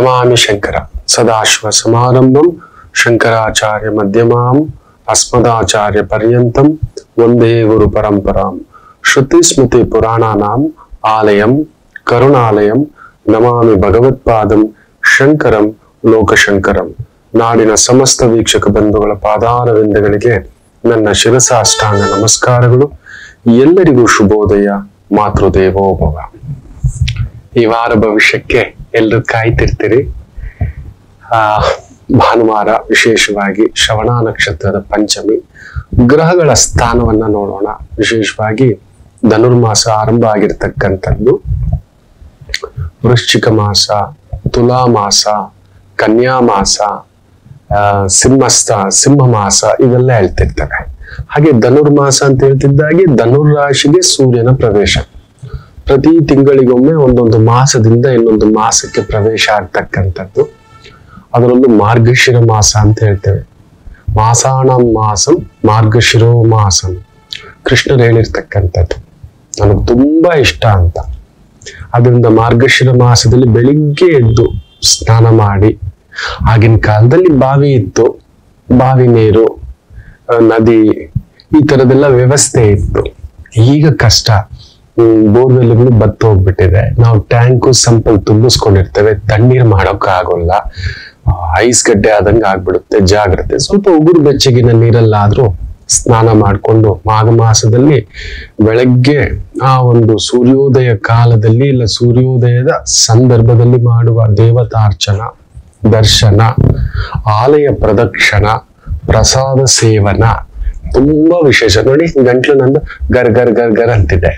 ನಮಾಮಿ ಶಂಕರ ಸದಾಶಿವ ಸಮಾರಂಭಂ ಶಂಕರಾಚಾರ್ಯ ಮಧ್ಯಮಾಂ ಅಸ್ಮದಾಚಾರ್ಯ ಪರ್ಯಂತಂ ಒಂದೇ ಗುರು ಪರಂಪರಾಂ ಶ್ರುತಿ ಸ್ಮೃತಿ ಪುರಾಣಾನಾಂ ಆಲಯಂ ಕರುಣಾಲಯಂ ನಮಾಮಿ ಭಗವತ್ಪಾದಂ ಶಂಕರಂ ಲೋಕಶಂಕರಂ ನಾಡಿನ ಸಮಸ್ತ ವೀಕ್ಷಕ ಬಂಧುಗಳ ಪಾದಾರವಿಂದಗಳಿಗೆ ನನ್ನ ಶಿರಸಾಷ್ಟಾಂಗ ನಮಸ್ಕಾರಗಳು ಎಲ್ಲರಿಗೂ ಶುಭೋದಯ ಮಾತೃದೇವೋಭವ ಈ ವಾರ ಭವಿಷ್ಯಕ್ಕೆ ಎಲ್ಲರೂ ಕಾಯ್ತಿರ್ತೀರಿ ಆ ಭಾನುವಾರ ವಿಶೇಷವಾಗಿ ಶ್ರವಣ ನಕ್ಷತ್ರದ ಪಂಚಮಿ ಗ್ರಹಗಳ ಸ್ಥಾನವನ್ನ ನೋಡೋಣ ವಿಶೇಷವಾಗಿ ಧನುರ್ಮಾಸ ಆರಂಭ ಆಗಿರ್ತಕ್ಕಂಥದ್ದು ವೃಶ್ಚಿಕ ಮಾಸ ತುಲಾ ಮಾಸ ಕನ್ಯಾ ಮಾಸ ಆ, ಸಿಂಹಸ್ಥ ಸಿಂಹ ಮಾಸ ಇವೆಲ್ಲ ಹೇಳ್ತಿರ್ತವೆ ಹಾಗೆ ಧನುರ್ಮಾಸ ಅಂತ ಹೇಳ್ತಿದ್ದಾಗೆ ಧನುರ್ ರಾಶಿಗೆ ಸೂರ್ಯನ ಪ್ರವೇಶ ಪ್ರತಿ ತಿಂಗಳಿಗೊಮ್ಮೆ ಒಂದೊಂದು ಮಾಸದಿಂದ ಇನ್ನೊಂದು ಮಾಸಕ್ಕೆ ಪ್ರವೇಶ ಆಗ್ತಕ್ಕಂಥದ್ದು ಅದರಲ್ಲೂ ಮಾರ್ಗಶಿರ ಮಾಸ ಅಂತ ಹೇಳ್ತೇವೆ ಮಾಸಾಣ ಮಾಸಂ ಮಾರ್ಗಶಿರೋ ಮಾಸಂ ಕೃಷ್ಣರು ಹೇಳಿರ್ತಕ್ಕಂಥದ್ದು ನನಗೆ ತುಂಬಾ ಇಷ್ಟ ಅಂತ ಅದರಿಂದ ಮಾರ್ಗಶಿರ ಮಾಸದಲ್ಲಿ ಬೆಳಿಗ್ಗೆ ಎದ್ದು ಸ್ನಾನ ಮಾಡಿ ಆಗಿನ ಕಾಲದಲ್ಲಿ ಬಾವಿ ಇತ್ತು ಬಾವಿ ನೀರು ಆ, ನದಿ ಈ ತರದೆಲ್ಲ ವ್ಯವಸ್ಥೆ ಇತ್ತು ಈಗ ಕಷ್ಟ ಬೋರ್ವೆಲ್ಗಳು ಬತ್ತು ಹೋಗ್ಬಿಟ್ಟಿದೆ ನಾವು ಟ್ಯಾಂಕು ಸಂಪಲ್ ತುಂಬಿಸ್ಕೊಂಡಿರ್ತೇವೆ ತಣ್ಣೀರ್ ಮಾಡೋಕ್ ಆಗೋಲ್ಲ ಐಸ್ ಗಡ್ಡೆ ಆದಂಗೆ ಆಗ್ಬಿಡುತ್ತೆ ಜಾಗ್ರತೆ ಸ್ವಲ್ಪ ಉಗುರು ಬೆಚ್ಚಗಿನ ನೀರಲ್ಲಾದ್ರೂ ಸ್ನಾನ ಮಾಡಿಕೊಂಡು ಮಾಘ ಮಾಸದಲ್ಲಿ ಬೆಳಗ್ಗೆ ಆ ಒಂದು ಸೂರ್ಯೋದಯ ಕಾಲದಲ್ಲಿ ಇಲ್ಲ ಸೂರ್ಯೋದಯದ ಸಂದರ್ಭದಲ್ಲಿ ಮಾಡುವ ದೇವತಾರ್ಚನ ದರ್ಶನ ಆಲಯ ಪ್ರದಕ್ಷಿಣ ಪ್ರಸಾದ ಸೇವನ ತುಂಬಾ ವಿಶೇಷ ನೋಡಿ ಗಂಟ್ಲು ನಂದು ಗರ್ ಗರ್ ಗರ್ ಗರ್ ಅಂತಿದೆ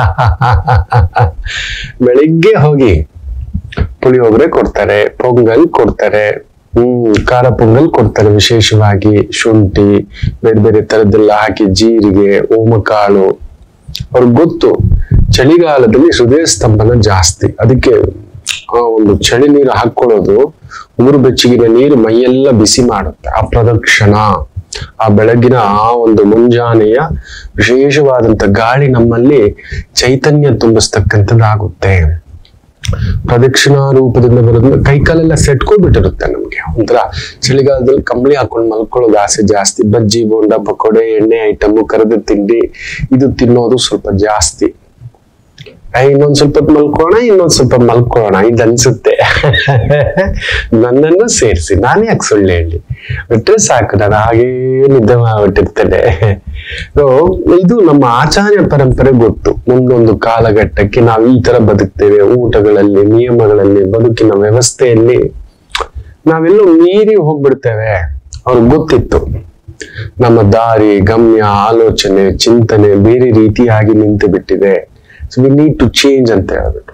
ಬೆಳಿಗ್ಗೆ ಹೋಗಿ ಪುಳಿಯೋಗರೆ ಕೊಡ್ತಾರೆ ಪೊಂಗಲ್ ಕೊಡ್ತಾರೆ ಹ್ಮ್ ಖಾರ ಪೊಂಗಲ್ ಕೊಡ್ತಾರೆ ವಿಶೇಷವಾಗಿ ಶುಂಠಿ ಬೇರೆ ಬೇರೆ ತರದ್ದೆಲ್ಲ ಹಾಕಿ ಜೀರಿಗೆ ಓಮಕಾಳು ಅವ್ರಿಗೆ ಗೊತ್ತು ಚಳಿಗಾಲದಲ್ಲಿ ಹೃದಯ ಸ್ತಂಭನ ಜಾಸ್ತಿ ಅದಕ್ಕೆ ಆ ಒಂದು ಚಳಿ ನೀರು ಹಾಕೊಳ್ಳೋದು ಉಗುರು ಬೆಚ್ಚಗಿನ ನೀರು ಮೈಯೆಲ್ಲ ಬಿಸಿ ಮಾಡುತ್ತೆ ಆ ಪ್ರದಕ್ಷಿಣ ಆ ಬೆಳಗಿನ ಆ ಒಂದು ಮುಂಜಾನೆಯ ವಿಶೇಷವಾದಂತ ಗಾಳಿ ನಮ್ಮಲ್ಲಿ ಚೈತನ್ಯ ತುಂಬಿಸ್ತಕ್ಕಂಥದ್ದಾಗುತ್ತೆ ಪ್ರದಕ್ಷಿಣಾ ರೂಪದಿಂದ ಬರೋದ್ರಿಂದ ಕೈಕಾಲೆಲ್ಲ ಸೆಟ್ಕೊಂಡ್ಬಿಟ್ಟಿರುತ್ತೆ ನಮ್ಗೆ ಒಂಥರ ಚಳಿಗಾಲದಲ್ಲಿ ಕಂಬಳಿ ಹಾಕೊಂಡು ಮಲ್ಕೊಳ್ಳೋದು ಆಸೆ ಜಾಸ್ತಿ ಬಜ್ಜಿ ಬೋಂಡ ಪಕೋಡೆ ಎಣ್ಣೆ ಐಟಮ್ ಕರೆದ ತಿಂಡಿ ಇದು ತಿನ್ನೋದು ಸ್ವಲ್ಪ ಜಾಸ್ತಿ ಏ, ಇನ್ನೊಂದ್ ಸ್ವಲ್ಪ ಹೊತ್ತು ಮಲ್ಕೋಣ ಇನ್ನೊಂದ್ ಸ್ವಲ್ಪ ಮಲ್ಕೊಳ್ಳೋಣ ಇದು ಅನ್ಸುತ್ತೆ ನನ್ನನ್ನು ಸೇರಿಸಿ ನಾನು ಯಾಕೆ ಸುಳ್ಳು ಹೇಳಿ ಬಿಟ್ರೆ ಸಾಕು ನಾನು ಹಾಗೇ ನಿದ್ದೆ ಮಾಡ್ಬಿಟ್ಟಿರ್ತೇನೆ So, ಇದು ನಮ್ಮ ಆಚಾರ್ಯ ಪರಂಪರೆ ಗೊತ್ತು ಮುಂದೊಂದು ಕಾಲಘಟ್ಟಕ್ಕೆ ನಾವು ಈ ತರ ಬದುಕ್ತೇವೆ ಊಟಗಳಲ್ಲಿ ನಿಯಮಗಳಲ್ಲಿ ಬದುಕಿನ ವ್ಯವಸ್ಥೆಯಲ್ಲಿ ನಾವೆಲ್ಲೋ ಮೀರಿ ಹೋಗ್ಬಿಡ್ತೇವೆ ಅವ್ರಿಗೆ ಗೊತ್ತಿತ್ತು ನಮ್ಮ ದಾರಿ ಗಮ್ಯ ಆಲೋಚನೆ ಚಿಂತನೆ ಬೇರೆ ರೀತಿಯಾಗಿ ನಿಂತು ಬಿಟ್ಟಿದೆ so we need to change ಅಂತ ಹೇಳ್ಬಿಟ್ಟು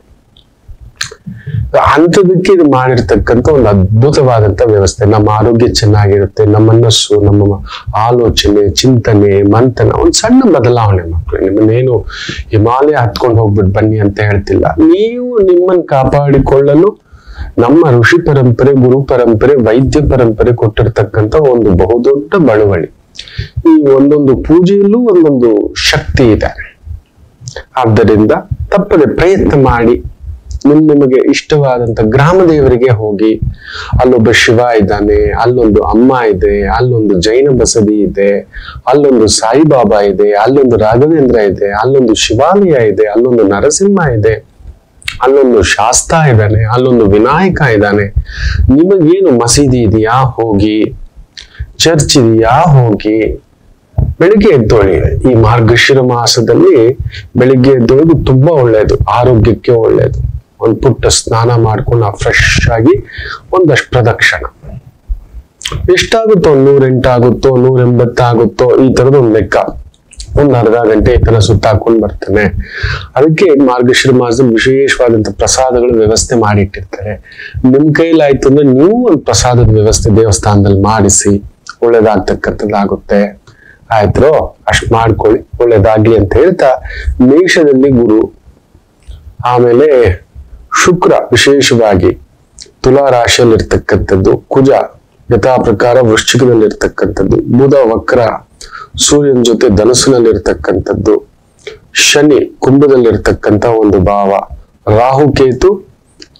ಅಂಥದಕ್ಕೆ ಇದು ಮಾಡಿರ್ತಕ್ಕಂಥ ಒಂದು ಅದ್ಭುತವಾದಂತ ವ್ಯವಸ್ಥೆ ನಮ್ಮ ಆರೋಗ್ಯ ಚೆನ್ನಾಗಿರುತ್ತೆ ನಮ್ಮ ಮನಸ್ಸು ನಮ್ಮ ಮ- ಆಲೋಚನೆ ಚಿಂತನೆ ಮಂಥನ ಒಂದು ಸಣ್ಣ ಬದಲಾವಣೆ ಮಕ್ಕಳು ನಿಮ್ಮನ್ನೇನು ಹಿಮಾಲಯ ಹತ್ಕೊಂಡು ಹೋಗ್ಬಿಟ್ಟು ಬನ್ನಿ ಅಂತ ಹೇಳ್ತಿಲ್ಲ ನೀವು ನಿಮ್ಮನ್ನು ಕಾಪಾಡಿಕೊಳ್ಳಲು ನಮ್ಮ ಋಷಿ ಪರಂಪರೆ ಗುರು ಪರಂಪರೆ ವೈದ್ಯ ಪರಂಪರೆ ಕೊಟ್ಟಿರ್ತಕ್ಕಂಥ ಒಂದು ಬಹುದೊಡ್ಡ ಬಳುವಳಿ ಈ ಒಂದೊಂದು ಪೂಜೆಯಲ್ಲೂ ಒಂದೊಂದು ಶಕ್ತಿ ಇದೆ ಆದ್ದರಿಂದ ತಪ್ಪದೆ ಪ್ರಯತ್ನ ಮಾಡಿ ನಿಮ್ ನಿಮಗೆ ಇಷ್ಟವಾದಂತ ಗ್ರಾಮ ದೇವರಿಗೆ ಹೋಗಿ ಅಲ್ಲೊಬ್ಬ ಶಿವ ಇದ್ದಾನೆ ಅಲ್ಲೊಂದು ಅಮ್ಮ ಇದೆ ಅಲ್ಲೊಂದು ಜೈನ ಬಸದಿ ಇದೆ ಅಲ್ಲೊಂದು ಸಾಯಿಬಾಬಾ ಇದೆ ಅಲ್ಲೊಂದು ರಾಘವೇಂದ್ರ ಇದೆ ಅಲ್ಲೊಂದು ಶಿವಾಲಯ ಇದೆ ಅಲ್ಲೊಂದು ನರಸಿಂಹ ಇದೆ ಅಲ್ಲೊಂದು ಶಾಸ್ತ ಇದ್ದಾನೆ ಅಲ್ಲೊಂದು ವಿನಾಯಕ ಇದ್ದಾನೆ ನಿಮಗೇನು ಮಸೀದಿ ಇದೆಯಾ ಹೋಗಿ ಚರ್ಚ್ ಇದೆಯಾ ಹೋಗಿ ಬೆಳಿಗ್ಗೆ ಎದ್ದೋಳಿ ಈ ಮಾರ್ಗಶಿರ ಮಾಸದಲ್ಲಿ ಬೆಳಿಗ್ಗೆ ಎದ್ದೋದು ತುಂಬಾ ಒಳ್ಳೆಯದು ಆರೋಗ್ಯಕ್ಕೆ ಒಳ್ಳೆಯದು ಒಂದು ಪುಟ್ಟ ಸ್ನಾನ ಮಾಡ್ಕೊಂಡು ಫ್ರೆಶ್ ಆಗಿ ಒಂದಷ್ಟು ಪ್ರದಕ್ಷಿಣ ಎಷ್ಟಾಗುತ್ತೋ ನೂರ ಎಂಟಾಗುತ್ತೋ ನೂರ ಎಂಬತ್ತಾಗುತ್ತೋ ಈ ತರದ ಒಂದು ಲೆಕ್ಕ ಒಂದ್ ಅರ್ಧ ಗಂಟೆ ಈ ತರ ಸುತ್ತಾಕೊಂಡು ಬರ್ತಾನೆ ಅದಕ್ಕೆ ಮಾರ್ಗಶಿರ ಮಾಸದಲ್ಲಿ ವಿಶೇಷವಾದಂತ ಪ್ರಸಾದಗಳ ವ್ಯವಸ್ಥೆ ಮಾಡಿಟ್ಟಿರ್ತಾರೆ ನಿಮ್ ಕೈಲಾಯ್ತು ಅಂದ್ರೆ ನೀವು ಒಂದು ಪ್ರಸಾದದ ವ್ಯವಸ್ಥೆ ದೇವಸ್ಥಾನದಲ್ಲಿ ಮಾಡಿಸಿ ಒಳ್ಳೇದಾಗ್ತಕ್ಕಂಥದ್ದಾಗುತ್ತೆ ಆಯ್ತು ಅಷ್ಟ್ ಮಾಡ್ಕೊಳ್ಳಿ ಒಳ್ಳೇದಾಗ್ಲಿ ಅಂತ ಹೇಳ್ತಾ ಮೇಷದಲ್ಲಿ ಗುರು ಆಮೇಲೆ ಶುಕ್ರ ವಿಶೇಷವಾಗಿ ತುಲಾ ರಾಶಿಯಲ್ಲಿರ್ತಕ್ಕಂಥದ್ದು ಕುಜ ಯಥಾ ಪ್ರಕಾರ ವೃಶ್ಚಿಕದಲ್ಲಿರ್ತಕ್ಕಂಥದ್ದು ಬುಧ ವಕ್ರ ಸೂರ್ಯನ ಜೊತೆ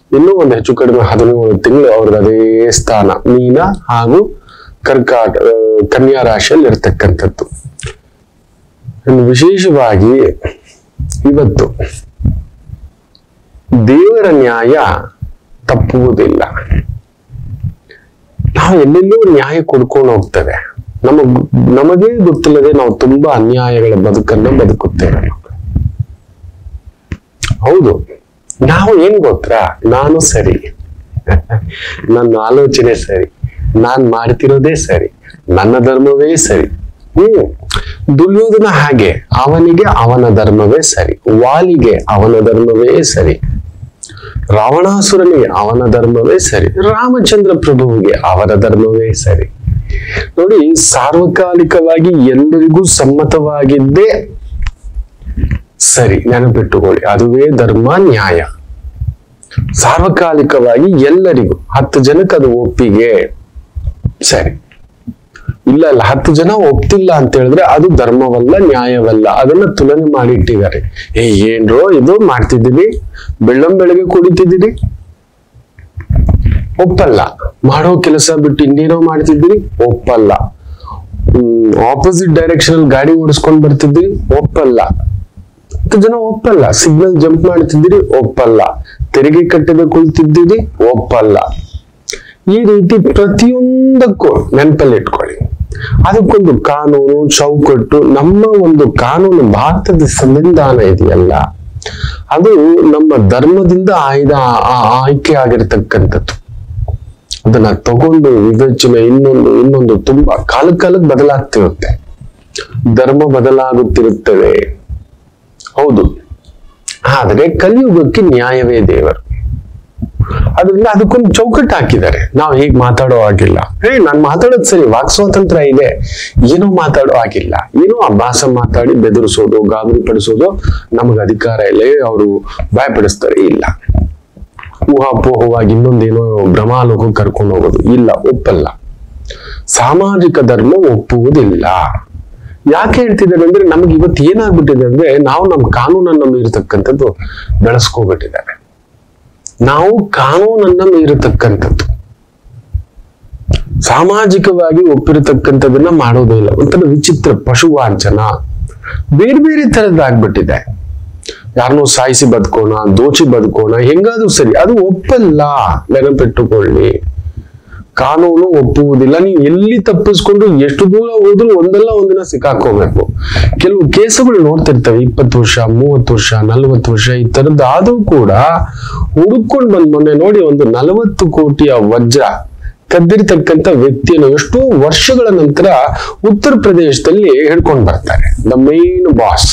ಇನ್ನೂ ಒಂದು ಹೆಚ್ಚು ಕಡಿಮೆ ಹದಿನೇಳು ತಿಂಗಳು ಅವ್ರಿಗೆ ಅದೇ ಸ್ಥಾನ ಮೀನ ಹಾಗೂ ಕರ್ಕಾಟ ಆ, ಕನ್ಯಾ ರಾಶಿಯಲ್ಲಿ ಇರ್ತಕ್ಕಂಥದ್ದು ಇನ್ನು ವಿಶೇಷವಾಗಿ ಇವತ್ತು ದೇವರ ನ್ಯಾಯ ತಪ್ಪುವುದಿಲ್ಲ ನಾವು ಎಲ್ಲೆಲ್ಲೋ ನ್ಯಾಯ ಕೊಡ್ಕೊಂಡು ಹೋಗ್ತೇವೆ ನಮಗ್ ನಮಗೇ ಗೊತ್ತಿಲ್ಲದೆ ನಾವು ತುಂಬಾ ಅನ್ಯಾಯಗಳ ಬದುಕನ್ನ ಬದುಕುತ್ತೇವೆ ಹೌದು ನಾವು ಏನ್ ಗೊತ್ತಾ ನಾನು ಸರಿ ನನ್ನ ಆಲೋಚನೆ ಸರಿ ನಾನ್ ಮಾಡ್ತಿರೋದೇ ಸರಿ ನನ್ನ ಧರ್ಮವೇ ಸರಿ ಹ್ಮ್ ದುರ್ಯೋಧನ ಹಾಗೆ ಅವನಿಗೆ ಅವನ ಧರ್ಮವೇ ಸರಿ ವಾಲಿಗೆ ಅವನ ಧರ್ಮವೇ ಸರಿ ರಾವಣಾಸುರನಿಗೆ ಅವನ ಧರ್ಮವೇ ಸರಿ ರಾಮಚಂದ್ರ ಪ್ರಭುವಿಗೆ ಅವರ ಧರ್ಮವೇ ಸರಿ ನೋಡಿ ಸಾರ್ವಕಾಲಿಕವಾಗಿ ಎಲ್ಲರಿಗೂ ಸಮ್ಮತವಾಗಿದ್ದೇ ಸರಿ ನೆನಪಿಟ್ಟುಕೊಳ್ಳಿ ಅದುವೇ ಧರ್ಮ ನ್ಯಾಯ ಸಾರ್ವಕಾಲಿಕವಾಗಿ ಎಲ್ಲರಿಗೂ ಹತ್ತು ಜನಕ್ಕೆ ಅದು ಒಪ್ಪಿಗೆ ಸರಿ ಇಲ್ಲ ಇಲ್ಲ ಹತ್ತು ಜನ ಒಪ್ತಿಲ್ಲ ಅಂತ ಹೇಳಿದ್ರೆ ಅದು ಧರ್ಮವಲ್ಲ ನ್ಯಾಯವಲ್ಲ ಅದನ್ನ ತುಲನೆ ಮಾಡಿ ಇಟ್ಟಿದ್ದಾರೆ ಏ ಏನ್ರೋ ಇದು ಮಾಡ್ತಿದ್ದೀರಿ ಬೆಳ್ಳಂ ಬೆಳಗ್ಗೆ ಕುಡಿತಿದ್ದೀರಿ ಒಪ್ಪಲ್ಲ ಮಾಡೋ ಕೆಲಸ ಬಿಟ್ಟು ಇನ್ನೇನೋ ಮಾಡ್ತಿದ್ದೀರಿ ಒಪ್ಪಲ್ಲ ಆಪೋಸಿಟ್ ಡೈರೆಕ್ಷನ್ ಅಲ್ಲಿ ಗಾಡಿ ಓಡಿಸ್ಕೊಂಡ್ ಬರ್ತಿದ್ದೀರಿ ಒಪ್ಪಲ್ಲ ಹತ್ತು ಜನ ಒಪ್ಪಲ್ಲ ಸಿಗ್ನಲ್ ಜಂಪ್ ಮಾಡ್ತಿದ್ದೀರಿ ಒಪ್ಪಲ್ಲ ತೆರಿಗೆ ಕಟ್ಟದೆ ಕುಳಿತಿದ್ದೀರಿ ಒಪ್ಪಲ್ಲ ಈ ರೀತಿ ಪ್ರತಿಯೊಂದಕ್ಕೂ ನೆನಪಲ್ಲಿ ಇಟ್ಕೊಳ್ಳಿ ಅದಕ್ಕೊಂದು ಕಾನೂನು ಚೌಕಟ್ಟು ನಮ್ಮ ಒಂದು ಕಾನೂನು ಭಾರತದ ಸಂವಿಧಾನ ಇದೆಯಲ್ಲ ಅದು ನಮ್ಮ ಧರ್ಮದಿಂದ ಆಯ್ದ ಆ- ಆಯ್ಕೆ ಆಗಿರ್ತಕ್ಕಂಥದ್ದು ಅದನ್ನ ತಗೊಂಡು ವಿವೇಚನೆ ಇನ್ನೊಂದು ಇನ್ನೊಂದು ತುಂಬಾ ಕಾಲ ಕಾಲಕ್ಕೆ ಬದಲಾಗ್ತಿರುತ್ತೆ ಧರ್ಮ ಬದಲಾಗುತ್ತಿರುತ್ತದೆ ಹೌದು ಆದ್ರೆ ಕಲಿಯುಗಕ್ಕೆ ನ್ಯಾಯವೇ ದೇವರು ಅದರಿಂದ ಅದಕ್ಕೊಂದು ಚೌಕಟ್ಟು ಹಾಕಿದ್ದಾರೆ ನಾವು ಹೀಗೆ ಮಾತಾಡೋ ಆಗಿಲ್ಲ ಹೇ ನಾನು ಮಾತಾಡೋದು ಸರಿ ವಾಕ್ ಸ್ವಾತಂತ್ರ್ಯ ಇದೆ ಏನೋ ಮಾತಾಡೋ ಆಗಿಲ್ಲ ಏನೋ ಅಭ್ಯಾಸ ಮಾತಾಡಿ ಬೆದರಿಸೋದು ಗಾಬರಿ ಪಡಿಸೋದು ನಮಗೆ ಅಧಿಕಾರ ಇಲ್ಲ ಅವರು ಭಯಪಡಿಸ್ತಾರೆ ಇಲ್ಲ ಊಹಾಪೋಹವಾಗಿ ಇನ್ನೊಂದೇನೋ ಭ್ರಮಾಲೋಕ ಕರ್ಕೊಂಡು ಹೋಗೋದು ಇಲ್ಲ ಒಪ್ಪಲ್ಲ ಸಾಮಾಜಿಕ ಧರ್ಮ ಒಪ್ಪುವುದಿಲ್ಲ ಯಾಕೆ ಹೇಳ್ತಿದ್ದಾರೆ ಅಂದ್ರೆ ನಮ್ಗೆ ಇವತ್ತು ಏನಾಗ್ಬಿಟ್ಟಿದೆ ಅಂದ್ರೆ ನಾವು ನಮ್ಮ ಕಾನೂನನ್ನ ಮೀರತಕ್ಕಂಥದ್ದು ಬೆಳೆಸ್ಕೋಬಿಟ್ಟಿದ್ದಾರೆ ನಾವು ಕಾನೂನನ್ನ ಮೀರತಕ್ಕಂಥದ್ದು ಸಾಮಾಜಿಕವಾಗಿ ಒಪ್ಪಿರತಕ್ಕಂಥದನ್ನ ಮಾಡೋದೇ ಇಲ್ಲ ಒಂಥರ ವಿಚಿತ್ರ ಪಶುವಾಂಚನ ಬೇರೆ ಬೇರೆ ತರದ್ದಾಗ್ಬಿಟ್ಟಿದೆ ಯಾರನ್ನೋ ಸಾಯಿಸಿ ಬದುಕೋಣ ದೋಚಿ ಬದುಕೋಣ ಹೆಂಗಾದ್ರೂ ಸರಿ ಅದು ಒಪ್ಪಲ್ಲ ನೆನಪಿಟ್ಟುಕೊಳ್ಳಿ ಕಾನೂನು ಒಪ್ಪುವುದಿಲ್ಲ ನೀವು ಎಲ್ಲಿ ತಪ್ಪಿಸ್ಕೊಂಡು ಎಷ್ಟು ದೂರ ಹೋದ್ರೂ ಒಂದಲ್ಲ ಒಂದಿನ ಸಿಕ್ಕಾಕೋಬೇಕು ಕೆಲವು ಕೇಸುಗಳು ನೋಡ್ತಿರ್ತವೆ ಇಪ್ಪತ್ತು ವರ್ಷ ಮೂವತ್ತು ವರ್ಷ ನಲವತ್ತು ವರ್ಷ ಈ ತರದ್ದು ಆದ್ರೂ ಕೂಡ ಹುಡುಕೊಂಡು ಬಂದ್ ಮೊನ್ನೆ ನೋಡಿ ಒಂದು ನಲವತ್ತು ಕೋಟಿಯ ವಜ್ರ ಕದ್ದಿರ್ತಕ್ಕಂಥ ವ್ಯಕ್ತಿಯನ್ನು ಎಷ್ಟೋ ವರ್ಷಗಳ ನಂತರ ಉತ್ತರ ಪ್ರದೇಶದಲ್ಲಿ ಹಿಡ್ಕೊಂಡು ಬರ್ತಾರೆ the main boss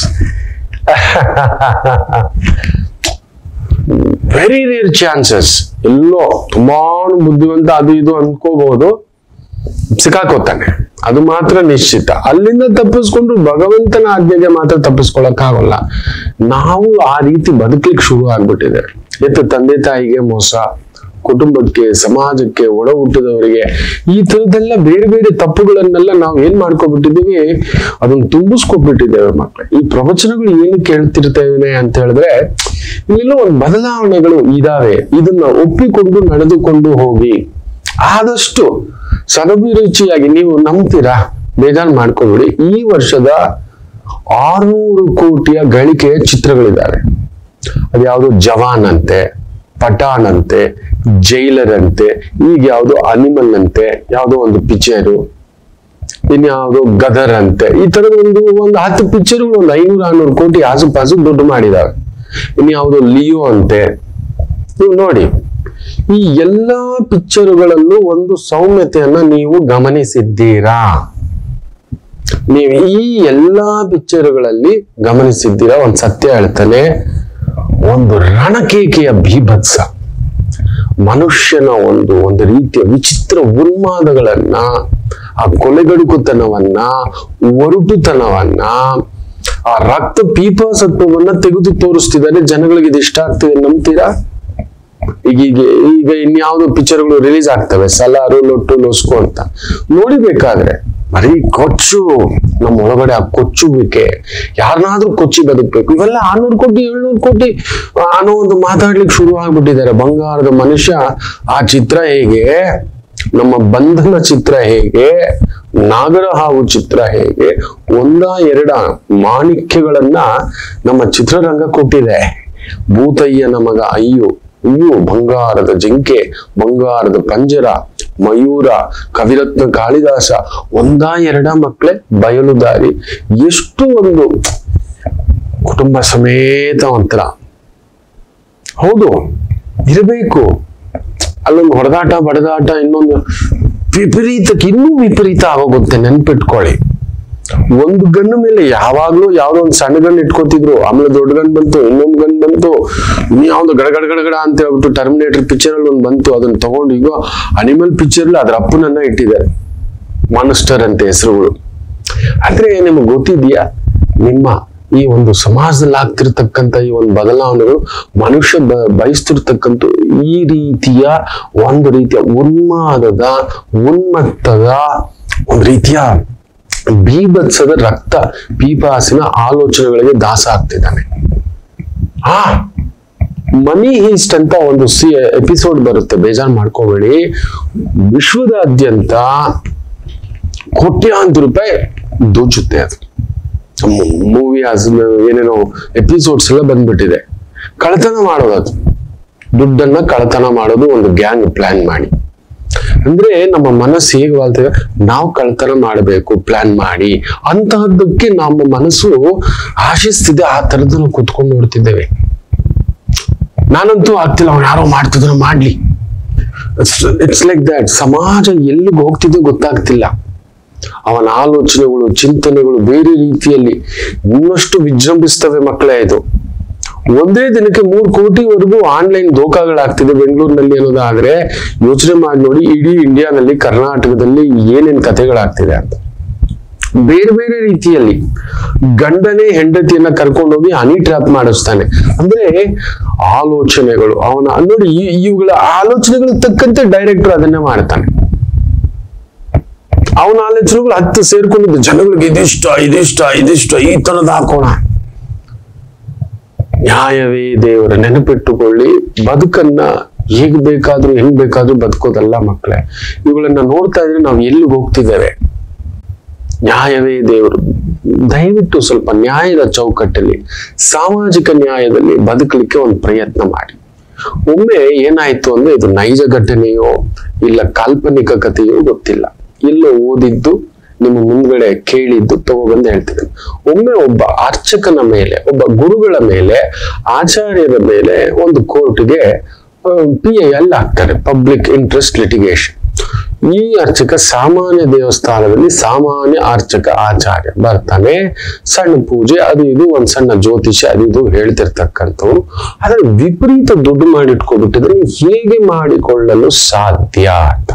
very rare chances ಎಲ್ಲೋ ತುಂಬಾ ಬುದ್ಧಿವಂತ ಅದು ಇದು ಅನ್ಕೋಬಹುದು ಸಿಕ್ಕಾಕೋತಾನೆ ಅದು ಮಾತ್ರ ನಿಶ್ಚಿತ ಅಲ್ಲಿಂದ ತಪ್ಪಿಸ್ಕೊಂಡು ಭಗವಂತನ ಆಜ್ಞೆಗೆ ಮಾತ್ರ ತಪ್ಪಿಸ್ಕೊಳಕ್ ಆಗೋಲ್ಲ ನಾವು ಆ ರೀತಿ ಬದುಕಲಿಕ್ಕೆ ಶುರು ಆಗ್ಬಿಟ್ಟಿದೆ ಎತ್ತು ತಂದೆ ತಾಯಿಗೆ ಮೋಸ ಕುಟುಂಬಕ್ಕೆ ಸಮಾಜಕ್ಕೆ ಒಡ ಹುಟ್ಟಿದವರಿಗೆ ಈ ತರದೆಲ್ಲ ಬೇರೆ ಬೇರೆ ತಪ್ಪುಗಳನ್ನೆಲ್ಲ ನಾವು ಏನ್ ಮಾಡ್ಕೊಬಿಟ್ಟಿದೀವಿ ಅದನ್ನ ತುಂಬಿಸ್ಕೊಬಿಟ್ಟಿದ್ದೇವೆ ಮಕ್ಕಳು ಈ ಪ್ರವಚನಗಳು ಏನು ಕೇಳ್ತಿರ್ತೇವೆ ಅಂತ ಹೇಳಿದ್ರೆ ಇಲ್ಲೆಲ್ಲೋ ಒಂದು ಬದಲಾವಣೆಗಳು ಇದಾವೆ ಇದನ್ನ ಒಪ್ಪಿಕೊಂಡು ನಡೆದುಕೊಂಡು ಹೋಗಿ ಆದಷ್ಟು ಸದಭಿರುಚಿಯಾಗಿ ನೀವು ನಂಬ್ತೀರಾ ಬೇಜಾರು ಮಾಡ್ಕೊಬಿಡಿ ಈ ವರ್ಷದ ಆರ್ನೂರು ಕೋಟಿಯ ಗಳಿಕೆಯ ಚಿತ್ರಗಳಿದ್ದಾವೆ ಅದ್ಯಾವುದು ಜವಾನ್ ಅಂತೆ ಪಠಾಣ್ ಅಂತೆ ಜೈಲರ್ ಅಂತೆ ಈಗ ಯಾವುದು ಅನಿಮಲ್ ಅಂತೆ ಯಾವುದೋ ಒಂದು ಪಿಕ್ಚರು ಇನ್ಯಾವುದೋ ಗದರ್ ಅಂತೆ ಈ ತರದ ಒಂದು ಒಂದು ಹತ್ತು ಪಿಕ್ಚರ್ಗಳು ಒಂದು ಐನೂರು ಆರ್ನೂರು ಕೋಟಿ ಆಸುಪಾಸು ದುಡ್ಡು ಮಾಡಿದಾವೆ ಇನ್ಯಾವುದೋ ಲಿಯೋ ಅಂತೆ ನೀವು ನೋಡಿ ಈ ಎಲ್ಲಾ ಪಿಕ್ಚರುಗಳಲ್ಲೂ ಒಂದು ಸೌಮ್ಯತೆಯನ್ನ ನೀವು ಗಮನಿಸಿದ್ದೀರಾ ನೀವು ಈ ಎಲ್ಲಾ ಪಿಕ್ಚರುಗಳಲ್ಲಿ ಗಮನಿಸಿದ್ದೀರಾ ಒಂದ್ ಸತ್ಯ ಹೇಳ್ತಾನೆ ಒಂದು ರಣಕೇಕೆಯ ಬೀಭತ್ಸ ಮನುಷ್ಯನ ಒಂದು ಒಂದು ರೀತಿಯ ವಿಚಿತ್ರ ಉನ್ಮಾದಗಳನ್ನ ಆ ಕೊಲೆಗಡುಕುತನವನ್ನ ಒರಟುತನವನ್ನ ಆ ರಕ್ತ ಪೀಪಾಸತ್ವವನ್ನ ತೆಗೆದು ತೋರಿಸ್ತಿದ್ದಾರೆ ಜನಗಳಿಗೆ ಇದು ಇಷ್ಟ ಆಗ್ತಿದೆ ನಂಬ್ತೀರಾ ಈಗ ಈಗ ಈಗ ಇನ್ಯಾವುದೋ ಪಿಕ್ಚರ್ಗಳು ರಿಲೀಸ್ ಆಗ್ತವೆ ಸಲಾರು ಲೊಟ್ಟು ಲೊಸ್ಕು ಅಂತ ನೋಡಿಬೇಕಾದ್ರೆ ಬರೀ ಕೊಚ್ಚು ನಮ್ಮ ಒಳಗಡೆ ಆ ಕೊಚ್ಚುವಿಕೆ ಯಾರನ್ನಾದ್ರೂ ಕೊಚ್ಚಿ ಬದುಕಬೇಕು ಇವೆಲ್ಲ ಆರ್ನೂರು ಕೋಟಿ ಏಳ್ನೂರು ಕೋಟಿ ಆ, ಅನ್ನೋ ಒಂದು ಮಾತಾಡ್ಲಿಕ್ಕೆ ಶುರು ಆಗ್ಬಿಟ್ಟಿದ್ದಾರೆ ಬಂಗಾರದ ಮನುಷ್ಯ ಆ ಚಿತ್ರ ಹೇಗೆ ನಮ್ಮ ಬಂಧನ ಚಿತ್ರ ಹೇಗೆ ನಾಗರ ಹಾವು ಚಿತ್ರ ಹೇಗೆ ಒಂದ ಎರಡ ಮಾಣಿಕ್ಯಗಳನ್ನ ನಮ್ಮ ಚಿತ್ರರಂಗ ಕೊಟ್ಟಿದೆ ಭೂತಯ್ಯನ ಮಗ ಅಯ್ಯು ಅಯ್ಯು ಬಂಗಾರದ ಜಿಂಕೆ ಬಂಗಾರದ ಪಂಜರ ಮಯೂರ ಕವಿರತ್ನ ಕಾಳಿದಾಸ ಒಂದ ಎರಡ ಮಕ್ಕಳೇ ಬಯಲು ದಾರಿ ಎಷ್ಟು ಒಂದು ಕುಟುಂಬ ಸಮೇತ ಒಂಥರ ಹೌದು ಇರಬೇಕು ಅಲ್ಲೊಂದು ಹೊಡೆದಾಟ ಬಡದಾಟ ಇನ್ನೊಂದು ವಿಪರೀತಕ್ಕೆ ಇನ್ನೂ ವಿಪರೀತ ಆಗೋಗುತ್ತೆ ನೆನ್ಪಿಟ್ಕೊಳ್ಳಿ ಒಂದು ಗನ್ ಮೇಲೆ ಯಾವಾಗ್ಲೂ ಯಾವ್ದೋ ಒಂದು ಸಣ್ಣ ಗನ್ ಇಟ್ಕೋತಿದ್ರು ಆಮೇಲೆ ದೊಡ್ಡ ಗನ್ ಬಂತು ಇನ್ನೊಂದು ಗನ್ ಬಂತು ಇನ್ಯಾವ್ದು ಗಡಗಡ ಗಡಗಡ ಅಂತ ಹೇಳ್ಬಿಟ್ಟು ಟರ್ಮಿನೇಟರ್ ಪಿಕ್ಚರ್ ಅಲ್ಲಿ ಒಂದು ಬಂತು ಅದನ್ನ ತಗೊಂಡು ಈಗ ಅನಿಮಲ್ ಪಿಕ್ಚರ್ ಅದ್ರ ಅಪ್ಪನನ್ನ ಇಟ್ಟಿದ್ದಾರೆ ಮಾನಸ್ಟರ್ ಅಂತ ಹೆಸರುಗಳು ಆದ್ರೆ ನಿಮಗೆ ಗೊತ್ತಿದ್ಯಾ ನಿಮ್ಮ ಈ ಒಂದು ಸಮಾಜದಲ್ಲಿ ಆಗ್ತಿರ್ತಕ್ಕಂಥ ಈ ಒಂದು ಬದಲಾವಣೆಗಳು ಮನುಷ್ಯ ಬ- ಬಯಸ್ತಿರ್ತಕ್ಕಂಥ ಈ ರೀತಿಯ ಒಂದು ರೀತಿಯ ಉನ್ಮಾದದ ಉನ್ಮತ್ತದ ಒಂದು ರೀತಿಯ ಬೀಭತ್ಸದ ರಕ್ತ ಪೀಪಾಸಿನ ಆಲೋಚನೆಗಳಿಗೆ ದಾಸ ಆಗ್ತಿದ್ದಾನೆ ಆ ಮನಿ ಹೀಸ್ಟ್ ಅಂತ ಒಂದು ಸಿ ಎಪಿಸೋಡ್ ಬರುತ್ತೆ ಬೇಜಾರ್ ಮಾಡ್ಕೋಬೇಡಿ ವಿಶ್ವದಾದ್ಯಂತ ಕೋಟ್ಯಾಂತರ ರೂಪಾಯಿ ದೋಚುತ್ತೆ ಅದು ಮೂವಿ ಏನೇನೋ ಎಪಿಸೋಡ್ಸ್ ಎಲ್ಲ ಬಂದ್ಬಿಟ್ಟಿದೆ ಕಳ್ತನ ಮಾಡೋದು ಅದು ದುಡ್ಡನ್ನ ಕಳ್ತನ ಮಾಡೋದು ಒಂದು ಗ್ಯಾಂಗ್ ಪ್ಲಾನ್ ಮಾಡಿ ಅಂದ್ರೆ ನಮ್ಮ ಮನಸ್ಸು ಹೇಗೆ ವಾಲ್ತಿದೆ ನಾವು ಕಳ್ತನ ಮಾಡಬೇಕು ಪ್ಲಾನ್ ಮಾಡಿ ಅಂತಹದ್ದಕ್ಕೆ ನಮ್ಮ ಮನಸ್ಸು ಆಶಿಸ್ತಿದೆ ಆ ತರದ್ದು ನಾವು ಕುತ್ಕೊಂಡು ನೋಡ್ತಿದ್ದೇವೆ ನಾನಂತೂ ಆಗ್ತಿಲ್ಲ ಅವ್ನು ಯಾರೋ ಮಾಡ್ತಿದ್ರು ಮಾಡ್ಲಿ ಇಟ್ಸ್ ಲೈಕ್ ದಟ್ ಸಮಾಜ ಎಲ್ಲಿಗೆ ಹೋಗ್ತಿದೆ ಗೊತ್ತಾಗ್ತಿಲ್ಲ ಅವನ ಆಲೋಚನೆಗಳು ಚಿಂತನೆಗಳು ಬೇರೆ ರೀತಿಯಲ್ಲಿ ಇನ್ನಷ್ಟು ವಿಜೃಂಭಿಸ್ತವೆ ಮಕ್ಕಳೇ ಇದು ಒಂದೇ ದಿನಕ್ಕೆ ಮೂರು ಕೋಟಿವರೆಗೂ ಆನ್ಲೈನ್ ದೋಖಾಗಳಾಗ್ತಿದೆ ಬೆಂಗಳೂರಿನಲ್ಲಿ ಅನ್ನೋದಾದ್ರೆ ಯೋಚನೆ ಮಾಡಿ ನೋಡಿ ಇಡೀ ಇಂಡಿಯಾನಲ್ಲಿ ಕರ್ನಾಟಕದಲ್ಲಿ ಏನೇನ್ ಕಥೆಗಳಾಗ್ತಿದೆ ಅಂತ ಬೇರೆ ಬೇರೆ ರೀತಿಯಲ್ಲಿ ಗಂಡನೇ ಹೆಂಡತಿಯನ್ನ ಕರ್ಕೊಂಡೋಗಿ ಹನಿ ಟ್ರ್ಯಾಪ್ ಮಾಡಿಸ್ತಾನೆ ಅಂದ್ರೆ ಆಲೋಚನೆಗಳು ಅವನ ನೋಡಿ ಈ- ಇವುಗಳ ಆಲೋಚನೆಗಳು ತಕ್ಕಂತೆ ಡೈರೆಕ್ಟರ್ ಅದನ್ನೇ ಮಾಡ್ತಾನೆ ಅವನ ಆಲೋಚನೆಗಳು ಹತ್ತು ಸೇರ್ಕೊಂಡಿದ್ದು ಜನಗಳಿಗೆ ಇದಿಷ್ಟ ಇದಿಷ್ಟ ಇದಿಷ್ಟ ಈ ತರದ್ ಹಾಕೋಣ ನ್ಯಾಯವೇ ದೇವರ ನೆನಪಿಟ್ಟುಕೊಳ್ಳಿ ಬದುಕನ್ನ ಹೇಗ್ ಬೇಕಾದ್ರೂ ಹೆಂಗ್ ಬೇಕಾದ್ರೂ ಬದುಕೋದಲ್ಲ ಮಕ್ಕಳೇ ಇವುಗಳನ್ನ ನೋಡ್ತಾ ಇದ್ರೆ ನಾವು ಎಲ್ಲಿಗೆ ಹೋಗ್ತಿದ್ದೇವೆ ನ್ಯಾಯವೇ ದೇವರು ದಯವಿಟ್ಟು ಸ್ವಲ್ಪ ನ್ಯಾಯದ ಚೌಕಟ್ಟಲ್ಲಿ ಸಾಮಾಜಿಕ ನ್ಯಾಯದಲ್ಲಿ ಬದುಕಲಿಕ್ಕೆ ಒಂದು ಪ್ರಯತ್ನ ಮಾಡಿ ಒಮ್ಮೆ ಏನಾಯ್ತು ಅಂದ್ರೆ ಇದು ನೈಜ ಘಟನೆಯೋ ಇಲ್ಲ ಕಾಲ್ಪನಿಕ ಕಥೆಯೋ ಗೊತ್ತಿಲ್ಲ ಎಲ್ಲೋ ಓದಿದ್ದು ನಿಮ್ಮ ಮುಂದ್ಗಡೆ ಕೇಳಿದ್ದು ತಗೊಬಂದು ಹೇಳ್ತಿದ್ದೇನೆ ಒಮ್ಮೆ ಒಬ್ಬ ಅರ್ಚಕನ ಮೇಲೆ ಒಬ್ಬ ಗುರುಗಳ ಮೇಲೆ ಆಚಾರ್ಯರ ಮೇಲೆ ಒಂದು ಕೋರ್ಟ್ಗೆ ಪಿ ಐ ಎಲ್ ಹಾಕ್ತಾರೆ ಪಬ್ಲಿಕ್ ಇಂಟ್ರೆಸ್ಟ್ ಲಿಟಿಗೇಷನ್ ಈ ಅರ್ಚಕ ಸಾಮಾನ್ಯ ದೇವಸ್ಥಾನದಲ್ಲಿ ಸಾಮಾನ್ಯ ಅರ್ಚಕ ಆಚಾರ್ಯ ಬರ್ತಾನೆ ಸಣ್ಣ ಪೂಜೆ ಅದು ಇದು ಒಂದ್ ಸಣ್ಣ ಜ್ಯೋತಿಷ ಅದು ಇದು ಹೇಳ್ತಿರ್ತಕ್ಕಂಥವ್ರು ಆದ್ರೆ ವಿಪರೀತ ದುಡ್ಡು ಮಾಡಿಟ್ಕೊಬಿಟ್ಟಿದ್ರೆ ನೀವು ಹೇಗೆ ಮಾಡಿಕೊಳ್ಳಲು ಸಾಧ್ಯ ಅಂತ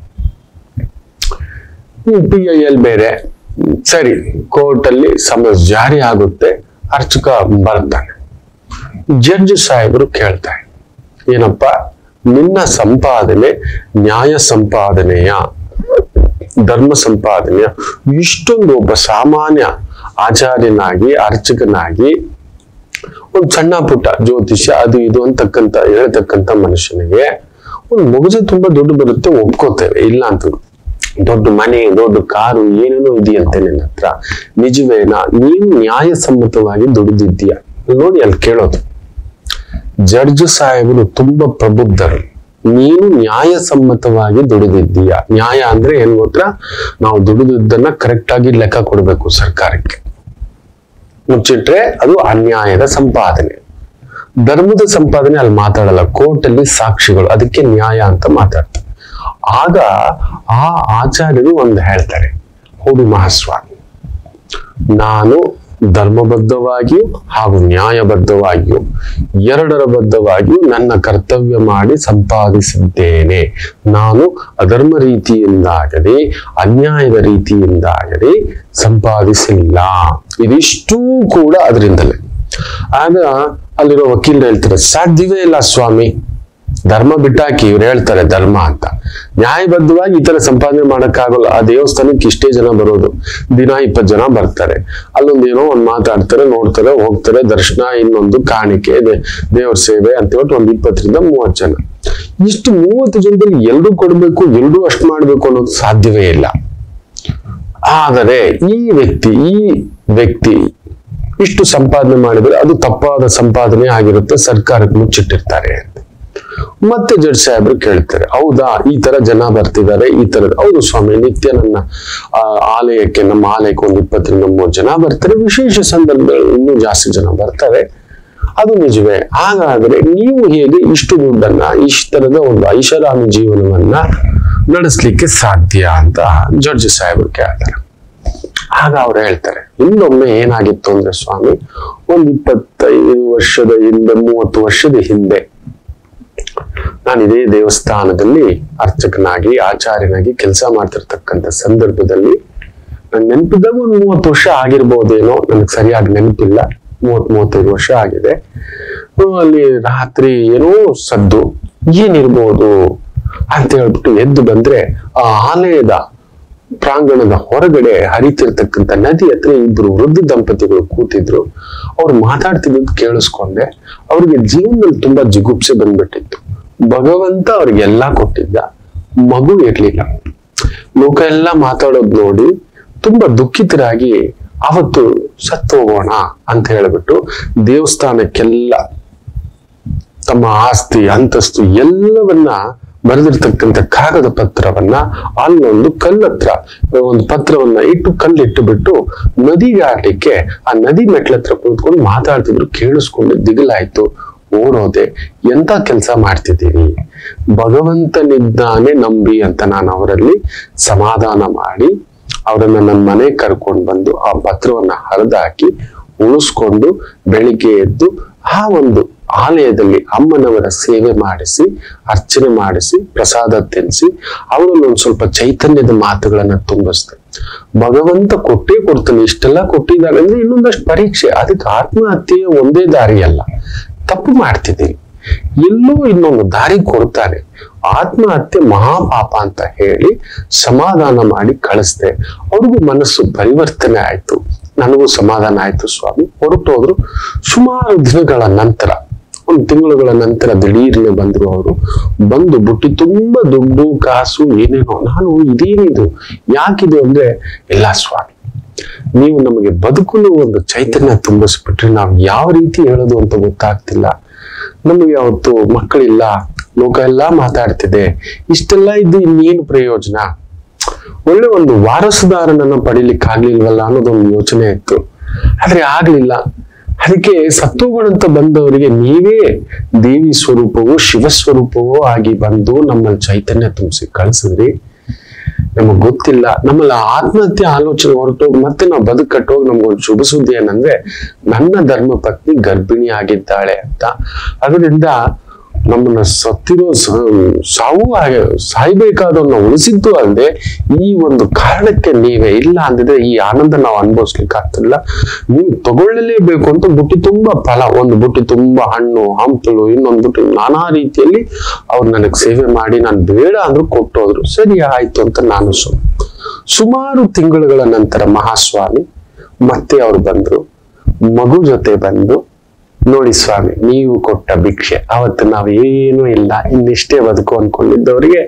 ಪಿ ಐ ಎಲ್ ಬೇರೆ ಸರಿ ಕೋರ್ಟ್ ಅಲ್ಲಿ ಸಮನ್ಸ್ ಜಾರಿ ಆಗುತ್ತೆ ಅರ್ಚಕ ಬರ್ತಾನೆ ಜಡ್ಜ್ ಸಾಹೇಬರು ಕೇಳ್ತಾರೆ ಏನಪ್ಪ ನಿನ್ನ ಸಂಪಾದನೆ ನ್ಯಾಯ ಸಂಪಾದನೆಯ ಧರ್ಮ ಸಂಪಾದನೆಯ ಇಷ್ಟೊಂದು ಒಬ್ಬ ಸಾಮಾನ್ಯ ಆಚಾರ್ಯನಾಗಿ ಅರ್ಚಕನಾಗಿ ಒಂದು ಸಣ್ಣ ಪುಟ್ಟ ಜ್ಯೋತಿಷ್ಯ ಅದು ಇದು ಅಂತಕ್ಕಂತ ಹೇಳ್ತಕ್ಕಂತ ಮನುಷ್ಯನಿಗೆ ಒಂದು ಮುಗುಜ ತುಂಬಾ ದುಡ್ಡು ಬರುತ್ತೆ ಒಪ್ಕೋತೇವೆ ಇಲ್ಲ ಅಂತ ದೊಡ್ಡ ಮನೆ ದೊಡ್ಡ ಕಾರು ಏನೇನೋ ಇದೆಯಂತೆ ನಿನ್ನ ಹತ್ರ ನಿಜವೇನಾ ನೀನು ನ್ಯಾಯಸಮ್ಮತವಾಗಿ ದುಡಿದಿದ್ದೀಯ ನೋಡಿ ಅಲ್ಲಿ ಕೇಳೋದು ಜಡ್ಜ್ ಸಾಹೇಬರು ತುಂಬಾ ಪ್ರಬುದ್ಧರು ನೀನು ನ್ಯಾಯಸಮ್ಮತವಾಗಿ ದುಡಿದಿದ್ದೀಯ ನ್ಯಾಯ ಅಂದ್ರೆ ಏನ್ ಗೊತ್ತಾ ನಾವು ದುಡಿದಿದ್ದನ್ನ ಕರೆಕ್ಟ್ ಆಗಿ ಲೆಕ್ಕ ಕೊಡಬೇಕು ಸರ್ಕಾರಕ್ಕೆ ಮುಚ್ಚಿಟ್ರೆ ಅದು ಅನ್ಯಾಯದ ಸಂಪಾದನೆ ಧರ್ಮದ ಸಂಪಾದನೆ ಅಲ್ಲಿ ಮಾತಾಡಲ್ಲ ಕೋರ್ಟ್ ಅಲ್ಲಿ ಸಾಕ್ಷಿಗಳು ಅದಕ್ಕೆ ನ್ಯಾಯ ಅಂತ ಮಾತಾಡ್ತಾರೆ ಆಗ ಆ ಆಚಾರ್ಯರು ಒಂದು ಹೇಳ್ತಾರೆ ಹೌದು ಮಹಾಸ್ವಾಮಿ ನಾನು ಧರ್ಮಬದ್ಧವಾಗಿಯೂ ಹಾಗೂ ನ್ಯಾಯಬದ್ಧವಾಗಿಯೂ ಎರಡರ ಬದ್ಧವಾಗಿಯೂ ನನ್ನ ಕರ್ತವ್ಯ ಮಾಡಿ ಸಂಪಾದಿಸಿದ್ದೇನೆ ನಾನು ಅಧರ್ಮ ರೀತಿಯಿಂದಾಗಲಿ ಅನ್ಯಾಯದ ರೀತಿಯಿಂದಾಗಲಿ ಸಂಪಾದಿಸಿಲ್ಲ ಇದಿಷ್ಟೂ ಕೂಡ ಅದರಿಂದಲೇ ಆಗ ಅಲ್ಲಿರೋ ವಕೀಲರು ಹೇಳ್ತಾರೆ ಸಾಧ್ಯವೇ ಇಲ್ಲ ಸ್ವಾಮಿ ಧರ್ಮ ಬಿಟ್ಟಾಕಿ ಇವ್ರು ಹೇಳ್ತಾರೆ ಧರ್ಮ ಅಂತ ನ್ಯಾಯಬದ್ಧವಾಗಿ ಈ ತರ ಸಂಪಾದನೆ ಮಾಡಕ್ಕಾಗಲ್ಲ ಆ ದೇವಸ್ಥಾನಕ್ಕೆ ಇಷ್ಟೇ ಜನ ಬರೋದು ದಿನ ಇಪ್ಪತ್ತು ಜನ ಬರ್ತಾರೆ ಅಲ್ಲೊಂದು ಏನೋ ಒಂದ್ ಮಾತಾಡ್ತಾರೆ ನೋಡ್ತಾರೆ ಹೋಗ್ತಾರೆ ದರ್ಶನ ಇನ್ನೊಂದು ಕಾಣಿಕೆ ದೇ- ದೇವ್ರ ಸೇವೆ ಅಂತ ಹೇಳ್ಬಿಟ್ಟು ಒಂದ್ ಇಪ್ಪತ್ತರಿಂದ ಮೂವತ್ತು ಜನ ಇಷ್ಟು ಮೂವತ್ತು ಜನದಲ್ಲಿ ಎಲ್ರೂ ಕೊಡ್ಬೇಕು ಎಲ್ರೂ ಅಷ್ಟು ಮಾಡ್ಬೇಕು ಅನ್ನೋದು ಸಾಧ್ಯವೇ ಇಲ್ಲ ಆದರೆ ಈ ವ್ಯಕ್ತಿ ಈ ವ್ಯಕ್ತಿ ಇಷ್ಟು ಸಂಪಾದನೆ ಮಾಡಿದ್ರೆ ಅದು ತಪ್ಪಾದ ಸಂಪಾದನೆ ಆಗಿರುತ್ತೆ ಸರ್ಕಾರಕ್ಕೆ ಮುಚ್ಚಿಟ್ಟಿರ್ತಾರೆ ಅಂತ ಮತ್ತೆ ಜಡ್ಜ್ ಸಾಹೇಬ್ರು ಕೇಳ್ತಾರೆ ಹೌದಾ ಈ ತರ ಜನ ಬರ್ತಿದ್ದಾರೆ ಈ ತರದ ಹೌದು ಸ್ವಾಮಿ ನಿತ್ಯ ನನ್ನ ಆ, ಆಲಯಕ್ಕೆ ನಮ್ಮ ಆಲಯಕ್ಕೆ ಒಂದು ಇಪ್ಪತ್ತರಿಂದ ಮೂವತ್ತು ಜನ ಬರ್ತಾರೆ ವಿಶೇಷ ಸಂದರ್ಭಗಳು ಇನ್ನೂ ಜಾಸ್ತಿ ಜನ ಬರ್ತಾರೆ ಅದು ನಿಜವೇ ಹಾಗಾದ್ರೆ ನೀವು ಹೇಗೆ ಇಷ್ಟು ದುಡ್ಡನ್ನ ಇಷ್ಟು ತರದ ಒಂದು ಐಷಾರಾಮಿ ಜೀವನವನ್ನ ನಡೆಸ್ಲಿಕ್ಕೆ ಸಾಧ್ಯ ಅಂತ ಜಡ್ಜ್ ಸಾಹೇಬ್ರು ಕೇಳ್ತಾರೆ ಆಗ ಅವ್ರು ಹೇಳ್ತಾರೆ ಇನ್ನೊಮ್ಮೆ ಏನಾಗಿತ್ತು ಅಂದ್ರೆ ಸ್ವಾಮಿ ಒಂದ್ ಇಪ್ಪತ್ತೈದು ವರ್ಷದ ಹಿಂದೆ ಮೂವತ್ತು ವರ್ಷದ ಹಿಂದೆ ನಾನು ಇದೇ ದೇವಸ್ಥಾನದಲ್ಲಿ ಅರ್ಚಕನಾಗಿ ಆಚಾರ್ಯನಾಗಿ ಕೆಲಸ ಮಾಡ್ತಿರ್ತಕ್ಕಂಥ ಸಂದರ್ಭದಲ್ಲಿ ನನ್ ನೆನಪಿದ್ದಾಗ ಒಂದು ಮೂವತ್ತು ವರ್ಷ ಆಗಿರ್ಬೋದೇನೋ ನನಗೆ ಸರಿಯಾಗಿ ನೆನಪಿಲ್ಲ ಮೂವತ್ ಮೂವತ್ತೈದು ವರ್ಷ ಆಗಿದೆ ಹ್ಮ್, ಅಲ್ಲಿ ರಾತ್ರಿ ಏನೋ ಸದ್ದು ಏನಿರ್ಬೋದು ಅಂತ ಹೇಳ್ಬಿಟ್ಟು ಎದ್ದು ಬಂದ್ರೆ ಆ ಆಲಯದ ಪ್ರಾಂಗಣದ ಹೊರಗಡೆ ಹರಿತಿರ್ತಕ್ಕಂಥ ನದಿ ಹತ್ರ ಇಬ್ರು ವೃದ್ಧ ದಂಪತಿಗಳು ಕೂತಿದ್ರು ಅವ್ರು ಮಾತಾಡ್ತಿದ್ದದ್ದು ಕೇಳಿಸ್ಕೊಂಡೆ ಅವ್ರಿಗೆ ಜೀವನದಲ್ಲಿ ತುಂಬಾ ಜಿಗುಪ್ಸೆ ಬಂದ್ಬಿಟ್ಟಿತ್ತು ಭಗವಂತ ಅವ್ರಿಗೆಲ್ಲ ಕೊಟ್ಟಿದ್ದ ಮಗು ಇರ್ಲಿಲ್ಲ ಲೋಕ ಎಲ್ಲ ಮಾತಾಡೋದ್ ನೋಡಿ ತುಂಬಾ ದುಃಖಿತರಾಗಿ ಅವತ್ತು ಸತ್ತು ಹೋಗೋಣ ಅಂತ ಹೇಳ್ಬಿಟ್ಟು ದೇವಸ್ಥಾನಕ್ಕೆಲ್ಲ ತಮ್ಮ ಆಸ್ತಿ ಅಂತಸ್ತು ಎಲ್ಲವನ್ನ ಬರೆದಿರ್ತಕ್ಕಂಥ ಕಾಗದ ಪತ್ರವನ್ನ ಅಲ್ಲೊಂದು ಕಲ್ಲತ್ರ ಒಂದು ಪತ್ರವನ್ನ ಇಟ್ಟು ಕಲ್ಲಿಟ್ಟು ಬಿಟ್ಟು ನದಿಗೆ ಆಡ್ಲಿಕ್ಕೆ ಆ ನದಿ ಮೆಟ್ಲತ್ರ ಕೂತ್ಕೊಂಡು ಮಾತಾಡ್ತಿದ್ರು ಕೇಳಿಸ್ಕೊಂಡು ದಿಗಿಲಾಯ್ತು ಓಡೋದೆ ಎಂತ ಕೆಲಸ ಮಾಡ್ತಿದ್ದೀರಿ ಭಗವಂತನಿದ್ದಾನೆ ನಂಬಿ ಅಂತ ನಾನು ಅವರಲ್ಲಿ ಸಮಾಧಾನ ಮಾಡಿ ಅವರನ್ನ ನನ್ನ ಮನೆ ಕರ್ಕೊಂಡು ಬಂದು ಆ ಪತ್ರವನ್ನ ಹರಿದಾಕಿ ಉಳಿಸ್ಕೊಂಡು ಬೆಳಿಗ್ಗೆ ಎದ್ದು ಆ ಒಂದು ಆಲಯದಲ್ಲಿ ಅಮ್ಮನವರ ಸೇವೆ ಮಾಡಿಸಿ ಅರ್ಚನೆ ಮಾಡಿಸಿ ಪ್ರಸಾದ ತಿನ್ನಿಸಿ ಅವರಲ್ಲಿ ಒಂದು ಸ್ವಲ್ಪ ಚೈತನ್ಯದ ಮಾತುಗಳನ್ನ ತುಂಬಿಸ್ದೆ ಭಗವಂತ ಕೊಟ್ಟೇ ಕೊಡ್ತಾನೆ ಇಷ್ಟೆಲ್ಲ ಕೊಟ್ಟಿದ್ದಾನೆ ಅಂದ್ರೆ ಇನ್ನೊಂದಷ್ಟು ಪರೀಕ್ಷೆ ಅದಕ್ಕೆ ಆತ್ಮಹತ್ಯೆಯ ಒಂದೇ ದಾರಿ ಅಲ್ಲ ತಪ್ಪು ಮಾಡ್ತಿದ್ದೀವಿ ಎಲ್ಲೋ ಇನ್ನೊಂದು ದಾರಿ ಕೊಡ್ತಾರೆ ಆತ್ಮಹತ್ಯೆ ಮಹಾಪಾಪ ಅಂತ ಹೇಳಿ ಸಮಾಧಾನ ಮಾಡಿ ಕಳಿಸ್ದೆ ಅವ್ರಿಗೂ ಮನಸ್ಸು ಪರಿವರ್ತನೆ ಆಯ್ತು ನನಗೂ ಸಮಾಧಾನ ಆಯ್ತು ಸ್ವಾಮಿ ಹೊರಟೋದ್ರು ಸುಮಾರು ದಿನಗಳ ನಂತರ ಒಂದು ತಿಂಗಳುಗಳ ನಂತರ ದಿಢೀರ್ನೆ ಬಂದ್ರು ಅವರು ಬಂದು ಬುಟ್ಟಿ ತುಂಬಾ ದುಡ್ಡು ಕಾಸು ಏನೇನೋ ನಾನು ಇದೇನಿದು ಯಾಕಿದು ಅಂದ್ರೆ ಇಲ್ಲ ಸ್ವಾಮಿ ನೀವು ನಮಗೆ ಬದುಕಲು ಒಂದು ಚೈತನ್ಯ ತುಂಬಿಸ್ಬಿಟ್ರೆ ನಾವು ಯಾವ ರೀತಿ ಹೇಳೋದು ಅಂತ ಗೊತ್ತಾಗ್ತಿಲ್ಲ ನಮಗೆ ಅವತ್ತು ಮಕ್ಕಳಿಲ್ಲ ಲೋಕ ಎಲ್ಲ ಮಾತಾಡ್ತಿದೆ ಇಷ್ಟೆಲ್ಲ ಇದ್ದು ಇನ್ನೇನು ಪ್ರಯೋಜನ ಒಳ್ಳೆ ಒಂದು ವಾರಸುದಾರನನ್ನ ಪಡಿಲಿಕ್ಕೆ ಆಗ್ಲಿಲ್ವಲ್ಲ ಅನ್ನೋದೊಂದು ಯೋಚನೆ ಇತ್ತು ಆದ್ರೆ ಆಗ್ಲಿಲ್ಲ ಅದಕ್ಕೆ ಸತ್ತೋಗುಣಂತ ಬಂದವರಿಗೆ ನೀವೇ ದೇವಿ ಸ್ವರೂಪವೋ ಶಿವ ಸ್ವರೂಪವೋ ಆಗಿ ಬಂದು ನಮ್ಮಲ್ಲಿ ಚೈತನ್ಯ ತುಂಬಿಸಿ ಕಳ್ಸಿದ್ರಿ ನಮಗ್ ಗೊತ್ತಿಲ್ಲ ನಮ್ಮಲ್ಲಿ ಆತ್ಮಹತ್ಯೆ ಆಲೋಚನೆ ಹೊರಟೋಗಿ ಮತ್ತೆ ನಾವು ಬದುಕು ಕಟ್ಟೋಗಿ ನಮ್ಗೊಂದು ಶುಭ ಸುದ್ದಿ ಏನಂದ್ರೆ ನನ್ನ ಧರ್ಮ ಪತ್ನಿ ಗರ್ಭಿಣಿ ಆಗಿದ್ದಾಳೆ ಅಂತ ಅದರಿಂದ ನಮ್ಮನ್ನ ಸತ್ತಿರೋ ಸ- ಸಾವು ಹಾಗೆ ಸಾಯ್ಬೇಕಾದವನ್ನ ಉಳಿಸಿದ್ದು ಅಲ್ಲದೆ ಈ ಒಂದು ಕಾರಣಕ್ಕೆ ನೀವೇ ಇಲ್ಲ ಅಂದಿದ್ರೆ ಈ ಆನಂದ ನಾವು ಅನುಭವಿಸ್ಲಿಕ್ಕೆ ಆಗ್ತಿಲ್ಲ ನೀವು ತಗೊಳ್ಳಲೇಬೇಕು ಅಂತ ಬುಟ್ಟಿ ತುಂಬಾ ಫಲ ಒಂದು ಬುಟ್ಟಿ ತುಂಬಾ ಹಣ್ಣು ಹಂಪಲು ಇನ್ನೊಂದು ಬುಟ್ಟಿ ನಾನಾ ರೀತಿಯಲ್ಲಿ ಅವ್ರು ನನಗೆ ಸೇವೆ ಮಾಡಿ ನಾನು ಬೇಡ ಅಂದ್ರು ಕೊಟ್ಟೋದ್ರು ಸರಿ ಆಯ್ತು ಅಂತ ನಾನು ಸುಮ್ ಸುಮಾರು ತಿಂಗಳುಗಳ ನಂತರ ಮಹಾಸ್ವಾಮಿ ಮತ್ತೆ ಅವ್ರು ಬಂದ್ರು ಮಗು ಜೊತೆ ಬಂದು ನೋಡಿ ಸ್ವಾಮಿ ನೀವು ಕೊಟ್ಟ ಭಿಕ್ಷೆ ಅವತ್ತು ನಾವು ಏನೂ ಇಲ್ಲ ಇನ್ನಿಷ್ಟೇ ಬದುಕು ಅನ್ಕೊಂಡಿದ್ದವರಿಗೆ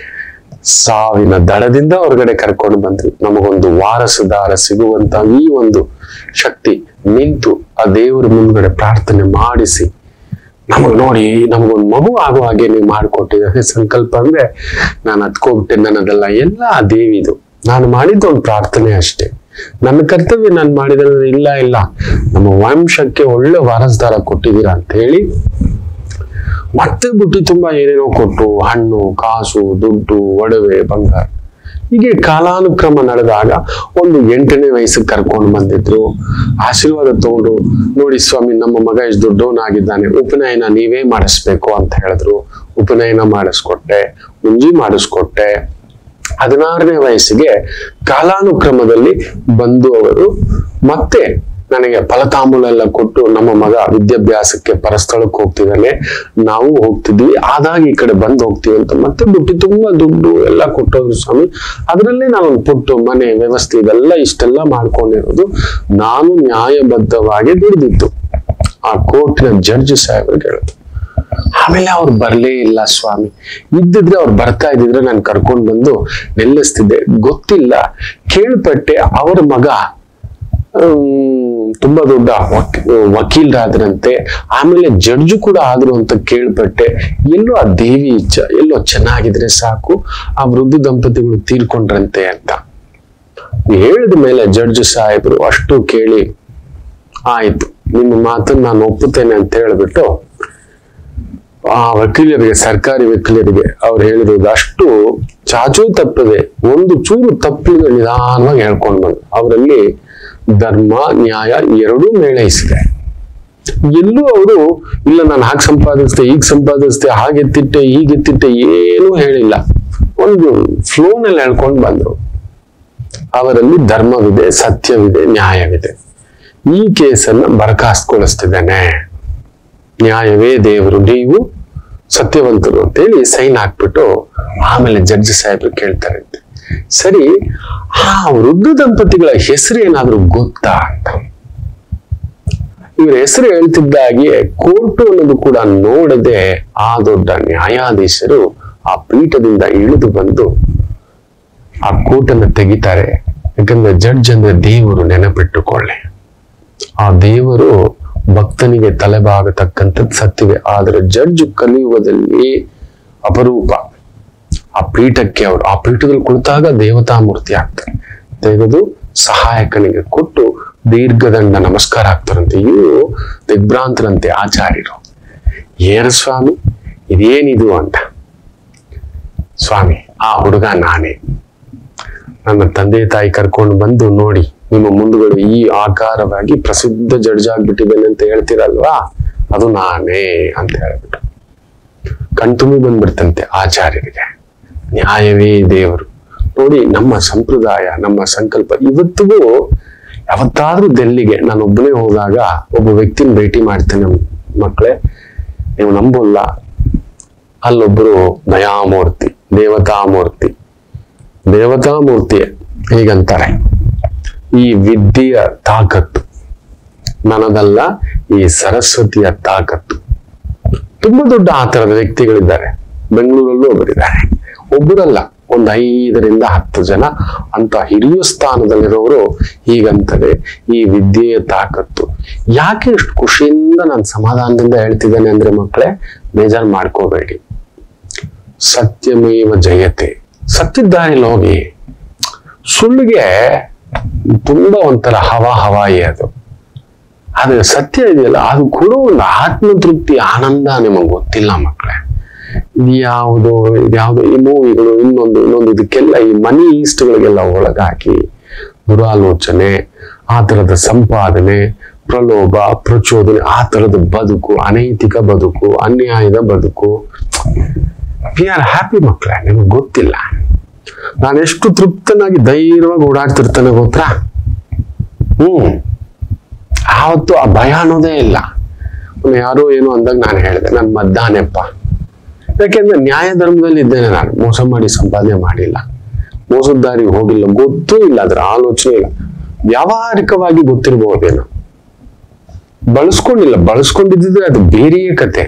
ಸಾವಿನ ದಡದಿಂದ ಹೊರಗಡೆ ಕರ್ಕೊಂಡು ಬಂದ್ವಿ ನಮಗೊಂದು ವಾರಸುದಾರ ಸಿಗುವಂತ ಈ ಒಂದು ಶಕ್ತಿ ನಿಂತು ಆ ದೇವರ ಮುಂದ್ಗಡೆ ಪ್ರಾರ್ಥನೆ ಮಾಡಿಸಿ ನಮಗ್ ನೋಡಿ ನಮಗೊಂದು ಮಗು ಆಗೋ ಹಾಗೆ ನೀವು ಮಾಡಿಕೊಟ್ಟಿದ್ದಾರೆ ಸಂಕಲ್ಪ ಅಂದ್ರೆ ನಾನು ಹತ್ಕೋಬಿಟ್ಟೆ ನನ್ನದೆಲ್ಲ ಎಲ್ಲ ಆ ದೇವಿದು ನಾನು ಮಾಡಿದ್ದು ಒಂದು ಪ್ರಾರ್ಥನೆ ಅಷ್ಟೇ ನನ್ನ ಕರ್ತವ್ಯ ನಾನು ಮಾಡಿದ್ರೆ ಇಲ್ಲ ಇಲ್ಲ ನಮ್ಮ ವಂಶಕ್ಕೆ ಒಳ್ಳೆ ವಾರಸ್ದಾರ ಕೊಟ್ಟಿದ್ದೀರಾ ಅಂತ ಹೇಳಿ ಮತ್ತೆ ಬುಟ್ಟಿ ತುಂಬಾ ಏನೇನೋ ಕೊಟ್ಟು ಹಣ್ಣು ಕಾಸು ದುಡ್ಡು ಒಡವೆ ಬಂಗಾರ ಹೀಗೆ ಕಾಲಾನುಕ್ರಮ ನಡೆದಾಗ ಒಂದು ಎಂಟನೇ ವಯಸ್ಸಿಗೆ ಕರ್ಕೊಂಡು ಬಂದಿದ್ರು ಆಶೀರ್ವಾದ ತಗೊಂಡು ನೋಡಿ ಸ್ವಾಮಿ ನಮ್ಮ ಮಗ ಇಷ್ಟು ದೊಡ್ಡವನಾಗಿದ್ದಾನೆ ಉಪನಯನ ನೀವೇ ಮಾಡಿಸ್ಬೇಕು ಅಂತ ಹೇಳಿದ್ರು ಉಪನಯನ ಮಾಡಿಸ್ಕೊಟ್ಟೆ ಮುಂಜಿ ಮಾಡಿಸ್ಕೊಟ್ಟೆ ಹದಿನಾರನೇ ವಯಸ್ಸಿಗೆ ಕಾಲಾನುಕ್ರಮದಲ್ಲಿ ಬಂದು ಅವರು ಮತ್ತೆ ನನಗೆ ಫಲತಾಂಬೂಲ ಎಲ್ಲ ಕೊಟ್ಟು ನಮ್ಮ ಮಗ ವಿದ್ಯಾಭ್ಯಾಸಕ್ಕೆ ಪರಸ್ಥಳಕ್ಕೆ ಹೋಗ್ತಿದ್ದಾನೆ ನಾವು ಹೋಗ್ತಿದ್ವಿ ಆದಾಗ ಈ ಕಡೆ ಬಂದು ಹೋಗ್ತೀವಿ ಅಂತ ಮತ್ತೆ ಬುಟ್ಟಿ ತುಂಬಾ ದುಡ್ಡು ಎಲ್ಲ ಕೊಟ್ಟೋದ್ರು ಸ್ವಾಮಿ ಅದರಲ್ಲೇ ನಾನು ಪುಟ್ಟು ಮನೆ ವ್ಯವಸ್ಥೆ ಇದೆಲ್ಲ ಇಷ್ಟೆಲ್ಲ ಮಾಡ್ಕೊಂಡಿರೋದು ನಾನು ನ್ಯಾಯಬದ್ಧವಾಗಿ ದುಡಿದಿತ್ತು ಆ ಕೋರ್ಟಿನ ಜಡ್ಜ್ ಸಾಹೇಬ್ರಿಗೆ ಹೇಳಿದ್ರು ಆಮೇಲೆ ಅವ್ರು ಬರ್ಲೇ ಇಲ್ಲ ಸ್ವಾಮಿ ಇದ್ದಿದ್ರೆ ಅವ್ರು ಬರ್ತಾ ಇದ್ದಿದ್ರೆ ನಾನು ಕರ್ಕೊಂಡು ಬಂದು ನಿಲ್ಲಿಸ್ತಿದ್ದೆ ಗೊತ್ತಿಲ್ಲ ಕೇಳ್ಪಟ್ಟೆ ಅವ್ರ ಮಗ ಹ್ಮ್, ತುಂಬಾ ದೊಡ್ಡ ವಕ್- ವಕೀಲರಾದ್ರಂತೆ ಆಮೇಲೆ ಜಡ್ಜು ಕೂಡ ಆದ್ರು ಅಂತ ಕೇಳ್ಪಟ್ಟೆ ಎಲ್ಲೋ ಆ ದೇವಿ ಇಚ್ಛ ಎಲ್ಲೋ ಚೆನ್ನಾಗಿದ್ರೆ ಸಾಕು ಆ ವೃದ್ಧ ದಂಪತಿಗಳು ತೀರ್ಕೊಂಡ್ರಂತೆ ಅಂತ ಹೇಳಿದ ಮೇಲೆ ಜಡ್ಜ್ ಸಾಹೇಬರು ಅಷ್ಟು ಕೇಳಿ ಆಯ್ತು ನಿಮ್ಮ ಮಾತನ್ನ ನಾನು ಒಪ್ಪುತ್ತೇನೆ ಅಂತ ಹೇಳ್ಬಿಟ್ಟು ಆ ವಕೀಲರಿಗೆ ಸರ್ಕಾರಿ ವಕೀಲರಿಗೆ ಅವ್ರು ಹೇಳಿರೋದು ಅಷ್ಟು ಚಾಚೂ ತಪ್ಪದೆ ಒಂದು ಚೂರು ತಪ್ಪಿದ ನಿಧಾನವಾಗಿ ಹೇಳ್ಕೊಂಡು ಬಂದು ಅವರಲ್ಲಿ ಧರ್ಮ ನ್ಯಾಯ ಎರಡೂ ಮೇಳೈಸಿದೆ ಎಲ್ಲೂ ಅವರು ಇಲ್ಲ ನಾನು ಹಾಗೆ ಸಂಪಾದಿಸ್ದೆ ಈಗ ಸಂಪಾದಿಸ್ದೆ ಹಾಗೆ ಎತ್ತಿಟ್ಟೆ ಹೀಗೆ ಎತ್ತಿಟ್ಟೆ ಏನೂ ಹೇಳಿಲ್ಲ ಒಂದು ಫ್ಲೋನಲ್ಲಿ ಹೇಳ್ಕೊಂಡು ಬಂದ್ರು ಅವರಲ್ಲಿ ಧರ್ಮವಿದೆ ಸತ್ಯವಿದೆ ನ್ಯಾಯವಿದೆ ಈ ಕೇಸನ್ನ ಬರಖಾಸ್ತುಗೊಳಿಸ್ತಿದ್ದೇನೆ ನ್ಯಾಯವೇ ದೇವರು ನೀವು ಸತ್ಯವಂತರು ಅಂತೇಳಿ ಸೈನ್ ಹಾಕ್ಬಿಟ್ಟು ಆಮೇಲೆ ಜಡ್ಜ್ ಸಾಹೇಬ್ರು ಕೇಳ್ತಾರಂತೆ ಸರಿ ಆ ವೃದ್ಧ ದಂಪತಿಗಳ ಹೆಸರು ಏನಾದ್ರೂ ಗೊತ್ತಾ ಅಂತ ಇವ್ರ ಹೆಸರು ಹೇಳ್ತಿದ್ದಾಗೆ ಕೋರ್ಟು ಅನ್ನೋದು ಕೂಡ ನೋಡದೆ ಆ ದೊಡ್ಡ ನ್ಯಾಯಾಧೀಶರು ಆ ಪೀಠದಿಂದ ಇಳಿದು ಬಂದು ಆ ಕೋರ್ಟನ್ನು ತೆಗಿತಾರೆ ಯಾಕಂದ್ರೆ ಜಡ್ಜ್ ಅಂದ್ರೆ ದೇವರು ನೆನಪಿಟ್ಟುಕೊಳ್ಳಿ ಆ ದೇವರು ಭಕ್ತನಿಗೆ ತಲೆಬಾಗತಕ್ಕಂಥದ್ದು ಸತ್ಯವೇ ಆದರೆ ಜಡ್ಜ್ ಕಲಿಯುಗದಲ್ಲಿ ಅಪರೂಪ ಆ ಪೀಠಕ್ಕೆ ಅವರು ಆ ಪೀಠದಲ್ಲಿ ಕುಳಿತಾಗ ದೇವತಾ ಮೂರ್ತಿ ಆಗ್ತಾರೆ ತೆಗೆದು ಸಹಾಯಕನಿಗೆ ಕೊಟ್ಟು ದೀರ್ಘದಂಡ ನಮಸ್ಕಾರ ಆಗ್ತಾರಂತೆ ಇವರು ದಿಗ್ಭ್ರಾಂತರಂತೆ ಆಚಾರ್ಯರು ಏನ ಸ್ವಾಮಿ ಇದೇನಿದು ಅಂತ ಸ್ವಾಮಿ ಆ ಹುಡುಗ ನಾನೇ ನನ್ನ ತಂದೆ ತಾಯಿ ಕರ್ಕೊಂಡು ಬಂದು ನೋಡಿ ನಿಮ್ಮ ಮುಂದುಗಡೆ ಈ ಆಕಾರವಾಗಿ ಪ್ರಸಿದ್ಧ ಜಡ್ಜ್ ಆಗ್ಬಿಟ್ಟಿದ್ದೇನೆ ಅಂತ ಹೇಳ್ತೀರಲ್ವಾ ಅದು ನಾನೇ ಅಂತ ಹೇಳ್ಬಿಟ್ಟು ಕಣ್ತುಂಬಿ ಬಂದ್ಬಿಡ್ತಂತೆ ಆಚಾರ್ಯರಿಗೆ ನ್ಯಾಯವೇ ದೇವರು ನೋಡಿ ನಮ್ಮ ಸಂಪ್ರದಾಯ ನಮ್ಮ ಸಂಕಲ್ಪ ಇವತ್ತಿಗೂ ಯಾವತ್ತಾದ್ರೂ ಡೆಲ್ಲಿಗೆ ನಾನು ಒಬ್ಬನೇ ಹೋದಾಗ ಒಬ್ಬ ವ್ಯಕ್ತಿನ ಭೇಟಿ ಮಾಡ್ತೇನೆ ಮಕ್ಕಳೇ ನೀವು ನಂಬೋಲ್ಲ ಅಲ್ಲೊಬ್ಬರು ದಯಾಮೂರ್ತಿ ದೇವತಾಮೂರ್ತಿ ದೇವತಾಮೂರ್ತಿ ಹೀಗಂತಾರೆ ಈ ವಿದ್ಯೆಯ ತಾಕತ್ತು ನನ್ನದಲ್ಲ ಈ ಸರಸ್ವತಿಯ ತಾಕತ್ತು ತುಂಬಾ ದೊಡ್ಡ ಆ ತರದ ವ್ಯಕ್ತಿಗಳಿದ್ದಾರೆ ಬೆಂಗಳೂರಲ್ಲೂ ಒಬ್ಬರಿದ್ದಾರೆ ಒಬ್ಬರಲ್ಲ ಒಂದು ಐದರಿಂದ ಹತ್ತು ಜನ ಅಂತ ಹಿರಿಯ ಸ್ಥಾನದಲ್ಲಿರೋರು ಹೀಗಂತಾರೆ ಈ ವಿದ್ಯೆಯ ತಾಕತ್ತು ಯಾಕೆ ಇಷ್ಟು ಖುಷಿಯಿಂದ ನಾನು ಸಮಾಧಾನದಿಂದ ಹೇಳ್ತಿದ್ದೇನೆ ಅಂದ್ರೆ ಮಕ್ಕಳೇ ಬೇಜಾರು ಮಾಡ್ಕೋಬೇಡಿ ಸತ್ಯಮೇವ ಜಯತೆ ಸತ್ಯದಾರಿಲಿ ಹೋಗಿ ಸುಳ್ಳಿಗೆ ತುಂಬಾ ಒಂಥರ ಹವಾ ಹವಾಯಿ ಅದು ಆದ್ರೆ ಸತ್ಯ ಇದೆಯಲ್ಲ ಅದು ಕೂಡ ಒಂದು ಆತ್ಮತೃಪ್ತಿ ಆನಂದ ನಿಮಗೆ ಗೊತ್ತಿಲ್ಲ ಮಕ್ಕಳೇ ಇದ್ಯಾವುದು ಇದ್ಯಾವುದು ಈ ಮೂವಿಗಳು ಇನ್ನೊಂದು ಇನ್ನೊಂದು ಇದಕ್ಕೆಲ್ಲ ಈ ಮನಿ ಈಸ್ಟ್ಗಳಿಗೆಲ್ಲ ಒಳಗಾಕಿ ದುರಾಲೋಚನೆ ಆ ತರದ ಸಂಪಾದನೆ ಪ್ರಲೋಭ ಪ್ರಚೋದನೆ ಆ ತರದ ಬದುಕು ಅನೈತಿಕ ಬದುಕು ಅನ್ಯಾಯದ ಬದುಕು ವಿ ಆರ್ ಹ್ಯಾಪಿ ಮಕ್ಕಳೇ ನಿಮಗೆ ಗೊತ್ತಿಲ್ಲ ನಾನು ಎಷ್ಟು ತೃಪ್ತನಾಗಿ ಧೈರ್ಯವಾಗಿ ಓಡಾಡ್ತಿರ್ತಾನೆ ಗೊತ್ತಾ ಹ್ಮ್ ಆವತ್ತು ಆ ಭಯ ಅನ್ನೋದೇ ಇಲ್ಲ ಒಮ್ಮೆ ಯಾರೋ ಏನೋ ಅಂದಾಗ ನಾನು ಹೇಳಿದೆ ನಾನು ಮದ್ದಾನೆಪ್ಪ ಯಾಕೆಂದ್ರೆ ನ್ಯಾಯ ಧರ್ಮದಲ್ಲಿ ಇದ್ದೇನೆ ನಾನು ಮೋಸ ಮಾಡಿ ಸಂಪಾದನೆ ಮಾಡಿಲ್ಲ ಮೋಸದ ದಾರಿಗೆ ಹೋಗಿಲ್ಲ ಗೊತ್ತೂ ಇಲ್ಲ ಅದರ ಆಲೋಚನೆ ಇಲ್ಲ ವ್ಯಾವಹಾರಿಕವಾಗಿ ಗೊತ್ತಿರಬಹುದೇನೋ ಬಳಸ್ಕೊಂಡಿಲ್ಲ ಬಳಸ್ಕೊಂಡಿದ್ದಿದ್ರೆ ಅದು ಬೇರೆಯೇ ಕತೆ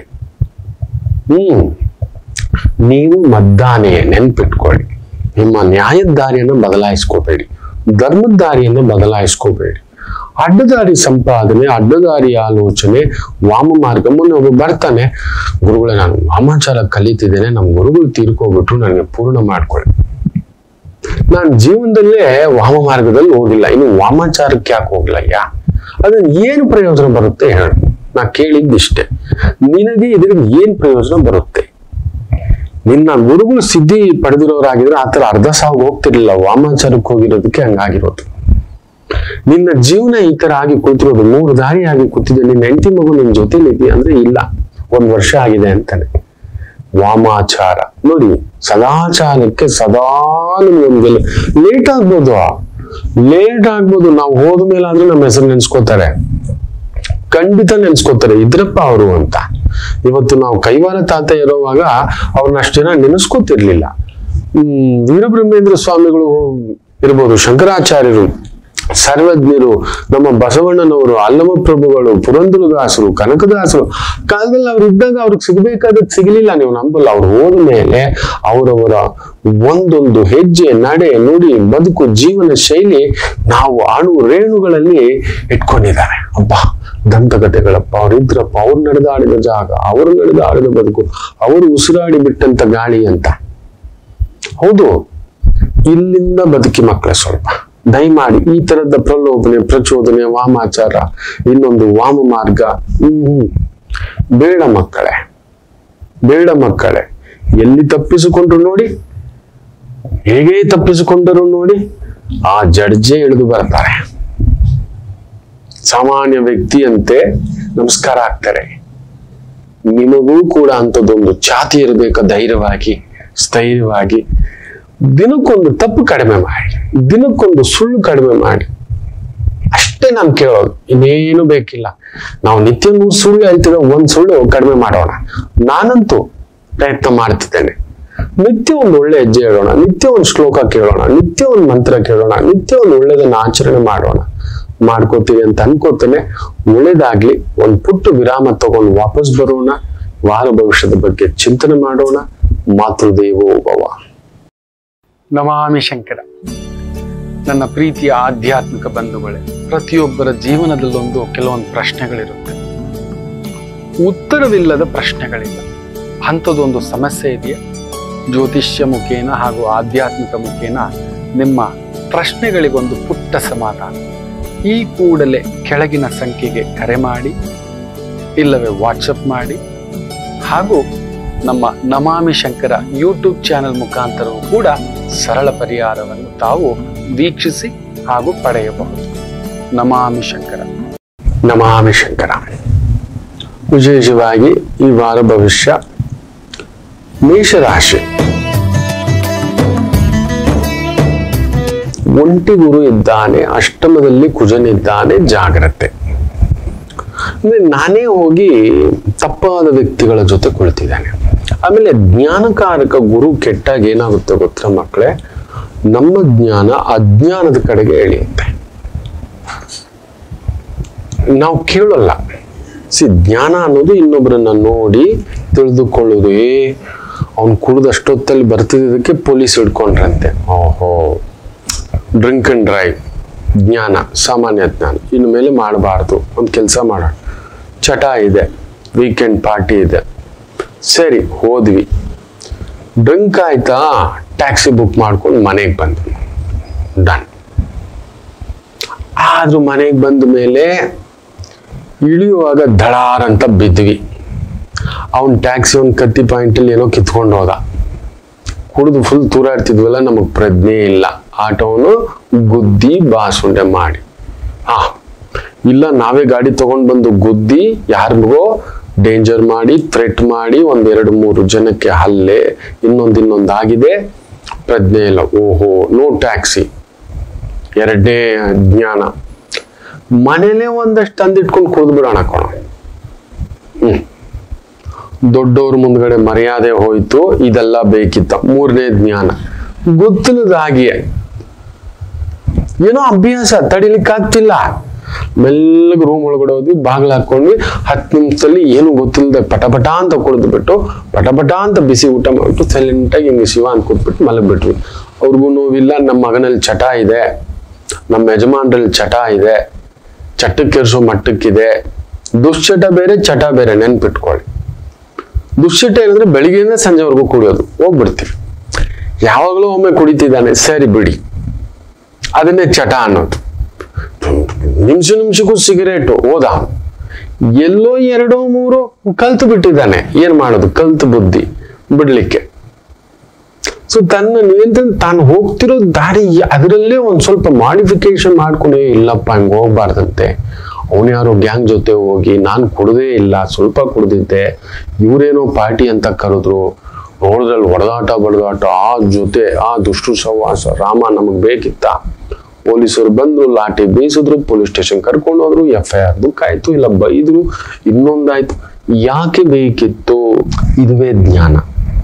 ಹ್ಮ್ ನೀವು ಮದ್ದಾನೆಯೇ ನೆನ್ಪಿಟ್ಕೊಳ್ಳಿ ನಿಮ್ಮ ನ್ಯಾಯದ ದಾರಿಯನ್ನು ಬದಲಾಯಿಸ್ಕೋಬೇಡಿ ಧರ್ಮದ ದಾರಿಯನ್ನು ಬದಲಾಯಿಸ್ಕೋಬೇಡಿ ಅಡ್ಡದಾರಿ ಸಂಪಾದನೆ ಅಡ್ಡದಾರಿ ಆಲೋಚನೆ ವಾಮ ಮಾರ್ಗ ಮೊನ್ನೆ ಒಬ್ಬ ಬರ್ತಾನೆ ಗುರುಗಳೇ ನಾನು ವಾಮಾಚಾರ ಕಲಿತಿದ್ದೇನೆ ನಮ್ಮ ಗುರುಗಳು ತೀರ್ಕೋಬಿಟ್ರು ನನಗೆ ಪೂರ್ಣ ಮಾಡ್ಕೊಳ್ಳಿ ನಾನು ಜೀವನದಲ್ಲೇ ವಾಮ ಮಾರ್ಗದಲ್ಲಿ ಹೋಗಿಲ್ಲ ಇನ್ನು ವಾಮಾಚಾರಕ್ಕೆ ಯಾಕೆ ಹೋಗಿಲ್ಲ ಯಾ ಅದ್ರಿಂದ ಏನು ಪ್ರಯೋಜನ ಬರುತ್ತೆ ಹೇಳು ನಾ ಕೇಳಿದ್ದಿಷ್ಟೇ ನಿನಗೆ ಇದರಿಂದ ಏನ್ ಪ್ರಯೋಜನ ಬರುತ್ತೆ ನಿನ್ನ ಗುರುಗಳು ಸಿದ್ಧಿ ಪಡೆದಿರೋರಾಗಿದ್ರೆ ಆತರ ಅರ್ಧ ಸಾವು ಹೋಗ್ತಿರ್ಲಿಲ್ಲ ವಾಮಾಚಾರಕ್ಕೆ ಹೋಗಿರೋದಕ್ಕೆ ಹಂಗಾಗಿರೋದು ನಿನ್ನ ಜೀವನ ಈ ತರ ಆಗಿ ಕೂತಿರೋದು ಮೂರು ದಾರಿ ಆಗಿ ಕೂತಿದೆ ನಿನ್ನ ಹೆಂಡತಿ ಮಗು ನಿನ್ ಜೊತೆಲಿ ಇದೆಯಾ ಅಂದ್ರೆ ಇಲ್ಲ ಒಂದ್ ವರ್ಷ ಆಗಿದೆ ಅಂತಾನೆ ವಾಮಾಚಾರ ನೋಡಿ ಸದಾಚಾರಕ್ಕೆ ಸದಾ ನಿಮ್ಗೊಂದು ಲೇಟ್ ಆಗ್ಬೋದು ಲೇಟ್ ಆಗ್ಬೋದು ನಾವು ಹೋದ್ಮೇಲೆ ಆದ್ರೂ ನಮ್ಮ ಹೆಸರು ನೆನ್ಸ್ಕೋತಾರೆ ಖಂಡಿತ ನೆನ್ಸ್ಕೋತಾರೆ ಇದ್ರಪ್ಪ ಅವರು ಅಂತ ಇವತ್ತು ನಾವು ಕೈವಾರ ತಾತ ಇರೋವಾಗ ಅವ್ರನ್ನ ಅಷ್ಟು ಜನ ನೆನೆಸ್ಕೋತಿರ್ಲಿಲ್ಲ ಹ್ಮ್ ವೀರಬ್ರಹ್ಮೇಂದ್ರ ಸ್ವಾಮಿಗಳು ಇರ್ಬೋದು ಶಂಕರಾಚಾರ್ಯರು ಸರ್ವಜ್ಞರು ನಮ್ಮ ಬಸವಣ್ಣನವರು ಅಲ್ಲಮ ಪ್ರಭುಗಳು ಪುರಂದರದಾಸರು ಕನಕದಾಸರು ಕಾಲದಲ್ಲಿ ಅವ್ರು ಇದ್ದಾಗ ಅವ್ರಿಗೆ ಸಿಗ್ಬೇಕಾದದ್ದು ಸಿಗಲಿಲ್ಲ ನೀವು ನಂಬಲ್ಲ ಅವ್ರು ಹೋದ ಮೇಲೆ ಅವರವರ ಒಂದೊಂದು ಹೆಜ್ಜೆ ನಡೆ ನುಡಿ ಬದುಕು ಜೀವನ ಶೈಲಿ ನಾವು ಅಣು ರೇಣುಗಳಲ್ಲಿ ಇಟ್ಕೊಂಡಿದ್ದಾರೆ ಅಬ್ಬಾ ದಂತಕಥೆಗಳಪ್ಪ ಅವ್ರಿದ್ರಪ್ಪ ಅವ್ರು ನಡೆದಾಡಿದ ಜಾಗ ಅವರು ನಡೆದಾಡಿದ ಬದುಕು ಅವರು ಉಸಿರಾಡಿ ಬಿಟ್ಟಂತ ಗಾಳಿ ಅಂತ ಹೌದು ಇಲ್ಲಿಂದ ಬದುಕಿ ಮಕ್ಕಳ ಸ್ವಲ್ಪ ದಯಮಾಡಿ ಈ ತರದ ಪ್ರಲೋಭನೆ ಪ್ರಚೋದನೆ ವಾಮಾಚಾರ ಇನ್ನೊಂದು ವಾಮ ಮಾರ್ಗ ಹ್ಮ್ ಹ್ಮ್. ಬೇಡ ಮಕ್ಕಳೇ ಬೇಡ ಮಕ್ಕಳೇ ಎಲ್ಲಿ ತಪ್ಪಿಸಿಕೊಂಡ್ರು ನೋಡಿ ಹೇಗೆ ತಪ್ಪಿಸಿಕೊಂಡರು ನೋಡಿ ಆ ಜಡ್ಜೆ ಇಳಿದು ಬರ್ತಾರೆ ಸಾಮಾನ್ಯ ವ್ಯಕ್ತಿಯಂತೆ ನಮಸ್ಕಾರ ಆಗ್ತಾರೆ ನಿಮಗೂ ಕೂಡ ಅಂಥದ್ದೊಂದು ಛಾತಿ ಇರಬೇಕು ಧೈರ್ಯವಾಗಿ ಸ್ಥೈರ್ಯವಾಗಿ ದಿನಕ್ಕೊಂದು ತಪ್ಪು ಕಡಿಮೆ ಮಾಡಿ ದಿನಕ್ಕೊಂದು ಸುಳ್ಳು ಕಡಿಮೆ ಮಾಡಿ ಅಷ್ಟೇ ನಾನು ಕೇಳೋದು ಇನ್ನೇನು ಬೇಕಿಲ್ಲ ನಾವು ನಿತ್ಯನೂ ಸುಳ್ಳು ಹೇಳ್ತಿರೋ ಒಂದ್ ಸುಳ್ಳು ಕಡಿಮೆ ಮಾಡೋಣ ನಾನಂತೂ ಪ್ರಯತ್ನ ಮಾಡ್ತಿದ್ದೇನೆ ನಿತ್ಯ ಒಂದು ಒಳ್ಳೆ ಹೆಜ್ಜೆ ಹೇಳೋಣ ನಿತ್ಯ ಒಂದು ಶ್ಲೋಕ ಕೇಳೋಣ ನಿತ್ಯ ಒಂದು ಮಂತ್ರ ಕೇಳೋಣ ನಿತ್ಯ ಒಂದು ಒಳ್ಳೇದನ್ನ ಆಚರಣೆ ಮಾಡೋಣ ಮಾಡ್ಕೋತೀವಿ ಅಂತ ಅನ್ಕೋತೇನೆ ಒಳ್ಳೇದಾಗ್ಲಿ ಒಂದು ಪುಟ್ಟ ವಿರಾಮ ತಗೊಂಡು ವಾಪಸ್ ಬರೋಣ ವಾರ ಭವಿಷ್ಯದ ಬಗ್ಗೆ ಚಿಂತನೆ ಮಾಡೋಣ ಮಾತೃದೇವೋ ಭವ ನಮಾಮಿ ಶಂಕರ ನನ್ನ ಪ್ರೀತಿಯ ಆಧ್ಯಾತ್ಮಿಕ ಬಂಧುಗಳೇ ಪ್ರತಿಯೊಬ್ಬರ ಜೀವನದಲ್ಲೊಂದು ಕೆಲವೊಂದು ಪ್ರಶ್ನೆಗಳಿರುತ್ತೆ ಉತ್ತರವಿಲ್ಲದ ಪ್ರಶ್ನೆಗಳಿಲ್ಲ ಅಂಥದ್ದೊಂದು ಸಮಸ್ಯೆ ಇದೆಯಾ ಜ್ಯೋತಿಷ್ಯ ಮುಖೇನ ಹಾಗೂ ಆಧ್ಯಾತ್ಮಿಕ ಮುಖೇನ ನಿಮ್ಮ ಪ್ರಶ್ನೆಗಳಿಗೊಂದು ಪುಟ್ಟ ಸಮಾಧಾನ ಈ ಕೂಡಲೇ ಕೆಳಗಿನ ಸಂಖ್ಯೆಗೆ ಕರೆ ಮಾಡಿ ಇಲ್ಲವೇ ವಾಟ್ಸಪ್ ಮಾಡಿ ಹಾಗೂ ನಮ್ಮ ನಮಾಮಿ ಶಂಕರ ಯೂಟ್ಯೂಬ್ ಚಾನೆಲ್ ಮುಖಾಂತರವೂ ಕೂಡ ಸರಳ ಪರಿಹಾರವನ್ನು ತಾವು ವೀಕ್ಷಿಸಿ ಹಾಗೂ ಪಡೆಯಬಹುದು ನಮಾಮಿ ಶಂಕರ ನಮಾಮಿ ಶಂಕರ ವಿಶೇಷವಾಗಿ ಈ ವಾರ ಭವಿಷ್ಯ ಮೇಷರಾಶಿ ಒಂಟಿ ಗುರು ಇದ್ದಾನೆ ಅಷ್ಟಮದಲ್ಲಿ ಕುಜನಿದ್ದಾನೆ ಜಾಗ್ರತೆ ಅಂದ್ರೆ ನಾನೇ ಹೋಗಿ ತಪ್ಪಾದ ವ್ಯಕ್ತಿಗಳ ಜೊತೆ ಕುಳಿತಿದ್ದಾನೆ ಆಮೇಲೆ ಜ್ಞಾನಕಾರಕ ಗುರು ಕೆಟ್ಟಾಗ ಏನಾಗುತ್ತೆ ಗೊತ್ತಾ ಮಕ್ಕಳೇ ನಮ್ಮ ಜ್ಞಾನ ಅಜ್ಞಾನದ ಕಡೆಗೆ ಎಳೆಯುತ್ತೆ ನಾವು ಕೇಳಲ್ಲ ಸಿ ಜ್ಞಾನ ಅನ್ನೋದು ಇನ್ನೊಬ್ಬರನ್ನ ನೋಡಿ ತಿಳಿದುಕೊಳ್ಳೋದು ಏ ಅವ್ನು ಕುಡಿದಷ್ಟೊತ್ತಲ್ಲಿ ಬರ್ತಿದ್ದಕ್ಕೆ ಪೊಲೀಸ್ ಹಿಡ್ಕೊಂಡ್ರಂತೆ ಓಹೋ ಡ್ರಿಂಕ್ ಅಂಡ್ ಡ್ರೈವ್ ಜ್ಞಾನ ಸಾಮಾನ್ಯ ಜ್ಞಾನ ಇನ್ನು ಮೇಲೆ ಮಾಡಬಾರ್ದು ಒಂದು ಕೆಲಸ ಮಾಡೋಣ ಚಟ ಇದೆ ವೀಕೆಂಡ್ ಪಾರ್ಟಿ ಇದೆ ಸರಿ ಹೋದ್ವಿ ಡ್ರಿಂಕ್ ಆಯ್ತಾ ಟ್ಯಾಕ್ಸಿ ಬುಕ್ ಮಾಡ್ಕೊಂಡು ಮನೆಗೆ ಬಂದ್ವಿ ಡನ್ ಆದ್ರೂ ಮನೆಗೆ ಬಂದ ಮೇಲೆ ಇಳಿಯುವಾಗ ಧಡಾರ್ ಅಂತ ಬಿದ್ವಿ ಅವನ್ ಟ್ಯಾಕ್ಸಿ ಒಂದು ಕತ್ತಿ ಪಾಯಿಂಟಲ್ಲಿ ಏನೋ ಕಿತ್ಕೊಂಡು ಹೋದ ಕುಡಿದು ಫುಲ್ ತೂರಾಡ್ತಿದ್ವಲ್ಲ ನಮಗ್ ಪ್ರಜ್ಞೆ ಇಲ್ಲ ಆಟೋನು ಗುದ್ದಿ ಬಾಸುಂಡೆ ಮಾಡಿ ಆ ಇಲ್ಲ ನಾವೇ ಗಾಡಿ ತಗೊಂಡ್ ಬಂದು ಗುದ್ದಿ ಯಾರಿಗೋ ಡೇಂಜರ್ ಮಾಡಿ ಥ್ರೆಟ್ ಮಾಡಿ ಒಂದ್ ಎರಡು ಮೂರು ಜನಕ್ಕೆ ಹಲ್ಲೆ ಇನ್ನೊಂದ್ ಇನ್ನೊಂದ್ ಆಗಿದೆ ಪ್ರಜ್ಞೆ ಇಲ್ಲ ಓಹೋ ನೋ ಟ್ಯಾಕ್ಸಿ ಎರಡನೇ ಜ್ಞಾನ ಮನೇಲೆ ಒಂದಷ್ಟು ತಂದಿಟ್ಕೊಂಡು ಕುಡಿದು ಬಿಡೋಣ ಕೊಣ ಹ್ಮ್ ದೊಡ್ಡವ್ರ ಮುಂದ್ಗಡೆ ಮರ್ಯಾದೆ ಹೋಯ್ತು ಇದೆಲ್ಲ ಬೇಕಿತ್ತ ಮೂರನೇ ಜ್ಞಾನ ಗೊತ್ತಿಲ್ಲದಾಗಿಯೇ ಏನೋ ಅಭ್ಯಾಸ ತಡಿಲಿಕ್ಕಾಗ್ತಿಲ್ಲ ಮೆಲ್ಲಗೆ ರೂಮ್ ಒಳಗಡೆ ಹೋದ್ವಿ ಬಾಗ್ಲ ಹಾಕೊಂಡ್ವಿ ಹತ್ತು ನಿಮಿಷದಲ್ಲಿ ಏನು ಗೊತ್ತಿಲ್ಲದೆ ಪಟಪಟ ಅಂತ ಕುಡಿದು ಬಿಟ್ಟು ಪಟಪಟ ಅಂತ ಬಿಸಿ ಊಟ ಮಾಡ್ಬಿಟ್ಟು ಸೈಲೆಂಟಾಗಿ ಹಿಂಗೆ ಶಿವ ಅಂತ ಕೊಟ್ಬಿಟ್ಟು ಮಲಗ್ಬಿಟ್ವಿ ಅವ್ರಿಗೂ ನೋವಿಲ್ಲ ನಮ್ಮ ಮಗನಲ್ಲಿ ಚಟ ಇದೆ ನಮ್ಮ ಯಜಮಾನ್ರಲ್ಲಿ ಚಟ ಇದೆ ಚಟಕ್ಕೆರ್ಸೋ ಮಟ್ಟಕ್ಕಿದೆ ದುಶ್ಚಟ ಬೇರೆ ಚಟ ಬೇರೆ ನೆನ್ಪಿಟ್ಕೊಳ್ಳಿ ದುಶ್ಚಟ ಏನಂದ್ರೆ ಬೆಳಿಗ್ಗೆಯಿಂದ ಸಂಜೆವರೆಗೂ ಕುಡಿಯೋದು ಹೋಗ್ಬಿಡ್ತೀವಿ ಯಾವಾಗಲೂ ಒಮ್ಮೆ ಕುಡಿತಿದ್ದಾನೆ ಸರಿ ಬಿಡಿ ಅದನ್ನೇ ಚಟ ಅನ್ನೋದು ನಿಮಿಷ ನಿಮಿಷಕ್ಕೂ ಸಿಗರೇಟು ಹೋದ ಎಲ್ಲೋ ಎರಡೋ ಮೂರೋ ಕಲ್ತು ಬಿಟ್ಟಿದ್ದಾನೆ ಏನ್ ಮಾಡೋದು ಕಲ್ತು ಬುದ್ಧಿ ಬಿಡ್ಲಿಕ್ಕೆ ಸೊ ತನ್ನ ನಿಯಂತ್ರಣ ತಾನು ಹೋಗ್ತಿರೋ ದಾರಿ ಅದರಲ್ಲೇ ಒಂದ್ ಸ್ವಲ್ಪ ಮಾಡಿಫಿಕೇಶನ್ ಮಾಡ್ಕೊಂಡೇ ಇಲ್ಲಪ್ಪ ಹಂಗೆ ಹೋಗ್ಬಾರ್ದಂತೆ ಅವನು ಯಾರೋ ಗ್ಯಾಂಗ್ ಜೊತೆ ಹೋಗಿ ನಾನು ಕುಡ್ದೇ ಇಲ್ಲ ಸ್ವಲ್ಪ ಕುಡ್ದಿದ್ದೆ ಇವರೇನೋ ಪಾರ್ಟಿ ಅಂತ ಕರೆದ್ರು ನೋಡಿದ್ರಲ್ಲಿ ಹೊಡೆದಾಟ ಬಡದಾಟ ಆ ಜೊತೆ ಆ ದುಷ್ಟು ಸಹವಾಸ ರಾಮ ನಮಗ್ ಬೇಕಿತ್ತ ಪೊಲೀಸರು ಬಂದ್ರು ಲಾಠಿ ಬೀಸಿದ್ರು ಪೊಲೀಸ್ ಸ್ಟೇಷನ್ ಕರ್ಕೊಂಡು ಹೋದ್ರು ಎಫ್ ಐ ಆರ್ ಕಾಯ್ತು ಇಲ್ಲ ಬೈದ್ರು ಇನ್ನೊಂದಾಯ್ತು ಯಾಕೆ ಬೇಕಿತ್ತು ಇದುವೇ ಜ್ಞಾನ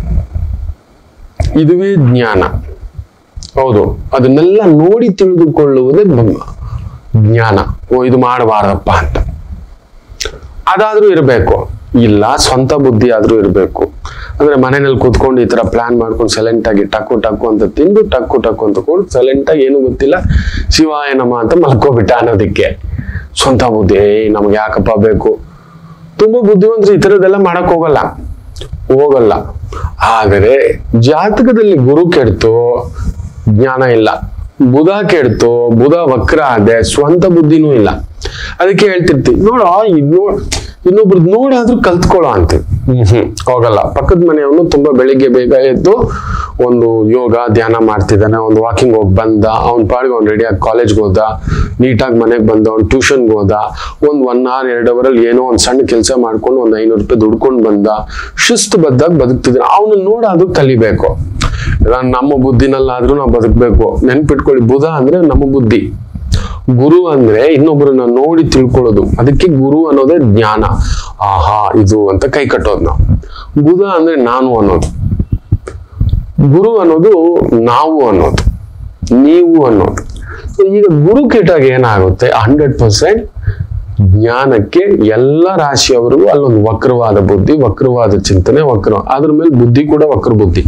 ಇದುವೇ ಜ್ಞಾನ ಹೌದು ಅದನ್ನೆಲ್ಲ ನೋಡಿ ತಿಳಿದುಕೊಳ್ಳುವುದೇ ಬ- ಜ್ಞಾನ ಓ ಇದು ಮಾಡಬಾರ್ದಪ್ಪ ಅಂತ ಅದಾದ್ರೂ ಇರಬೇಕು ಇಲ್ಲ ಸ್ವಂತ ಬುದ್ಧಿ ಆದ್ರೂ ಇರಬೇಕು ಅಂದ್ರೆ ಮನೆಯಲ್ಲಿ ಕೂತ್ಕೊಂಡು ಈ ತರ ಪ್ಲಾನ್ ಮಾಡ್ಕೊಂಡು ಸೈಲೆಂಟ್ ಆಗಿ ಟಕ್ಕು ಟಕ್ಕು ಅಂತ ತಿಂದು ಟಕ್ಕು ಟಕ್ಕು ಅಂತ ಕೊಂಡು ಸೈಲೆಂಟ್ ಆಗಿ ಏನು ಗೊತ್ತಿಲ್ಲ ಶಿವಾಯ ನಮ ಅಂತ ಮಲ್ಕೋಬಿಟ್ಟ ಅನ್ನೋದಕ್ಕೆ ಸ್ವಂತ ಬುದ್ಧಿ ಏಯ್ ನಮ್ಗೆ ಯಾಕಪ್ಪ ಬೇಕು ತುಂಬಾ ಬುದ್ಧಿವಂತರು ಈ ಥರದ್ದೆಲ್ಲ ಮಾಡಕ್ ಹೋಗಲ್ಲ ಹೋಗಲ್ಲ ಆದರೆ ಜಾತಕದಲ್ಲಿ ಗುರು ಕೆಡ್ತು ಜ್ಞಾನ ಇಲ್ಲ ಬುಧ ಕೆಡ್ತು ಬುಧ ವಕ್ರ ಆದೆ ಸ್ವಂತ ಬುದ್ಧಿನೂ ಇಲ್ಲ ಅದಕ್ಕೆ ಹೇಳ್ತಿರ್ತೀವಿ ನೋಡ ಇನ್ನು ಇನ್ನೊಬ್ರದ್ದು ನೋಡಾದ್ರೂ ಕಲ್ತ್ಕೊಳ್ಳೋ ಅಂತ ಹ್ಮ್ ಹ್ಮ್ ಹೋಗಲ್ಲ ಪಕ್ಕದ ಮನೆಯವನು ತುಂಬಾ ಬೆಳಿಗ್ಗೆ ಬೇಗ ಎದ್ದು ಒಂದು ಯೋಗ ಧ್ಯಾನ ಮಾಡ್ತಿದ್ದಾನೆ ಒಂದು ವಾಕಿಂಗ್ ಹೋಗಿ ಬಂದ ಅವ್ನ ಪಾಡಿಗೆ ಅವ್ನು ರೆಡಿಯಾಗಿ ಕಾಲೇಜ್ಗೆ ಹೋದ ನೀಟಾಗಿ ಮನೆಗೆ ಬಂದ ಅವ್ನು ಟ್ಯೂಷನ್ಗೆ ಹೋದ ಒಂದು ಒನ್ ಅವರ್ ಎರಡು ಅವರಲ್ಲಿ ಏನೋ ಒಂದು ಸಣ್ಣ ಕೆಲಸ ಮಾಡ್ಕೊಂಡು ಒಂದು ಐನೂರು ರೂಪಾಯಿ ದುಡ್ಕೊಂಡು ಬಂದ ಶಿಸ್ತು ಬದ್ದಾಗ ಬದುಕ್ತಿದ್ದಾನೆ ಅವನು ನೋಡಾದ್ರೂ ಕಲಿಬೇಕು ಇಲ್ಲ ನಮ್ಮ ಬುದ್ಧಿನಲ್ಲಾದ್ರೂ ನಾವು ಬದುಕಬೇಕು ನೆನ್ಪಿಟ್ಕೊಳ್ಳಿ ಬುಧ ಅಂದ್ರೆ ನಮ್ಮ ಬುದ್ಧಿ ಗುರು ಅಂದ್ರೆ ಇನ್ನೊಬ್ಬರನ್ನ ನೋಡಿ ತಿಳ್ಕೊಳ್ಳೋದು ಅದಕ್ಕೆ ಗುರು ಅನ್ನೋದೇ ಜ್ಞಾನ ಆಹಾ ಇದು ಅಂತ ಕೈ ಕಟ್ಟೋದು ನಾವು ಬುಧ ಅಂದ್ರೆ ನಾನು ಅನ್ನೋದು ಗುರು ಅನ್ನೋದು ನಾವು ಅನ್ನೋದು ನೀವು ಅನ್ನೋದು So ಈಗ ಗುರು ಕೆಟ್ಟಾಗ ಏನಾಗುತ್ತೆ ಹಂಡ್ರೆಡ್ ಪರ್ಸೆಂಟ್ ಜ್ಞಾನಕ್ಕೆ ಎಲ್ಲ ರಾಶಿಯವರಿಗೂ ಅಲ್ಲೊಂದು ವಕ್ರವಾದ ಬುದ್ಧಿ ವಕ್ರವಾದ ಚಿಂತನೆ ವಕ್ರ ಅದ್ರ ಮೇಲೆ ಬುದ್ಧಿ ಕೂಡ ವಕ್ರ ಬುದ್ಧಿ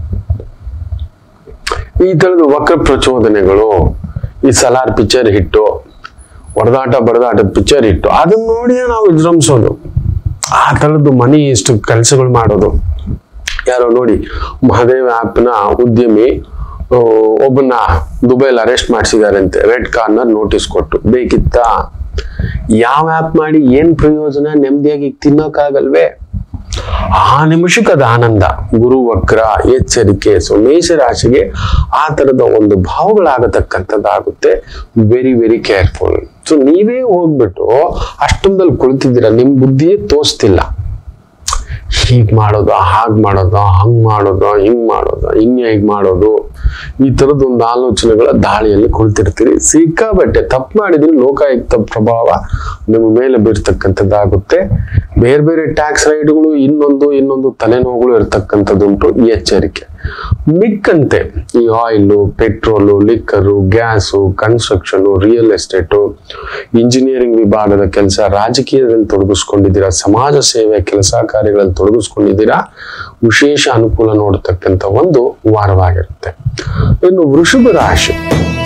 ಈ ತರದ ವಕ್ರ ಪ್ರಚೋದನೆಗಳು ಈ ಸಲಾರ್ ಪಿಕ್ಚರ್ ಹಿಟ್ಟು ಹೊಡೆದಾಟ ಬಡದಾಟದ ಪಿಕ್ಚರ್ ಹಿಟ್ಟು ಅದನ್ನ ನೋಡಿಯೇ ನಾವು ವಿಜೃಂಭಿಸೋದು ಆ ತರದ್ದು ಮನಿ ಇಷ್ಟು ಕೆಲಸಗಳು ಮಾಡೋದು ಯಾರೋ ನೋಡಿ ಮಹದೇವ್ ಆ್ಯಪ್ನ ಉದ್ಯಮಿ ಆ, ಒಬ್ಬನ್ನ ದುಬೈಲಿ ಅರೆಸ್ಟ್ ಮಾಡಿಸಿದ್ದಾರೆ ಅಂತೆ ರೆಡ್ ಕಾರ್ನರ್ ನೋಟಿಸ್ ಕೊಟ್ಟು ಬೇಕಿತ್ತಾ ಯಾವ ಆ್ಯಪ್ ಮಾಡಿ ಏನ್ ಪ್ರಯೋಜನ ನೆಮ್ಮದಿಯಾಗಿ ತಿನ್ನೋಕ್ಕಾಗಲ್ವೇ ಆ ನಿಮಿಷಕ್ಕೆ ಅದು ಆನಂದ ಗುರು ವಕ್ರ ಎಚ್ಚರಿಕೆ ಸೊ ಮೇಷ ರಾಶಿಗೆ ಆ ತರದ ಒಂದು ಭಾವಗಳಾಗತಕ್ಕಂಥದ್ದಾಗುತ್ತೆ ವೆರಿ ವೆರಿ ಕೇರ್ಫುಲ್ ಸೊ ನೀವೇ ಹೋಗ್ಬಿಟ್ಟು ಅಷ್ಟೊಂದಲ್ಲಿ ಕುಳಿತಿದ್ದೀರಾ ನಿಮ್ ಬುದ್ಧಿಯೇ ತೋರಿಸ್ತಿಲ್ಲ ಹೀಗ್ ಮಾಡೋದು ಹಾಗ್ ಮಾಡೋದು ಹಂಗ್ ಮಾಡೋದು ಹಿಂಗ್ ಮಾಡೋದು ಹಿಂಗ್ ಹೇಗ್ ಮಾಡೋದು ಈ ತರದ ಒಂದು ಆಲೋಚನೆಗಳ ದಾಳಿಯಲ್ಲಿ ಕುಳಿತಿರ್ತೀರಿ ಸಿಕ್ಕಾಬಟ್ಟೆ ತಪ್ಪು ಮಾಡಿದ್ರೆ ಲೋಕಾಯುಕ್ತ ಪ್ರಭಾವ ನಿಮ್ಮ ಮೇಲೆ ಬೀರ್ತಕ್ಕಂಥದ್ದಾಗುತ್ತೆ ಬೇರೆ ಬೇರೆ ಟ್ಯಾಕ್ಸ್ ರೈಡ್ಗಳು ಇನ್ನೊಂದು ಇನ್ನೊಂದು ತಲೆನೋವುಗಳು ಇರ್ತಕ್ಕಂಥದ್ದುಂಟು ಈ ಎಚ್ಚರಿಕೆ ಮಿಕ್ಕಂತೆ ಈ oil petrol liquor gas construction real estate engineering ವಿಭಾಗದ ಕೆಲಸ ರಾಜಕೀಯದಲ್ಲಿ ತೊಡಗಿಸ್ಕೊಂಡಿದ್ದೀರಾ ಸಮಾಜ ಸೇವೆ ಕೆಲಸ ಕಾರ್ಯಗಳಲ್ಲಿ ತೊಡಗಿಸ್ಕೊಂಡಿದ್ದೀರಾ ವಿಶೇಷ ಅನುಕೂಲ ನೋಡತಕ್ಕಂಥ ಒಂದು ವಾರವಾಗಿರುತ್ತೆ ಇನ್ನು ವೃಷಭ ರಾಶಿ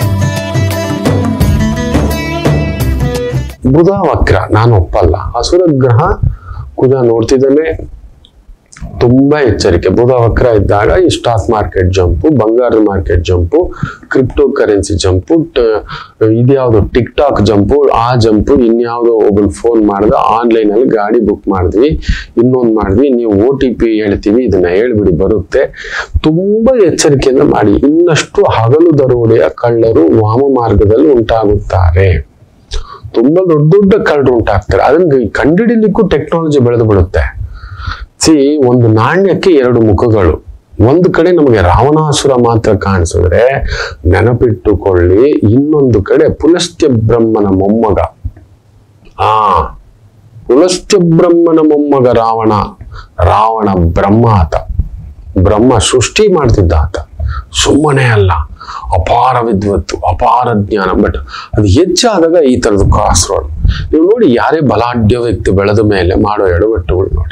ಬುಧ ವಕ್ರ ನಾನು ಒಪ್ಪಲ್ಲ ಹಸುರ ಗ್ರಹ ಕುಜ ನೋಡ್ತಿದ್ದಾನೆ ತುಂಬಾ ಎಚ್ಚರಿಕೆ ಬುಧ ವಕ್ರ ಇದ್ದಾಗ ಈ ಸ್ಟಾಕ್ ಮಾರ್ಕೆಟ್ ಜಂಪು ಬಂಗಾರದ market jump crypto currency jump ಇದ್ಯಾವುದು ಟಿಕ್ ಟಾಕ್ ಜಂಪು ಆ ಜಂಪು ಇನ್ಯಾವುದೋ ಒಬ್ಬನ್ ಫೋನ್ ಮಾಡ್ದ ಆನ್ಲೈನ್ ಅಲ್ಲಿ ಗಾಡಿ ಬುಕ್ ಮಾಡಿದ್ವಿ ಇನ್ನೊಂದು ಮಾಡಿದ್ವಿ ನೀವು ಓ ಟಿ ಪಿ ಹೇಳ್ತೀವಿ ಇದನ್ನ ಹೇಳ್ಬಿಡಿ ಬರುತ್ತೆ ತುಂಬಾ ಎಚ್ಚರಿಕೆಯಿಂದ ಮಾಡಿ ಇನ್ನಷ್ಟು ಹಗಲು ದರೋಡೆಯ ಕಳ್ಳರು ವಾಮ ಮಾರ್ಗದಲ್ಲಿ ಉಂಟಾಗುತ್ತಾರೆ ತುಂಬಾ ದೊಡ್ಡ ದೊಡ್ಡ ಕಳ್ಳರು ಉಂಟಾಗ್ತಾರೆ ಅದನ್ನ ಕಂಡುಹಿಡಿಲಿಕ್ಕೂ ಟೆಕ್ನಾಲಜಿ ಬೆಳೆದು ಬಿಡುತ್ತೆ ಸಿ ಒಂದು ನಾಣ್ಯಕ್ಕೆ ಎರಡು ಮುಖಗಳು ಒಂದು ಕಡೆ ನಮಗೆ ರಾವಣಾಸುರ ಮಾತ್ರ ಕಾಣಿಸಿದ್ರೆ ನೆನಪಿಟ್ಟುಕೊಳ್ಳಿ ಇನ್ನೊಂದು ಕಡೆ ಪುಲಸ್ತ್ಯ ಬ್ರಹ್ಮನ ಮೊಮ್ಮಗ ಆ ಪುಲಸ್ತ್ಯ ಬ್ರಹ್ಮನ ಮೊಮ್ಮಗ ರಾವಣ ರಾವಣ ಬ್ರಹ್ಮ ಆತ ಬ್ರಹ್ಮ ಸೃಷ್ಟಿ ಮಾಡ್ತಿದ್ದ ಆತ ಸುಮ್ಮನೆ ಅಲ್ಲ ಅಪಾರ ವಿದ್ವತ್ತು ಅಪಾರ ಜ್ಞಾನ ಬಟ್ ಅದು ಹೆಚ್ಚಾದಾಗ ಈ ತರದ ಕ್ರಾಸ್ ರೋಡ್ ನೀವು ನೋಡಿ ಯಾರೇ ಬಲಾಢ್ಯ ವ್ಯಕ್ತಿ ಬೆಳೆದ ಮೇಲೆ ಮಾಡೋ ಎಡವಟ್ಟುಗಳು ನೋಡಿ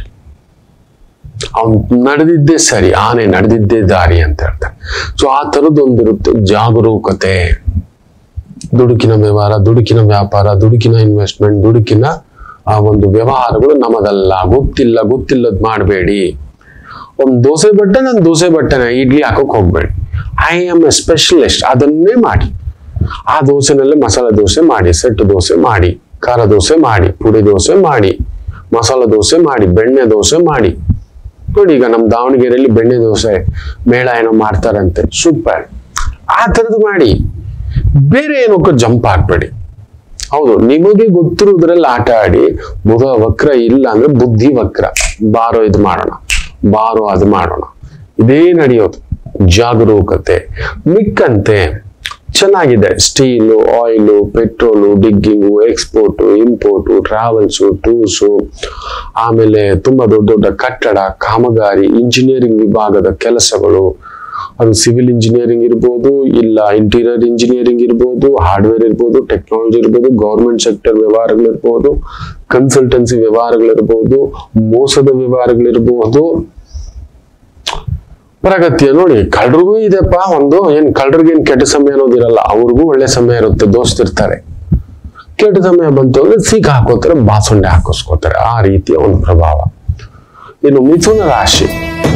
ಅವನು ನಡೆದಿದ್ದೇ ಸರಿ ಆನೆ ನಡೆದಿದ್ದೇ ದಾರಿ ಅಂತ ಹೇಳ್ತಾರೆ ಸೊ ಆ ಥರದ್ದೊಂದಿರುತ್ತೆ ಜಾಗರೂಕತೆ ದುಡುಕಿನ ವ್ಯವಹಾರ ದುಡುಕಿನ ವ್ಯಾಪಾರ ದುಡುಕಿನ ಇನ್ವೆಸ್ಟ್ಮೆಂಟ್ ದುಡುಕಿನ ಆ ಒಂದು ವ್ಯವಹಾರಗಳು ನಮ್ಮದಲ್ಲ ಗೊತ್ತಿಲ್ಲ ಗೊತ್ತಿಲ್ಲದ್ ಮಾಡಬೇಡಿ ಒಂದು ದೋಸೆ ಬಟ್ಟೆ ನಾನು ದೋಸೆ ಬಟ್ಟೆನ ಇಡ್ಲಿ ಹಾಕೋಕ್ ಹೋಗ್ಬೇಡಿ ಐ ಆಮ್ ಎ ಸ್ಪೆಷಲಿಸ್ಟ್ ಅದನ್ನೇ ಮಾಡಿ ಆ ದೋಸೆನಲ್ಲೇ ಮಸಾಲೆ ದೋಸೆ ಮಾಡಿ ಸೆಟ್ ದೋಸೆ ಮಾಡಿ ಖಾರ ದೋಸೆ ಮಾಡಿ ಪುಡಿ ದೋಸೆ ಮಾಡಿ ಮಸಾಲೆ ದೋಸೆ ಮಾಡಿ ಬೆಣ್ಣೆ ದೋಸೆ ಮಾಡಿ ನೋಡಿ ಈಗ ನಮ್ಮ ದಾವಣಗೆರೆಯಲ್ಲಿ ಬೆಣ್ಣೆ ದೋಸೆ ಮೇಳ ಏನೋ ಮಾಡ್ತಾರಂತೆ ಸೂಪರ್ ಆ ಥರದ್ದು ಮಾಡಿ ಬೇರೆ ಏನಕ್ಕೂ ಜಂಪ್ ಹಾಕ್ಬೇಡಿ ಹೌದು ನಿಮಗೆ ಗೊತ್ತಿರುವುದ್ರಲ್ಲಿ ಆಟ ಆಡಿ ಬುಧ ವಕ್ರ ಇಲ್ಲ ಅಂದ್ರೆ ಬುದ್ಧಿ ವಕ್ರ ಬಾರೋ ಇದು ಮಾಡೋಣ ಬಾರೋ ಅದು ಮಾಡೋಣ ಇದೇ ನಡೆಯೋದು ಜಾಗರೂಕತೆ ಮಿಕ್ಕಂತೆ ಚೆನ್ನಾಗಿದೆ steel oil petrol digging export import travels tours ಆಮೇಲೆ ತುಂಬಾ ದೊಡ್ಡ ದೊಡ್ಡ ಕಟ್ಟಡ ಕಾಮಗಾರಿ ಇಂಜಿನಿಯರಿಂಗ್ ವಿಭಾಗದ ಕೆಲಸಗಳು ಅದು ಸಿವಿಲ್ ಇಂಜಿನಿಯರಿಂಗ್ ಇರ್ಬೋದು ಇಲ್ಲ ಇಂಟೀರಿಯರ್ ಇಂಜಿನಿಯರಿಂಗ್ ಇರ್ಬೋದು ಹಾರ್ಡ್ವೇರ್ ಇರ್ಬೋದು ಟೆಕ್ನಾಲಜಿ ಇರ್ಬೋದು ಗೌರ್ಮೆಂಟ್ ಸೆಕ್ಟರ್ ವ್ಯವಹಾರಗಳಿರ್ಬೋದು ಕನ್ಸಲ್ಟೆನ್ಸಿ ವ್ಯವಹಾರಗಳಿರ್ಬೋದು ಮೋಸದ ವ್ಯವಹಾರಗಳಿರ್ಬೋದು ಪ್ರಗತಿಯ ನೋಡಿ ಕಳ್ಳರಿಗೂ ಇದೆಪ್ಪ ಒಂದು ಏನ್ ಕಳ್ಳರಿಗೆ ಏನ್ ಕೆಟ್ಟ ಸಮಯ ಅನ್ನೋದಿರಲ್ಲ ಅವ್ರಿಗೂ ಒಳ್ಳೆ ಸಮಯ ಇರುತ್ತೆ ದೋಸ್ತಿರ್ತಾರೆ ಕೆಟ್ಟ ಸಮಯ ಬಂತು ಅಂದ್ರೆ ಸೀಕ್ ಹಾಕೋತಾರೆ ಬಾಸುಂಡೆ ಹಾಕಿಸ್ಕೋತಾರೆ ಆ ರೀತಿಯ ಒಂದು ಪ್ರಭಾವ ಇನ್ನು ಮಿಥುನ ರಾಶಿ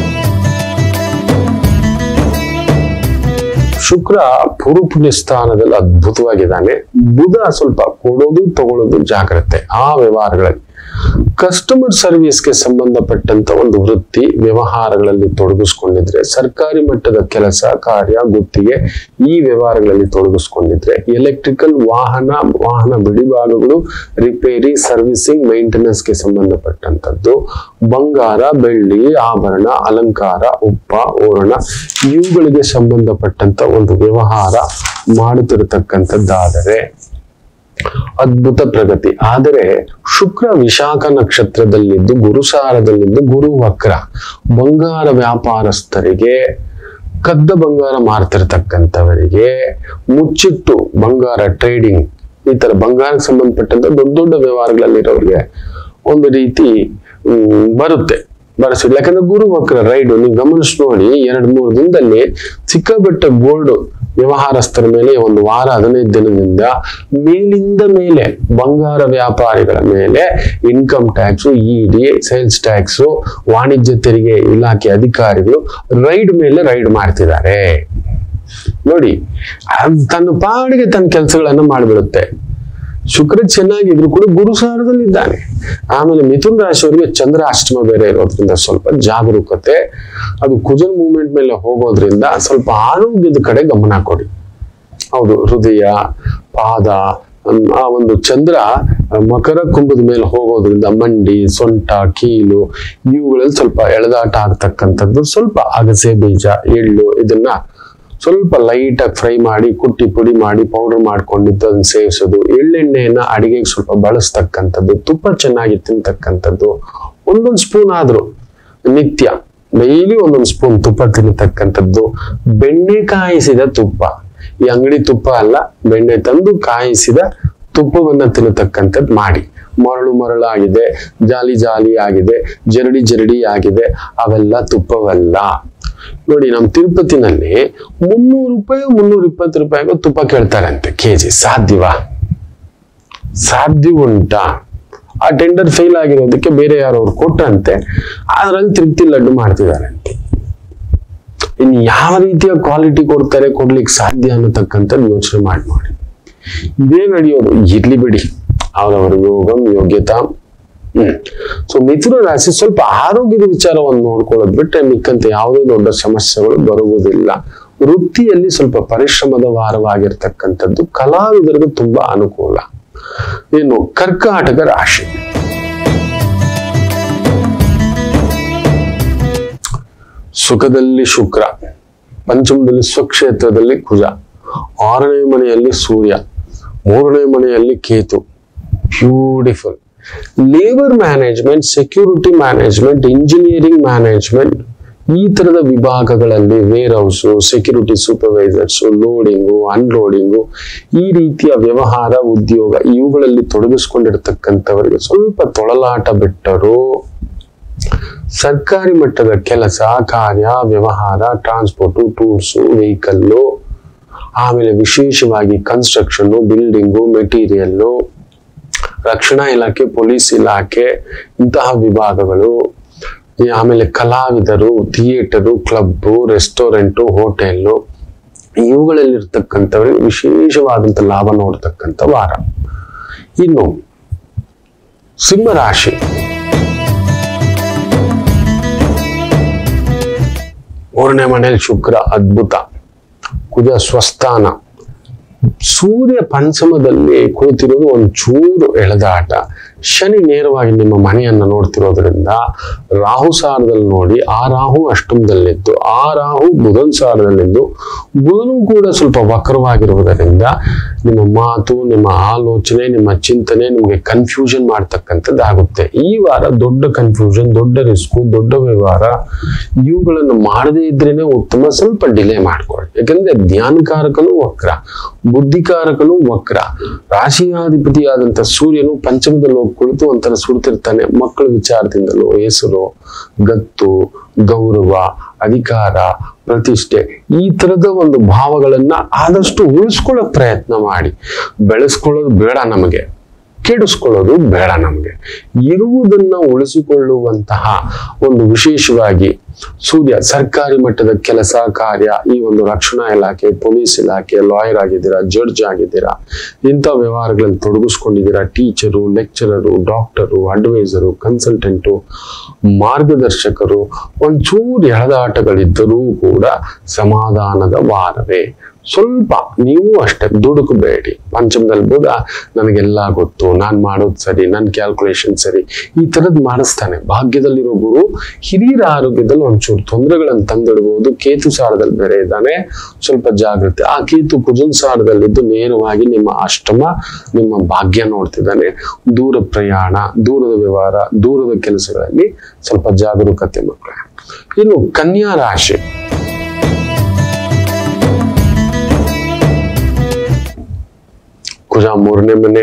ಶುಕ್ರ ಪುರುಪುಣ್ಯ ಸ್ಥಾನದಲ್ಲಿ ಅದ್ಭುತವಾಗಿದ್ದಾನೆ ಬುಧ ಸ್ವಲ್ಪ ಕೊಡೋದು ತಗೊಳ್ಳೋದು ಜಾಗ್ರತೆ ಆ ವ್ಯವಹಾರಗಳಲ್ಲಿ ಕಸ್ಟಮರ್ ಸರ್ವಿಸ್ಗೆ ಸಂಬಂಧಪಟ್ಟಂತ ಒಂದು ವೃತ್ತಿ ವ್ಯವಹಾರಗಳಲ್ಲಿ ತೊಡಗಿಸ್ಕೊಂಡಿದ್ರೆ ಸರ್ಕಾರಿ ಮಟ್ಟದ ಕೆಲಸ ಕಾರ್ಯ ಗುತ್ತಿಗೆ ಈ ವ್ಯವಹಾರಗಳಲ್ಲಿ ತೊಡಗಿಸ್ಕೊಂಡಿದ್ರೆ ಎಲೆಕ್ಟ್ರಿಕಲ್ ವಾಹನ ವಾಹನ ಬಿಡಿಭಾಗಗಳು ರಿಪೇರಿ ಸರ್ವಿಸಿಂಗ್ ಮೇಂಟೆನೆನ್ಸ್ಗೆ ಸಂಬಂಧಪಟ್ಟಂತದ್ದು ಬಂಗಾರ ಬೆಳ್ಳಿ ಆಭರಣ ಅಲಂಕಾರ ಉಪ್ಪ ಓರಣ ಇವುಗಳಿಗೆ ಸಂಬಂಧಪಟ್ಟಂತ ಒಂದು ವ್ಯವಹಾರ ಮಾಡುತ್ತಿರತಕ್ಕಂಥದ್ದಾದರೆ ಅದ್ಭುತ ಪ್ರಗತಿ ಆದರೆ ಶುಕ್ರ ವಿಶಾಖ ನಕ್ಷತ್ರದಲ್ಲಿದ್ದು ಗುರುಸಾರದಲ್ಲಿದ್ದು ಗುರು ವಕ್ರ ಬಂಗಾರ ವ್ಯಾಪಾರಸ್ಥರಿಗೆ ಕದ್ದ ಬಂಗಾರ ಮಾರ್ತಿರ್ತಕ್ಕಂಥವರಿಗೆ ಮುಚ್ಚಿಟ್ಟು ಬಂಗಾರ ಟ್ರೇಡಿಂಗ್ ಈ ತರ ಬಂಗಾರಕ್ಕೆ ಸಂಬಂಧಪಟ್ಟಂತ ದೊಡ್ಡ ದೊಡ್ಡ ವ್ಯವಹಾರಗಳಲ್ಲಿರೋರಿಗೆ ಒಂದು ರೀತಿ ಹ್ಮ್, ಬರುತ್ತೆ ಬರಸಿಲ್ಲ ಯಾಕಂದ್ರೆ ಗುರು ವಕ್ರ ರೈಡು ನೀವು ಗಮನಿಸಿ ನೋಡಿ ಎರಡ್ ಮೂರು ದಿನದಲ್ಲಿ ಸಿಕ್ಕಾಬೆಟ್ಟ ಗೋಲ್ಡ್ ವ್ಯವಹಾರಸ್ಥರ ಮೇಲೆ ಒಂದು ವಾರ ಹದಿನೈದು ದಿನದಿಂದ ಮೇಲಿಂದ ಮೇಲೆ ಬಂಗಾರ ವ್ಯಾಪಾರಿಗಳ ಮೇಲೆ income tax ED sales tax ವಾಣಿಜ್ಯ ತೆರಿಗೆ ಇಲಾಖೆ ಅಧಿಕಾರಿಗಳು ರೈಡ್ ಮೇಲೆ ರೈಡ್ ಮಾಡ್ತಿದ್ದಾರೆ ನೋಡಿ ಅದ್ ತನ್ನ ಪಾಡಿಗೆ ತನ್ನ ಕೆಲಸಗಳನ್ನ ಮಾಡಿಬಿಡುತ್ತೆ ಶುಕ್ರ ಚೆನ್ನಾಗಿದ್ರು ಕೂಡ ಗುರು ಸಾರದಲ್ಲಿ ಇದ್ದಾನೆ ಆಮೇಲೆ ಮಿಥುನ್ ರಾಶಿಯವರಿಗೆ ಚಂದ್ರ ಅಷ್ಟಮ ಬೇರೆ ಇರೋದ್ರಿಂದ ಸ್ವಲ್ಪ ಜಾಗರೂಕತೆ ಅದು ಕುಜನ್ ಮೂವ್ಮೆಂಟ್ ಮೇಲೆ ಹೋಗೋದ್ರಿಂದ ಸ್ವಲ್ಪ ಆರೋಗ್ಯದ ಕಡೆ ಗಮನ ಕೊಡಿ ಹೌದು ಹೃದಯ ಪಾದ ಹ್ಮ್, ಆ ಒಂದು ಚಂದ್ರ ಆ, ಮಕರ ಕುಂಭದ ಮೇಲೆ ಹೋಗೋದ್ರಿಂದ ಮಂಡಿ ಸೊಂಟ ಕೀಲು ಇವುಗಳಲ್ಲಿ ಸ್ವಲ್ಪ ಎಳೆದಾಟ ಆಗ್ತಕ್ಕಂಥದ್ದು ಸ್ವಲ್ಪ ಅಗಸೆ ಬೀಜ ಎಳ್ಳು ಇದನ್ನ ಸ್ವಲ್ಪ ಲೈಟ್ ಆಗಿ ಫ್ರೈ ಮಾಡಿ ಕುಟ್ಟಿ ಪುಡಿ ಮಾಡಿ ಪೌಡರ್ ಮಾಡ್ಕೊಂಡಿದ್ದು ಅದನ್ನ ಸೇವಿಸೋದು ಎಳ್ಳೆಣ್ಣೆಯನ್ನ ಅಡಿಗೆಗೆ ಸ್ವಲ್ಪ ಬಳಸ್ತಕ್ಕಂಥದ್ದು ತುಪ್ಪ ಚೆನ್ನಾಗಿ ತಿಂತಕ್ಕಂಥದ್ದು ಒಂದೊಂದು ಸ್ಪೂನ್ ಆದ್ರೂ ನಿತ್ಯ ಡೈಲಿ ಒಂದೊಂದು ಸ್ಪೂನ್ ತುಪ್ಪ ತಿನ್ನತಕ್ಕಂಥದ್ದು ಬೆಣ್ಣೆ ಕಾಯಿಸಿದ ತುಪ್ಪ ಈ ಅಂಗಡಿ ತುಪ್ಪ ಅಲ್ಲ ಬೆಣ್ಣೆ ತಂದು ಕಾಯಿಸಿದ ತುಪ್ಪವನ್ನ ತಿನ್ನತಕ್ಕಂಥದ್ದು ಮಾಡಿ ಮರಳು ಮರಳಾಗಿದೆ ಜಾಲಿ ಜಾಲಿ ಆಗಿದೆ ಜರಡಿ ಜರಡಿ ಆಗಿದೆ ಅವೆಲ್ಲ ತುಪ್ಪವಲ್ಲ ನೋಡಿ ನಮ್ಮ ತಿರುಪತಿನಲ್ಲಿ ಮುನ್ನೂರು ರೂಪಾಯಿ ಮುನ್ನೂರ ಇಪ್ಪತ್ತು ರೂಪಾಯಿಗೂ ತುಪ್ಪ ಕೇಳ್ತಾರಂತೆ ಕೆಜಿ ಸಾಧ್ಯವಾ ಸಾಧ್ಯ ಉಂಟಾ ಆ ಟೆಂಡರ್ ಫೇಲ್ ಆಗಿರೋದಕ್ಕೆ ಬೇರೆ ಯಾರೋ ಅವ್ರು ಕೊಟ್ಟಂತೆ ಅದರಲ್ಲಿ ತಿರುಪ್ತಿ ಲಡ್ಡು ಮಾಡ್ತಿದಾರಂತೆ ಇನ್ನು ಯಾವ ರೀತಿಯ ಕ್ವಾಲಿಟಿ ಕೊಡ್ತಾರೆ ಕೊಡ್ಲಿಕ್ಕೆ ಸಾಧ್ಯ ಅನ್ನತಕ್ಕಂಥದ್ದು ಯೋಚನೆ ಮಾಡಿ ನೋಡಿ ಇದೇ ನಡೆಯೋದು ಇರ್ಲಿ ಬಿಡಿ ಅವರವರ ಯೋಗಂ ಯೋಗ್ಯತಾ ಹ್ಮ್ ಸೊ ಮಿಥುನ ರಾಶಿ ಸ್ವಲ್ಪ ಆರೋಗ್ಯದ ವಿಚಾರವನ್ನು ನೋಡ್ಕೊಳ್ಳೋದು ಬಿಟ್ರೆ ಮಿಕ್ಕಂತೆ ಯಾವುದೇ ದೊಡ್ಡ ಸಮಸ್ಯೆಗಳು ಬರುವುದಿಲ್ಲ ವೃತ್ತಿಯಲ್ಲಿ ಸ್ವಲ್ಪ ಪರಿಶ್ರಮದ ವಾರವಾಗಿರ್ತಕ್ಕಂಥದ್ದು ಕಲಾವಿದರಿಗೆ ತುಂಬಾ ಅನುಕೂಲ ಇನ್ನು ಕರ್ಕಾಟಕ ರಾಶಿ ಸುಖದಲ್ಲಿ ಶುಕ್ರ ಪಂಚಮದಲ್ಲಿ ಸ್ವಕ್ಷೇತ್ರದಲ್ಲಿ ಕುಜ ಆರನೇ ಮನೆಯಲ್ಲಿ ಸೂರ್ಯ ಮೂರನೇ ಮನೆಯಲ್ಲಿ ಕೇತು beautiful labour management security management engineering management ಈ ತರದ ವಿಭಾಗಗಳಲ್ಲಿ warehouse security supervisors loading unloading ಈ ರೀತಿಯ ವ್ಯವಹಾರ ಉದ್ಯೋಗ ಇವುಗಳಲ್ಲಿ ತೊಡಗಿಸ್ಕೊಂಡಿರ್ತಕ್ಕಂಥವರಿಗೆ ಸ್ವಲ್ಪ ತೊಳಲಾಟ ಬಿಟ್ಟರು ಸರ್ಕಾರಿ ಮಟ್ಟದ ಕೆಲಸ ಕಾರ್ಯ ವ್ಯವಹಾರ ಟ್ರಾನ್ಸ್ಪೋರ್ಟು ಟೂರ್ಸು ವೆಹಿಕಲ್ಲು ಆಮೇಲೆ ವಿಶೇಷವಾಗಿ ಕನ್ಸ್ಟ್ರಕ್ಷನ್ ಬಿಲ್ಡಿಂಗು ಮೆಟೀರಿಯಲ್ಲು ರಕ್ಷಣಾ ಇಲಾಖೆ ಪೊಲೀಸ್ ಇಲಾಖೆ ಇಂತಹ ವಿಭಾಗಗಳು ಈ ಆಮೇಲೆ ಕಲಾವಿದರು ಥಿಯೇಟರು ಕ್ಲಬ್ಬು ರೆಸ್ಟೋರೆಂಟು ಹೋಟೆಲ್ಲು ಇವುಗಳಲ್ಲಿರ್ತಕ್ಕಂಥವರಿಗೆ ವಿಶೇಷವಾದಂಥ ಲಾಭ ನೋಡ್ತಕ್ಕಂಥ ವಾರ ಇನ್ನು ಸಿಂಹರಾಶಿ ಮೂರನೇ ಮನೆಯಲ್ಲಿ ಶುಕ್ರ ಅದ್ಭುತ ಕುಜ ಸ್ವಸ್ಥಾನ ಸೂರ್ಯ ಪಂಚಮದಲ್ಲಿ ಕುಳಿತಿರೋದು ಒಂದು ಚೂರು ಎಳೆದಾಟ ಶನಿ ನೇರವಾಗಿ ನಿಮ್ಮ ಮನೆಯನ್ನ ನೋಡ್ತಿರೋದ್ರಿಂದ ರಾಹು ಸಾರದಲ್ಲಿ ನೋಡಿ ಆ ರಾಹು ಅಷ್ಟಮದಲ್ಲಿದ್ದು ಆ ರಾಹು ಬುಧನ್ ಸಾರದಲ್ಲಿದ್ದು ಬುಧನು ಕೂಡ ಸ್ವಲ್ಪ ವಕ್ರವಾಗಿರುವುದರಿಂದ ನಿಮ್ಮ ಮಾತು ನಿಮ್ಮ ಆಲೋಚನೆ ನಿಮ್ಮ ಚಿಂತನೆ ನಿಮಗೆ ಕನ್ಫ್ಯೂಷನ್ ಮಾಡ್ತಕ್ಕಂಥದ್ದು ಆಗುತ್ತೆ ಈ ವಾರ ದೊಡ್ಡ ಕನ್ಫ್ಯೂಷನ್ ದೊಡ್ಡ ರಿಸ್ಕು ದೊಡ್ಡ ವ್ಯವಹಾರ ಇವುಗಳನ್ನು ಮಾಡದೇ ಇದ್ರೇನೆ ಉತ್ತಮ ಸ್ವಲ್ಪ ಡಿಲೇ ಮಾಡ್ಕೊಳ್ಳಿ ಯಾಕಂದ್ರೆ ಧ್ಯಾನಕಾರಕನು ವಕ್ರ ಬುದ್ಧಿಕಾರಕನು ವಕ್ರ ರಾಶಿಯಾಧಿಪತಿಯಾದಂಥ ಸೂರ್ಯನು ಪಂಚಮದಲ್ಲಿ ಹೋಗಿ ಕುಳಿತು ಒಂಥರ ಸುಡ್ತಿರ್ತಾನೆ ಮಕ್ಕಳ ವಿಚಾರದಿಂದಲೂ ಹೆಸರು ಗತ್ತು ಗೌರವ ಅಧಿಕಾರ ಪ್ರತಿಷ್ಠೆ ಈ ತರದ ಒಂದು ಭಾವಗಳನ್ನ ಆದಷ್ಟು ಉಳಿಸ್ಕೊಳ್ಳೋಕ್ ಪ್ರಯತ್ನ ಮಾಡಿ ಬೆಳೆಸ್ಕೊಳ್ಳೋದು ಬೇಡ ನಮಗೆ ಕೆಡಿಸ್ಕೊಳ್ಳೋದು ಬೇಡ ನಮಗೆ ಇರುವುದನ್ನ ಉಳಿಸಿಕೊಳ್ಳುವಂತಹ ಒಂದು ವಿಶೇಷವಾಗಿ ಸೂರ್ಯ ಸರ್ಕಾರಿ ಮಟ್ಟದ ಕೆಲಸ ಕಾರ್ಯ ಈ ಒಂದು ರಕ್ಷಣಾ ಇಲಾಖೆ ಪೊಲೀಸ್ ಇಲಾಖೆ ಲಾಯರ್ ಆಗಿದ್ದೀರಾ ಜಡ್ಜ್ ಆಗಿದ್ದೀರಾ ಇಂಥ ವ್ಯವಹಾರಗಳಲ್ಲಿ ತೊಡಗಿಸ್ಕೊಂಡಿದ್ದೀರಾ teacher lecturer doctor adviser consultant ಮಾರ್ಗದರ್ಶಕರು ಒಂಚೂರು ಎಳೆದಾಟಗಳಿದ್ದರೂ ಕೂಡ ಸಮಾಧಾನದ ವಾರವೇ ಸ್ವಲ್ಪ ನೀವು ಅಷ್ಟೇ ದುಡುಕಬೇಡಿ ಪಂಚಮದಲ್ಲಿ ಬುಧ ನನಗೆಲ್ಲ ಗೊತ್ತು ನಾನು ಮಾಡೋದು ಸರಿ ನನ್ನ ಕ್ಯಾಲ್ಕುಲೇಷನ್ ಸರಿ ಈ ಥರದ್ದು ಮಾಡಿಸ್ತಾನೆ ಭಾಗ್ಯದಲ್ಲಿರೋ ಗುರು ಹಿರಿಯರ ಆರೋಗ್ಯದಲ್ಲಿ ಒಂಚೂರು ತೊಂದರೆಗಳನ್ನು ತಂದಿಡ್ಬೋದು ಕೇತು ಸಾರದಲ್ಲಿ ಬೇರೆ ಇದ್ದಾನೆ ಸ್ವಲ್ಪ ಜಾಗ್ರತೆ ಆ ಕೇತು ಕುಜನ್ ಸಾರದಲ್ಲಿದ್ದು ನೇರವಾಗಿ ನಿಮ್ಮ ಅಷ್ಟಮ ನಿಮ್ಮ ಭಾಗ್ಯ ನೋಡ್ತಿದ್ದಾನೆ ದೂರ ಪ್ರಯಾಣ ದೂರದ ವ್ಯವಹಾರ ದೂರದ ಕೆಲಸಗಳಲ್ಲಿ ಸ್ವಲ್ಪ ಜಾಗರೂಕತೆ ಮಕ್ಕಳೇ ಇನ್ನು ಕನ್ಯಾ ರಾಶಿ ಕುಜ ಮೂರನೇ ಮನೆ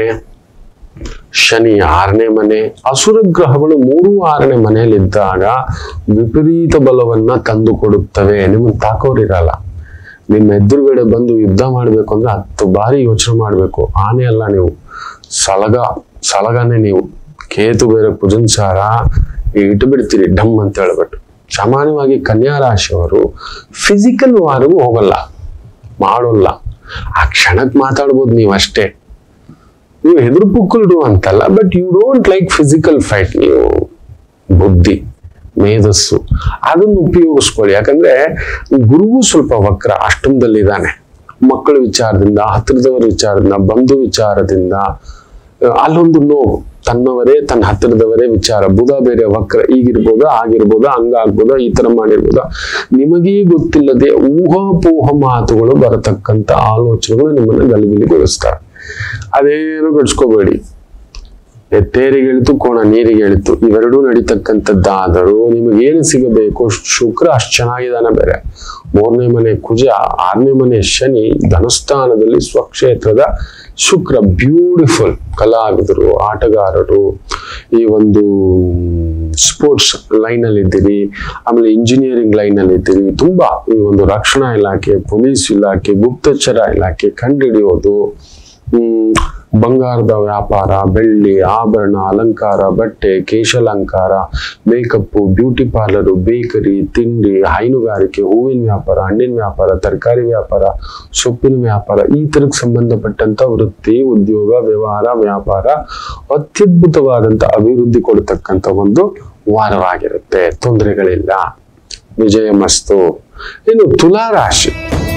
ಶನಿ ಆರನೇ ಮನೆ ಅಸುರ ಗ್ರಹಗಳು ಮೂರು ಆರನೇ ಮನೆಯಲ್ಲಿದ್ದಾಗ ವಿಪರೀತ ಬಲವನ್ನ ತಂದು ಕೊಡುತ್ತವೆ ನಿಮ್ಮನ್ನು ತಾಕೋರಿರಲ್ಲ ನಿಮ್ಮ ಎದುರುಗಡೆ ಬಂದು ಯುದ್ಧ ಮಾಡ್ಬೇಕು ಅಂದ್ರೆ ಹತ್ತು ಬಾರಿ ಯೋಚನೆ ಮಾಡ್ಬೇಕು ಆನೆ ಅಲ್ಲ ನೀವು ಸಲಗ ಸಲಗನೆ ನೀವು ಕೇತು ಬೇರೆ ಕುಜನ್ಸಾರ ಇಟ್ಟು ಬಿಡ್ತೀರಿ ಡಮ್ ಅಂತ ಹೇಳ್ಬಿಟ್ಟು ಸಾಮಾನ್ಯವಾಗಿ ಕನ್ಯಾ ರಾಶಿಯವರು ಫಿಸಿಕಲ್ ವಾರಗೂ ಹೋಗಲ್ಲ ಮಾಡೋಲ್ಲ ಆ ಕ್ಷಣಕ್ಕೆ ಮಾತಾಡ್ಬೋದು ನೀವು ಅಷ್ಟೇ ನೀವು ಹೆದರು ಪುಕ್ಕಲ್ರು ಅಂತಲ್ಲ but you don't like physical fight ನೀವು ಬುದ್ಧಿ ಮೇಧಸ್ಸು ಅದನ್ನು ಉಪಯೋಗಿಸ್ಕೊಳ್ಳಿ ಯಾಕಂದ್ರೆ ಗುರುವು ಸ್ವಲ್ಪ ವಕ್ರ ಅಷ್ಟಮದಲ್ಲಿದ್ದಾನೆ ಮಕ್ಕಳ ವಿಚಾರದಿಂದ ಹತ್ತಿರದವರ ವಿಚಾರದಿಂದ ಬಂಧು ವಿಚಾರದಿಂದ ಆ, ಅಲ್ಲೊಂದು ನೋವು ತನ್ನವರೇ ತನ್ನ ಹತ್ತಿರದವರೇ ವಿಚಾರ ಬುಧ ಬೇರೆ ವಕ್ರ ಈಗಿರ್ಬೋದಾ ಆಗಿರ್ಬೋದಾ ಹಂಗಾಗ್ಬೋದಾ ಈ ತರ ಮಾಡಿರ್ಬೋದಾ ನಿಮಗೇ ಗೊತ್ತಿಲ್ಲದೆ ಊಹಾಪೋಹ ಮಾತುಗಳು ಬರತಕ್ಕಂತ ಆಲೋಚನೆಗಳು ನಿಮ್ಮನ್ನ ಗಲಿಬಿಲಿಗೊಳಿಸ್ತಾರೆ ಅದೇನು ಗಡ್ಸ್ಕೋಬೇಡಿ ಎತ್ತೇರಿಗೆ ಇಳಿತು ಕೋಣ ನೀರಿಗೆ ಇಳಿತು ಇವೆರಡೂ ನಡೀತಕ್ಕಂಥದ್ದಾದರೂ ನಿಮಗೇನು ಸಿಗಬೇಕು ಶುಕ್ರ ಅಷ್ಟು ಚೆನ್ನಾಗಿದ್ದಾನೆ ಬೇರೆ ಮೂರನೇ ಮನೆ ಕುಜ ಆರನೇ ಮನೆ ಶನಿ ಧನಸ್ಥಾನದಲ್ಲಿ ಸ್ವಕ್ಷೇತ್ರದ ಶುಕ್ರ ಬ್ಯೂಟಿಫುಲ್ ಕಲಾವಿದರು ಆಟಗಾರರು ಈ ಒಂದು ಸ್ಪೋರ್ಟ್ಸ್ ಲೈನ್ ಅಲ್ಲಿ ಇದ್ದೀರಿ ಆಮೇಲೆ ಇಂಜಿನಿಯರಿಂಗ್ ಲೈನ್ ಅಲ್ಲಿ ಇದ್ದೀರಿ ತುಂಬಾ ಈ ಒಂದು ರಕ್ಷಣಾ ಇಲಾಖೆ ಪೊಲೀಸ್ ಇಲಾಖೆ ಗುಪ್ತಚರ ಇಲಾಖೆ ಕಂಡುಹಿಡಿಯೋದು ಹ್ಮ್ ಬಂಗಾರದ ವ್ಯಾಪಾರ ಬೆಳ್ಳಿ ಆಭರಣ ಅಲಂಕಾರ ಬಟ್ಟೆ ಕೇಶಾಲಂಕಾರ ಮೇಕಪ್ಪು ಬ್ಯೂಟಿ ಪಾರ್ಲರು ಬೇಕರಿ ತಿಂಡಿ ಹೈನುಗಾರಿಕೆ ಹೂವಿನ ವ್ಯಾಪಾರ ಹಣ್ಣಿನ ವ್ಯಾಪಾರ ತರಕಾರಿ ವ್ಯಾಪಾರ ಸೊಪ್ಪಿನ ವ್ಯಾಪಾರ ಈ ತರಕ್ಕೆ ಸಂಬಂಧಪಟ್ಟಂತ ವೃತ್ತಿ ಉದ್ಯೋಗ ವ್ಯವಹಾರ ವ್ಯಾಪಾರ ಅತ್ಯದ್ಭುತವಾದಂತ ಅಭಿವೃದ್ಧಿ ಕೊಡತಕ್ಕಂತ ಒಂದು ವಾರವಾಗಿರುತ್ತೆ ತೊಂದರೆಗಳಿಲ್ಲ ವಿಜಯ ಮಸ್ತು ಇನ್ನು ತುಲಾ ರಾಶಿ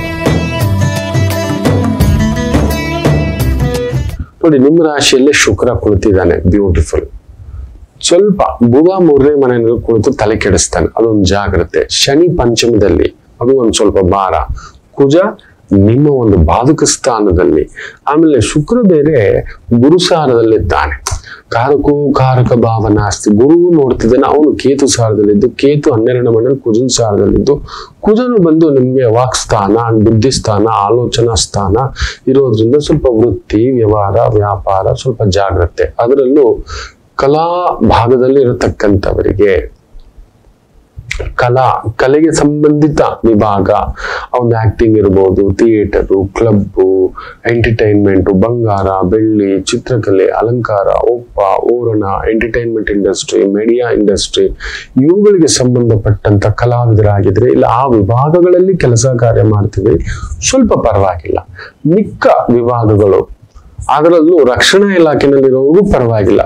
ನೋಡಿ ನಿಮ್ಮ ರಾಶಿಯಲ್ಲೇ ಶುಕ್ರ ಕುಳಿತಿದ್ದಾನೆ ಬ್ಯೂಟಿಫುಲ್ ಸ್ವಲ್ಪ ಬುಧ ಮೂರನೇ ಮನೆಯಲ್ಲಿ ಕುಳಿತು ತಲೆ ಕೆಡಿಸ್ತಾನೆ ಅದೊಂದು ಜಾಗ್ರತೆ ಶನಿ ಪಂಚಮದಲ್ಲಿ ಅದು ಒಂದು ಸ್ವಲ್ಪ ಭಾರ ಕುಜ ನಿಮ್ಮ ಒಂದು ಬಾಧಕ ಸ್ಥಾನದಲ್ಲಿ ಆಮೇಲೆ ಶುಕ್ರ ಬೇರೆ ಗುರುಸಾರದಲ್ಲಿದ್ದಾನೆ ಕಾರಕೋ ಕಾರಕ ಭಾವನಾಸ್ತಿ ಗುರು ನೋಡ್ತಿದ್ದಾನೆ ಅವನು ಕೇತು ಸಾರದಲ್ಲಿದ್ದು ಕೇತು ಹನ್ನೆರಡನೇ ಮನೆಯಲ್ಲಿ ಕುಜನ್ ಸಾರದಲ್ಲಿದ್ದು ಕುಜನು ಬಂದು ನಿಮ್ಗೆ ವಾಕ್ಸ್ಥಾನ ಬುದ್ಧಿ ಸ್ಥಾನ ಆಲೋಚನಾ ಸ್ಥಾನ ಇರೋದ್ರಿಂದ ಸ್ವಲ್ಪ ವೃತ್ತಿ ವ್ಯವಹಾರ ವ್ಯಾಪಾರ ಸ್ವಲ್ಪ ಜಾಗ್ರತೆ ಅದರಲ್ಲೂ ಕಲಾ ಭಾಗದಲ್ಲಿ ಇರತಕ್ಕಂಥವರಿಗೆ ಕಲಾ ಕಲೆಗೆ ಸಂಬಂಧಿತ ವಿಭಾಗ ಒಂದು ಆಕ್ಟಿಂಗ್ ಇರ್ಬೋದು ಥಿಯೇಟರು ಕ್ಲಬ್ಬು ಎಂಟರ್ಟೈನ್ಮೆಂಟ್ ಬಂಗಾರ ಬೆಳ್ಳಿ ಚಿತ್ರಕಲೆ ಅಲಂಕಾರ ಒಪ್ಪ ಓರಣ ಎಂಟರ್ಟೈನ್ಮೆಂಟ್ ಇಂಡಸ್ಟ್ರಿ ಮೀಡಿಯಾ ಇಂಡಸ್ಟ್ರಿ ಇವುಗಳಿಗೆ ಸಂಬಂಧಪಟ್ಟಂತ ಕಲಾವಿದರಾಗಿದ್ರೆ ಇಲ್ಲ ಆ ವಿಭಾಗಗಳಲ್ಲಿ ಕೆಲಸ ಕಾರ್ಯ ಮಾಡ್ತೀವಿ ಸ್ವಲ್ಪ ಪರವಾಗಿಲ್ಲ ಮಿಕ್ಕ ವಿಭಾಗಗಳು ಅದರಲ್ಲೂ ರಕ್ಷಣಾ ಇಲಾಖೆನಲ್ಲಿರೋರಿಗೂ ಪರವಾಗಿಲ್ಲ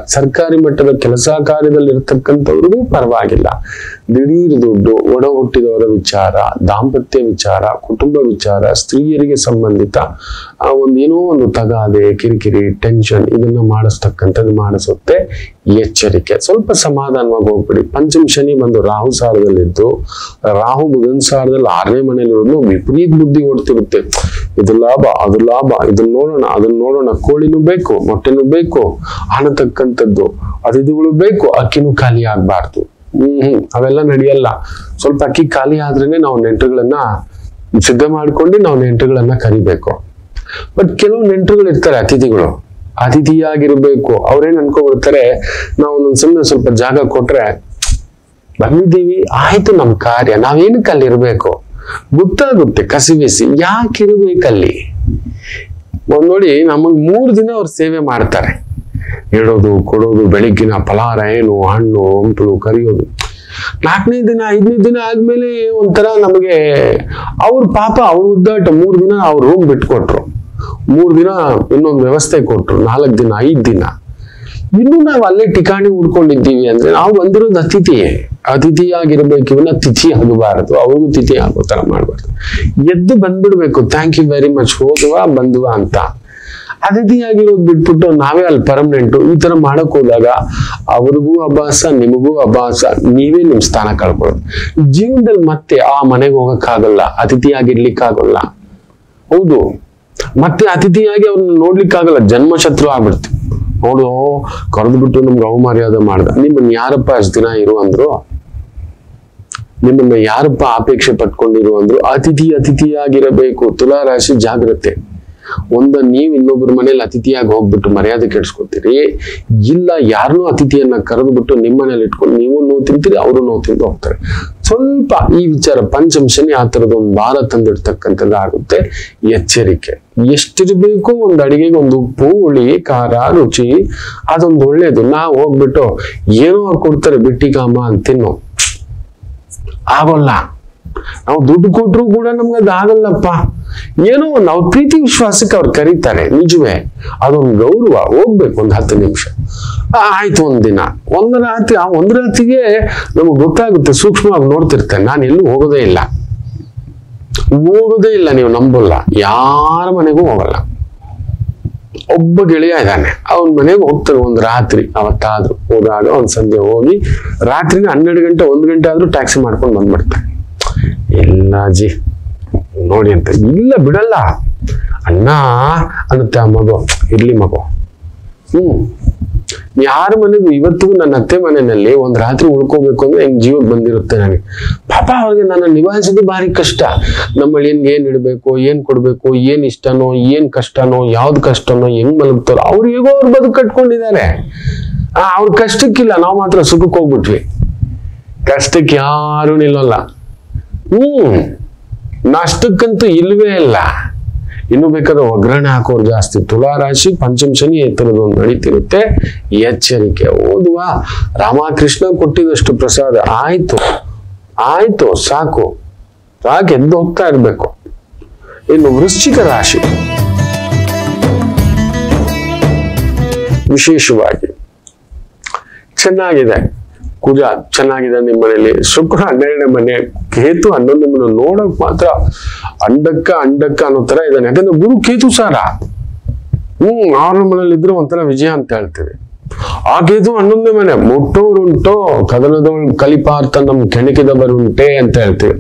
ಸರ್ಕಾರಿ ಮಟ್ಟದ ಕೆಲಸ ಕಾರ್ಯದಲ್ಲಿ ಇರ್ತಕ್ಕಂಥವ್ರಿಗೂ ಪರವಾಗಿಲ್ಲ ದಿಢೀರ್ ದುಡ್ಡು ಒಡ ಹುಟ್ಟಿದವರ ವಿಚಾರ ದಾಂಪತ್ಯ ವಿಚಾರ ಕುಟುಂಬ ವಿಚಾರ ಸ್ತ್ರೀಯರಿಗೆ ಸಂಬಂಧಿತ ಆ ಒಂದು ಏನೋ ಒಂದು ತಗಾದೆ ಕಿರಿಕಿರಿ ಟೆನ್ಷನ್ ಇದನ್ನ ಮಾಡಿಸ್ತಕ್ಕಂಥದ್ದು ಮಾಡಿಸುತ್ತೆ ಎಚ್ಚರಿಕೆ ಸ್ವಲ್ಪ ಸಮಾಧಾನವಾಗಿ ಹೋಗ್ಬಿಡಿ ಪಂಚಮ ಶನಿ ಬಂದು ರಾಹು ಸಾರದಲ್ಲಿದ್ದು ರಾಹು ಬುಧನ್ ಸಾರದಲ್ಲಿ ಆರನೇ ಮನೆಯಲ್ಲಿರೋದು ವಿಪರೀತ ಬುದ್ಧಿ ಓಡ್ತಿರುತ್ತೆ ಇದು ಲಾಭ ಅದು ಲಾಭ ಇದನ್ನ ನೋಡೋಣ ಅದನ್ನ ನೋಡೋಣ ಕೋಳಿನೂ ಬೇಕು ಮೊಟ್ಟೆನೂ ಬೇಕು ಅನ್ನತಕ್ಕಂಥದ್ದು ಅತಿಥಿಗಳು ಬೇಕು ಅಕ್ಕಿನೂ ಖಾಲಿ ಆಗ್ಬಾರ್ದು ಹ್ಮ್ ಹ್ಮ್ ಅವೆಲ್ಲ ನಡೆಯಲ್ಲ ಸ್ವಲ್ಪ ಅಕ್ಕಿ ಖಾಲಿ ಆದ್ರೇನೆ ನಾವು ನೆಂಟರುಗಳನ್ನ ಸಿದ್ಧ ಮಾಡ್ಕೊಂಡು ನಾವು ನೆಂಟರುಗಳನ್ನ ಕರಿಬೇಕು ಬಟ್ ಕೆಲವು ನೆಂಟರುಗಳು ಇರ್ತಾರೆ ಅತಿಥಿಗಳು ಅತಿಥಿಯಾಗಿರ್ಬೇಕು ಅವ್ರೇನ್ ಅನ್ಕೊಬಿಡ್ತಾರೆ ನಾವು ಒಂದೊಂದ್ ಸುಮ್ಮನೆ ಸ್ವಲ್ಪ ಜಾಗ ಕೊಟ್ರೆ ಬಂದಿದ್ದೀವಿ ಆಯ್ತು ನಮ್ ಕಾರ್ಯ ನಾವೇನಕ್ಕೆ ಅಲ್ಲಿ ಇರ್ಬೇಕು ಗೊತ್ತಾಗುತ್ತೆ ಕಸಿವಿಸಿ ಯಾಕೆ ಇರ್ಬೇಕಲ್ಲಿ ಒಂದ್ ನೋಡಿ ನಮಗ್ ಮೂರ್ ದಿನ ಅವ್ರು ಸೇವೆ ಮಾಡ್ತಾರೆ ಇಡೋದು ಕೊಡೋದು ಬೆಳಿಗ್ಗಿನ ಫಲಾರ ಏನು ಹಣ್ಣು ಹಂಪಲು ಕರಿಯೋದು ನಾಲ್ಕನೇ ದಿನ ಐದನೇ ದಿನ ಆದ್ಮೇಲೆ ಒಂಥರ ನಮಗೆ ಅವ್ರ ಪಾಪ ಅವ್ರ ಉದ್ದಾಟ ಮೂರ್ ದಿನ ಅವ್ರ ರೂಮ್ ಬಿಟ್ಕೊಟ್ರು ಮೂರ್ ದಿನ ಇನ್ನೊಂದು ವ್ಯವಸ್ಥೆ ಕೊಟ್ರು ನಾಲ್ಕು ದಿನ ಐದ್ ದಿನ ಇನ್ನು ನಾವು ಅಲ್ಲೇ ಠಿಕಾಣಿ ಉಡ್ಕೊಂಡಿದ್ದೀವಿ ಅಂದ್ರೆ ನಾವು ಬಂದಿರೋದು ಅತಿಥಿಯೇ ಅತಿಥಿಯಾಗಿರ್ಬೇಕು ಇವನ್ನ ತಿಥಿ ಆಗಬಾರದು ಅವ್ರಿಗೂ ತಿಥಿ ಆಗೋ ತರ ಮಾಡ್ಬಾರ್ದು ಎದ್ದು ಬಂದ್ಬಿಡ್ಬೇಕು ಥ್ಯಾಂಕ್ ಯು ವೆರಿ ಮಚ್ ಹೋದ್ವಾ ಬಂದ್ವಾ ಅಂತ ಅತಿಥಿಯಾಗಿರೋದು ಬಿಟ್ಬಿಟ್ಟು ನಾವೇ ಅಲ್ಲಿ ಪರ್ಮನೆಂಟ್ ಈ ತರ ಮಾಡಕ್ ಹೋದಾಗ ಅವ್ರಿಗೂ ಅಭಾಸ ನಿಮಗೂ ಅಭಾಸ ನೀವೇ ನಿಮ್ ಸ್ಥಾನ ಕಳ್ಕೊಳ್ಳೋದು ಜೀವನದಲ್ಲಿ ಮತ್ತೆ ಆ ಮನೆಗೆ ಹೋಗಕ್ಕಾಗಲ್ಲ ಅತಿಥಿಯಾಗಿರ್ಲಿಕ್ಕಾಗಲ್ಲ ಹೌದು ಮತ್ತೆ ಅತಿಥಿಯಾಗಿ ಅವ್ರನ್ನ ನೋಡ್ಲಿಕ್ಕಾಗಲ್ಲ ಜನ್ಮಶತ್ರು ಆಗ್ಬಿಡ್ತು ನೋಡು ಕರೆದು ಬಿಟ್ಟು ನಮ್ಗೆ ಅವಮರ್ಯಾದೆ ಮಾಡ್ದ ನಿಮ್ಮನ್ನ ಯಾರಪ್ಪ ಅಷ್ಟು ದಿನ ಇರು ಅಂದ್ರು ನಿಮ್ಮನ್ನ ಯಾರಪ್ಪ ಅಪೇಕ್ಷೆ ಪಟ್ಕೊಂಡಿರು ಅಂದ್ರು ಅತಿಥಿ ಅತಿಥಿಯಾಗಿರಬೇಕು ತುಲಾ ರಾಶಿ ಜಾಗ್ರತೆ ಒಂದ ನೀವ್ ಇನ್ನೊಬ್ಬರ ಮನೇಲಿ ಅತಿಥಿಯಾಗಿ ಹೋಗ್ಬಿಟ್ಟು ಮರ್ಯಾದೆ ಕೆಡ್ಸ್ಕೊತೀರಿ ಇಲ್ಲ ಯಾರನ್ನೂ ಅತಿಥಿಯನ್ನ ಕರೆದು ಬಿಟ್ಟು ನಿಮ್ಮ ಮನೇಲಿ ಇಟ್ಕೊಂಡು ನೀವು ನೋವು ತಿಂತೀರಿ ಅವರು ನೋವು ತಿಂದು ಹೋಗ್ತಾರೆ ಸ್ವಲ್ಪ ಈ ವಿಚಾರ ಪಂಚಮ ಶನಿ ಆ ತರದ ಒಂದು ಭಾರ ತಂದಿಡ್ತಕ್ಕಂಥದ್ದು ಆಗುತ್ತೆ ಎಚ್ಚರಿಕೆ ಎಷ್ಟಿರ್ಬೇಕು ಒಂದು ಅಡಿಗೆಗೆ ಒಂದು ಉಪ್ಪು ಹುಳಿ ಖಾರ ರುಚಿ ಅದೊಂದು ಒಳ್ಳೇದು ನಾವು ಹೋಗ್ಬಿಟ್ಟು ಏನೋ ಅವ್ರು ಕೊಡ್ತಾರೆ ಬಿಟ್ಟಿ ಕಾಮ ಅಂತ ತಿನ್ನು ಆಗೋಲ್ಲ ನಾವು ದುಡ್ಡು ಕೊಟ್ರು ಕೂಡ ನಮ್ಗೆ ಅದು ಆಗಲ್ಲಪ್ಪ ಏನೋ ಒಂದು ಅವ್ರ ಪ್ರೀತಿ ವಿಶ್ವಾಸಕ್ಕೆ ಅವ್ರು ಕರೀತಾರೆ ನಿಜವೇ ಅದೊಂದು ಗೌರವ ಹೋಗ್ಬೇಕು ಒಂದು ಹತ್ತು ನಿಮಿಷ ಆ, ಆಯ್ತು ಒಂದ್ ದಿನ ಒಂದು ರಾತ್ರಿ ಆ ಒಂದು ರಾತ್ರಿಗೆ ನಮಗೆ ಗೊತ್ತಾಗುತ್ತೆ ಸೂಕ್ಷ್ಮವಾಗಿ ನೋಡ್ತಿರ್ತೇನೆ ನಾನು ಎಲ್ಲೂ ಹೋಗೋದೇ ಇಲ್ಲ ಹೋಗೋದೇ ಇಲ್ಲ ನೀವು ನಂಬಲ್ಲ ಯಾರ ಮನೆಗೂ ಹೋಗಲ್ಲ ಒಬ್ಬ ಗೆಳೆಯ ಇದ್ದಾನೆ ಅವನ ಮನೆಗೆ ಹೋಗ್ತಾನೆ ಒಂದು ರಾತ್ರಿ ಅವತ್ತಾದ್ರು ಹೋದಾಗ ಒಂದ್ ಸಂಜೆ ಹೋಗಿ ರಾತ್ರಿನ ಹನ್ನೆರಡು ಗಂಟೆ ಒಂದು ಗಂಟೆ ಆದ್ರೂ ಟ್ಯಾಕ್ಸಿ ಮಾಡ್ಕೊಂಡು ಬಂದ್ಬಿಡ್ತಾನೆ ಇಲ್ಲ ಅಜ್ಜಿ ನೋಡಿ ಅಂತ ಇಲ್ಲ ಬಿಡಲ್ಲ ಅಣ್ಣ ಅನ್ನತ್ತೆ ಆ ಮಗು ಇರ್ಲಿ ಮಗು ಹ್ಮ್ ಯಾರ ಮನೆಗೂ ಇವತ್ತಿಗೂ ನನ್ನ ಅತ್ತೆ ಮನೆಯಲ್ಲಿ ಒಂದ್ ರಾತ್ರಿ ಉಳ್ಕೋಬೇಕು ಅಂದ್ರೆ ಹೆಂಗ್ ಜೀವಕ್ಕೆ ಬಂದಿರುತ್ತೆ ನನಗೆ ಪಾಪ ಅವ್ರಿಗೆ ನನ್ನ ನಿಭಾಯಿಸೋದು ಭಾರಿ ಕಷ್ಟ ನಮ್ಮಲ್ಲಿ ಏನ್ ಏನ್ ಇಡ್ಬೇಕು ಏನ್ ಕೊಡ್ಬೇಕು ಏನ್ ಇಷ್ಟನೋ ಏನ್ ಕಷ್ಟನೋ ಯಾವ್ದು ಕಷ್ಟನೋ ಹೆಂಗ್ ಮಲಗ್ತಾರೋ ಅವ್ರು ಹೇಗೋ ಅವ್ರು ಬದುಕು ಕಟ್ಕೊಂಡಿದ್ದಾರೆ ಆ ಅವ್ರ ಕಷ್ಟಕ್ಕಿಲ್ಲ ನಾವು ಮಾತ್ರ ಸುಖಕ್ಕೆ ಹೋಗ್ಬಿಟ್ವಿ ಕಷ್ಟಕ್ಕೆ ಯಾರು ನಿಲ್ಲಲ್ಲ ಹ್ಮ್ ನಷ್ಟಕ್ಕಂತೂ ಇಲ್ವೇ ಇಲ್ಲ ಇನ್ನು ಬೇಕಾದ್ರೆ ಒಗ್ಗರಣೆ ಹಾಕೋರು ಜಾಸ್ತಿ ತುಲಾ ರಾಶಿ ಪಂಚಮ ಶನಿ ಎತ್ತರದೊಂದು ನಡೀತಿರುತ್ತೆ ಎಚ್ಚರಿಕೆ ಓದುವ ರಾಮಕೃಷ್ಣ ಕೊಟ್ಟಿದಷ್ಟು ಪ್ರಸಾದ ಆಯ್ತು ಆಯ್ತು ಸಾಕು ಸಾಕು ಎದ್ದು ಹೋಗ್ತಾ ಇರ್ಬೇಕು ಇನ್ನು ವೃಶ್ಚಿಕ ರಾಶಿ ವಿಶೇಷವಾಗಿ ಚೆನ್ನಾಗಿದೆ ಕುಜ ಚೆನ್ನಾಗಿದೆ ನಿಮ್ಮ ಮನೇಲಿ ಶುಕ್ರ ಹನ್ನೆರಡನೇ ಮನೆ ಕೇತು ಹನ್ನೊಂದನೇ ಮನೆ ನೋಡಕ್ ಮಾತ್ರ ಅಂಡಕ್ಕ ಅಂಡಕ್ಕ ಅನ್ನೋ ತರ ಇದ್ದಾನೆ ಯಾಕಂದ್ರೆ ಗುರು ಕೇತು ಸಾರ ಹ್ಮ್ ಆರನೇ ಮನೇಲಿ ಇದ್ರೆ ಒಂಥರ ವಿಜಯ ಅಂತ ಹೇಳ್ತೀವಿ ಆ ಕೇತು ಹನ್ನೊಂದನೇ ಮನೆ ಮುಟ್ಟೋರುಂಟೋ ಕದನದವಳು ಕಲಿಪಾರ್ಥ ನಮ್ ಕೆಣಕಿದವರುಂಟೆ ಅಂತ ಹೇಳ್ತೀವಿ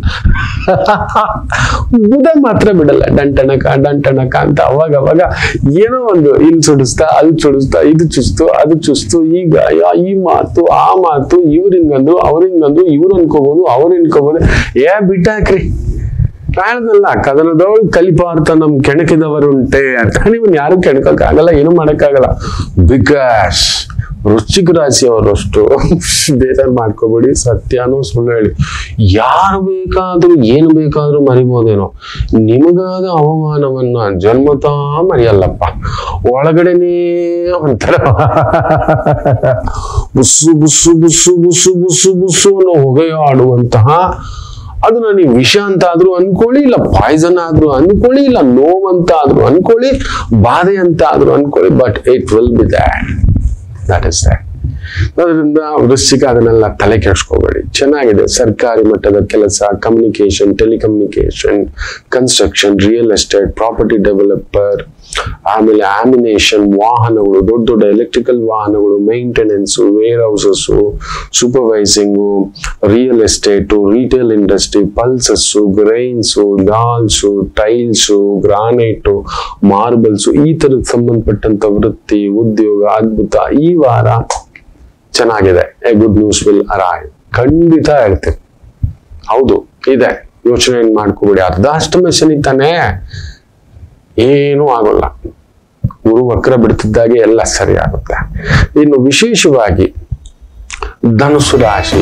ಬುಧ ಮಾತ್ರ ಬಿಡಲ್ಲ ಡಂಟಣಕ ಡಂಟಣಕ ಅಂತ ಅವಾಗ ಅವಾಗ ಏನೋ ಒಂದು ಇಲ್ಲಿ ಸುಡಿಸ್ತಾ ಅಲ್ಲಿ ಸುಡಿಸ್ತಾ ಇದು ಚುಸ್ತು ಅದು ಚುಸ್ತು ಈಗ ಯಾ- ಈ ಮಾತು ಆ ಮಾತು ಇವ್ರ ಹಿಂಗಂದ್ರು ಅವ್ರ ಹಿಂಗಂದ್ರು ಇವ್ರು ಅನ್ಕೋಬಹುದು ಅವ್ರು ಅನ್ಕೋಬಹುದು ಏ ಬಿಟ್ಟಾಕ್ರಿ ಕಾರಣದಲ್ಲ ಕದನದವಳು ಕಲಿಪಾರ್ಥ ನಮ್ ಕೆಣಕಿದವರುಂಟೆ ಅಂತ ನೀವು ಯಾರು ಕೆಣಕಕ್ಕಾಗಲ್ಲ ಏನು ಮಾಡಕ್ಕಾಗಲ್ಲ ಬಿಕಾಸ್ ವೃಶ್ಚಿಕ ರಾಶಿ ಅವರಷ್ಟು ಬೇಜಾರ್ ಮಾಡ್ಕೋಬೇಡಿ ಸತ್ಯನೋ ಸುಳ್ಳು ಹೇಳಿ ಯಾರು ಬೇಕಾದ್ರೂ ಏನು ಬೇಕಾದ್ರೂ ಮರಿಬೋದೇನೋ ನಿಮಗಾದ ಅವಮಾನವನ್ನ ಜನ್ಮತಾ ಮರೆಯಲ್ಲಪ್ಪ ಒಳಗಡೆನೇ ಒಂಥರ ಬುಸ್ಸು ಬುಸ್ಸು ಬುಸ್ಸು ಬುಸ್ಸು ಬುಸ್ಸು ಬುಸ್ಸು ಅನ್ನೋ ಹೊಗೆಯಾಡುವಂತಹ ಅದನ್ನ ನೀವು ವಿಷ ಅಂತ ಆದ್ರೂ ಅನ್ಕೊಳ್ಳಿ ಇಲ್ಲ ಪಾಯ್ಸನ್ ಆದ್ರೂ ಅನ್ಕೊಳ್ಳಿ ಇಲ್ಲ ನೋವಂತ ಆದ್ರೂ ಅನ್ಕೊಳ್ಳಿ ಬಾಧೆ ಅಂತ ಆದ್ರೂ ಅನ್ಕೊಳ್ಳಿ but it will be that that is that ಅದರಿಂದ ವೃಶ್ಚಿಕ ಅದನ್ನೆಲ್ಲ ತಲೆ ಕೆಡಿಸ್ಕೋಬೇಡಿ ಚೆನ್ನಾಗಿದೆ ಸರ್ಕಾರಿ ಮಟ್ಟದ ಕೆಲಸ communication telecommunication construction real estate property developer ಆಮೇಲೆ ಆಮಿನೇಷನ್ ವಾಹನಗಳು ದೊಡ್ಡ ದೊಡ್ಡ ಎಲೆಕ್ಟ್ರಿಕಲ್ ವಾಹನಗಳು maintenance warehouses supervising real estate retail industry pulses grains dals tiles granite marbles ಈ ತರದ ಸಂಬಂಧಪಟ್ಟಂತ ವೃತ್ತಿ ಉದ್ಯೋಗ ಅದ್ಭುತ ಈ ವಾರ ಚೆನ್ನಾಗಿದೆ a good news will arrive ಖಂಡಿತ ಹೇಳ್ತೀನಿ ಹೌದು ಇದೆ ಯೋಚನೆ ಏನ್ ಮಾಡ್ಕೋಬೇಡಿ ಅರ್ಧಾಷ್ಟಮ ಶನಿ ತಾನೇ ಏನೂ ಆಗೋಲ್ಲ ಗುರು ವಕ್ರ ಬಿಡ್ತಿದ್ದಾಗೆ ಎಲ್ಲ ಸರಿ ಆಗುತ್ತೆ ಇನ್ನು ವಿಶೇಷವಾಗಿ ಧನುಸು ರಾಶಿ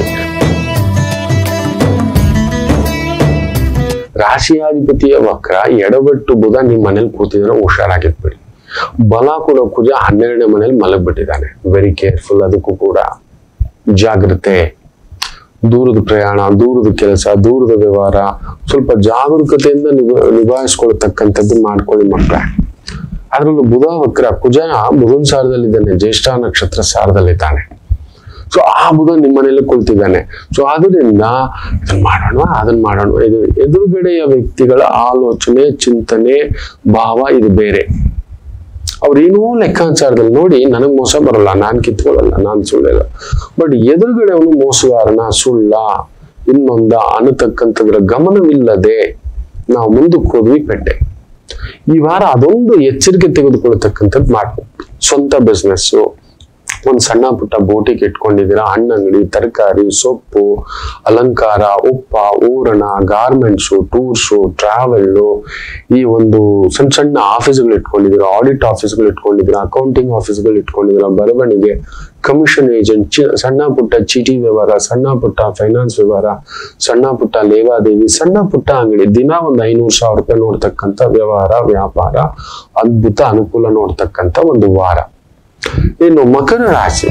ರಾಶಿಯಾಧಿಪತಿಯ ವಕ್ರ ಎಡಬಟ್ಟು ಬುಧ ನಿಮ್ ಮನೇಲಿ ಕೂತಿದ್ರೆ ಹುಷಾರಾಗಿರ್ಬೇಡಿ ಬಲ ಕೂಡ ಕುಜ ಹನ್ನೆರಡನೇ ಮನೇಲಿ ಮಲಗ್ಬಿಟ್ಟಿದ್ದಾನೆ ವೆರಿ ಕೇರ್ಫುಲ್ ಅದಕ್ಕೂ ಕೂಡ ಜಾಗ್ರತೆ ದೂರದ ಪ್ರಯಾಣ ದೂರದ ಕೆಲಸ ದೂರದ ವ್ಯವಹಾರ ಸ್ವಲ್ಪ ಜಾಗರೂಕತೆಯಿಂದ ನಿಭ ನಿಭಾಯಿಸ್ಕೊಳ್ತಕ್ಕಂಥದ್ದು ಮಾಡ್ಕೊಳ್ಳಿ ಮಕ್ಕಳ ಅದ್ರಲ್ಲೂ ಬುಧ ವಕ್ರ ಕುಜ ಬುಧನ್ ಸಾರದಲ್ಲಿದ್ದಾನೆ ಜ್ಯೇಷ್ಠ ನಕ್ಷತ್ರ ಸಾರದಲ್ಲಿದ್ದಾನೆ ಸೊ ಆ ಬುಧ ನಿಮ್ಮ ಮನೇಲಿ ಕುಳಿತಿದ್ದಾನೆ ಸೊ ಅದರಿಂದ ಇದನ್ನ ಮಾಡೋಣ ಅದನ್ನ ಮಾಡೋಣ ಇದು ಎದುರುಗಡೆಯ ವ್ಯಕ್ತಿಗಳ ಆಲೋಚನೆ ಚಿಂತನೆ ಭಾವ ಇದು ಬೇರೆ ಅವ್ರೇನೋ ಲೆಕ್ಕಾಚಾರದಲ್ಲಿ ನೋಡಿ ನನಗ್ ಮೋಸ ಬರಲ್ಲ ನಾನ್ ಕಿತ್ಕೊಳ್ಳಲ್ಲ ನಾನ್ ಸುಳ್ಳಲ್ಲ ಬಟ್ ಎದುರುಗಡೆ ಅವನು ಮೋಸಗಾರನ ಸುಳ್ಳ ಇನ್ನೊಂದ ಅನ್ನತಕ್ಕಂಥದ್ರ ಗಮನವಿಲ್ಲದೆ ನಾವು ಮುಂದಕ್ಕೆ ಹೋದ್ವಿ ಪೆಟ್ಟೆ ಈ ವಾರ ಅದೊಂದು ಎಚ್ಚರಿಕೆ ತೆಗೆದುಕೊಳ್ತಕ್ಕಂಥದ್ದು ಮಾಡಿ ಸ್ವಂತ ಬಿಸ್ನೆಸ್ಸು ಒಂದು ಸಣ್ಣ ಪುಟ್ಟ ಬೋಟಿಗೆ ಇಟ್ಕೊಂಡಿದ್ದೀರಾ ಹಣ್ಣಂಗಡಿ ತರಕಾರಿ ಸೊಪ್ಪು ಅಲಂಕಾರ ಉಪ್ಪ ಊರಣ ಗಾರ್ಮೆಂಟ್ಸು ಟೂರ್ಸು ಟ್ರಾವೆಲ್ಲು ಈ ಒಂದು ಸಣ್ಣ ಸಣ್ಣ ಆಫೀಸ್ಗಳು ಇಟ್ಕೊಂಡಿದ್ದೀರಾ ಆಡಿಟ್ ಆಫೀಸ್ಗಳು ಇಟ್ಕೊಂಡಿದ್ದೀರಾ ಅಕೌಂಟಿಂಗ್ ಆಫೀಸ್ಗಳು ಇಟ್ಕೊಂಡಿದ್ದೀರಾ ಬರವಣಿಗೆ ಕಮಿಷನ್ ಏಜೆಂಟ್ ಚಿ ಸಣ್ಣ ಪುಟ್ಟ ಚೀಟಿ ವ್ಯವಹಾರ ಸಣ್ಣ ಪುಟ್ಟ ಫೈನಾನ್ಸ್ ವ್ಯವಹಾರ ಸಣ್ಣ ಪುಟ್ಟ ಲೇವಾದೇವಿ ಸಣ್ಣ ಪುಟ್ಟ ಅಂಗಡಿ ದಿನ ಒಂದು ಐನೂರು ಸಾವಿರ ರೂಪಾಯಿ ನೋಡ್ತಕ್ಕಂಥ ವ್ಯವಹಾರ ವ್ಯಾಪಾರ ಅದ್ಭುತ ಅನುಕೂಲ ನೋಡ್ತಕ್ಕಂಥ ಒಂದು ವಾರ ಇನ್ನು ಮಕರ ರಾಶಿ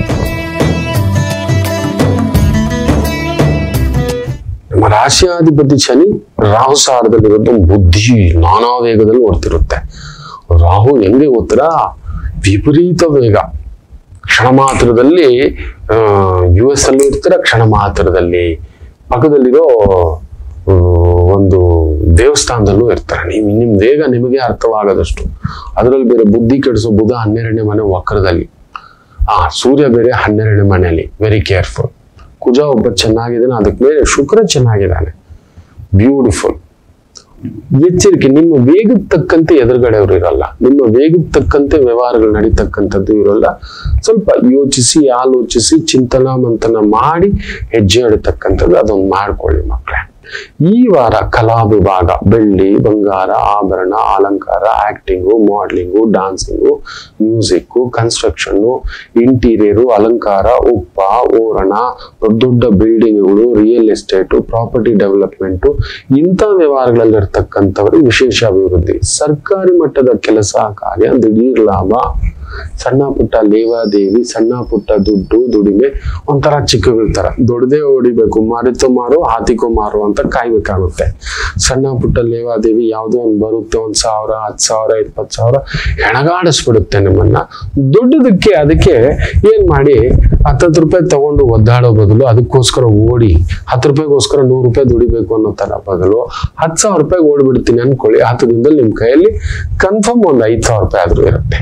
ನಮ್ಮ ರಾಶಿಯಾಧಿಪತಿ ಶನಿ ರಾಹು ಸಾರದಲ್ಲಿರೋದು ಬುದ್ಧಿ ನಾನಾ ವೇಗದಲ್ಲಿ ಓಡ್ತಿರುತ್ತೆ ರಾಹು ಹೆಂಗೆ ಓದ್ತೀರಾ ವಿಪರೀತ ವೇಗ ಕ್ಷಣ ಮಾತ್ರದಲ್ಲಿ ಯು ಎಸ್ ಅಲ್ಲೂ ಇರ್ತೀರ ಕ್ಷಣ ಮಾತ್ರದಲ್ಲಿ ಪಕ್ಕದಲ್ಲಿರೋ ಆ, ಒಂದು ದೇವಸ್ಥಾನದಲ್ಲೂ ಇರ್ತಾರೆ ನೀವು ನಿಮ್ ವೇಗ ನಿಮಗೆ ಅರ್ಥವಾಗದಷ್ಟು ಅದರಲ್ಲಿ ಬೇರೆ ಬುದ್ಧಿ ಕೆಡಿಸೋ ಬುಧ ಹನ್ನೆರಡನೇ ಮನೆ ವಕ್ರದಲ್ಲಿ ಆ ಸೂರ್ಯ ಬೇರೆ ಹನ್ನೆರಡನೇ ಮನೆಯಲ್ಲಿ ವೆರಿ ಕೇರ್ಫುಲ್ ಕುಜ ಒಬ್ಬ ಚೆನ್ನಾಗಿದ್ದಾನೆ ಅದಕ್ಕೆ ಬೇರೆ ಶುಕ್ರ ಚೆನ್ನಾಗಿದ್ದಾನೆ ಬ್ಯೂಟಿಫುಲ್ ಎಚ್ಚರಿಕೆ ನಿಮ್ಮ ವೇಗಕ್ಕೆ ತಕ್ಕಂತೆ ಎದುರುಗಡೆಯವರು ಇರಲ್ಲ ನಿಮ್ಮ ವೇಗಕ್ಕೆ ತಕ್ಕಂತೆ ವ್ಯವಹಾರಗಳು ನಡೀತಕ್ಕಂಥದ್ದು ಇರಲ್ಲ ಸ್ವಲ್ಪ ಯೋಚಿಸಿ ಆಲೋಚಿಸಿ ಚಿಂತನ ಮಂಥನ ಮಾಡಿ ಹೆಜ್ಜೆ ಇಡತಕ್ಕಂಥದ್ದು ಅದೊಂದು ಮಾಡ್ಕೊಳ್ಳಿ ಮಕ್ಕಳೇ ಈ ವಾರ ಕಲಾ ವಿಭಾಗ ಬೆಳ್ಳಿ ಬಂಗಾರ ಆಭರಣ ಅಲಂಕಾರ acting modelling dancing music construction interior ಅಲಂಕಾರ ಉಪ್ಪ ಓರಣ ದೊಡ್ಡ ದೊಡ್ಡ ಬಿಲ್ಡಿಂಗ್ಗಳು ರಿಯಲ್ ಎಸ್ಟೇಟು ಪ್ರಾಪರ್ಟಿ ಡೆವಲಪ್ಮೆಂಟು ಇಂಥ ವ್ಯವಹಾರಗಳಲ್ಲಿ ಇರ್ತಕ್ಕಂಥವ್ರಿಗೆ ವಿಶೇಷ ಅಭಿವೃದ್ಧಿ ಸರ್ಕಾರಿ ಮಟ್ಟದ ಕೆಲಸ ಕಾರ್ಯ ದಿಢೀರ್ ಲಾಭ ಸಣ್ಣ ಪುಟ್ಟ ಲೇವಾದೇವಿ ಸಣ್ಣ ಪುಟ್ಟ ದುಡ್ಡು ದುಡಿಮೆ ಒಂಥರ ಚಿಕ್ಕಗಳ ತರ ದೊಡ್ಡದೇ ಹೊಡಿಬೇಕು ಮಾರಿತೋ ಮಾರು ಹಾತಿಕೋ ಮಾರು ಅಂತ ಕಾಯ್ಬೇಕಾಗುತ್ತೆ ಸಣ್ಣ ಪುಟ್ಟ ಲೇವಾದೇವಿ ಯಾವುದೋ ಒಂದು ಬರುತ್ತೆ ಒಂದ್ ಸಾವಿರ ಹತ್ತು ಸಾವಿರ ಇಪ್ಪತ್ತು ಸಾವಿರ ಹೆಣಗಾಡಿಸ್ಬಿಡುತ್ತೆ ನಿಮ್ಮನ್ನ ದೊಡ್ಡದಕ್ಕೆ ಅದಕ್ಕೆ ಏನ್ ಮಾಡಿ ಹತ್ತತ್ತು ರೂಪಾಯಿ ತಗೊಂಡು ಒದ್ದಾಡೋ ಬದಲು ಅದಕ್ಕೋಸ್ಕರ ಓಡಿ ಹತ್ತು ರೂಪಾಯಿಗೋಸ್ಕರ ನೂರು ರೂಪಾಯಿ ದುಡಿಬೇಕು ಅನ್ನೋ ತರ ಬದಲು ಹತ್ತು ಸಾವಿರ ರೂಪಾಯಿ ಓಡ್ಬಿಡ್ತೀನಿ ಅನ್ಕೊಳ್ಳಿ ಹತ್ತು ದಿನದಲ್ಲಿ ನಿಮ್ ಕೈಯಲ್ಲಿ ಕನ್ಫರ್ಮ್ ಒಂದು ಐದು ಸಾವಿರ ರೂಪಾಯಿ ಆದ್ರೂ ಇರುತ್ತೆ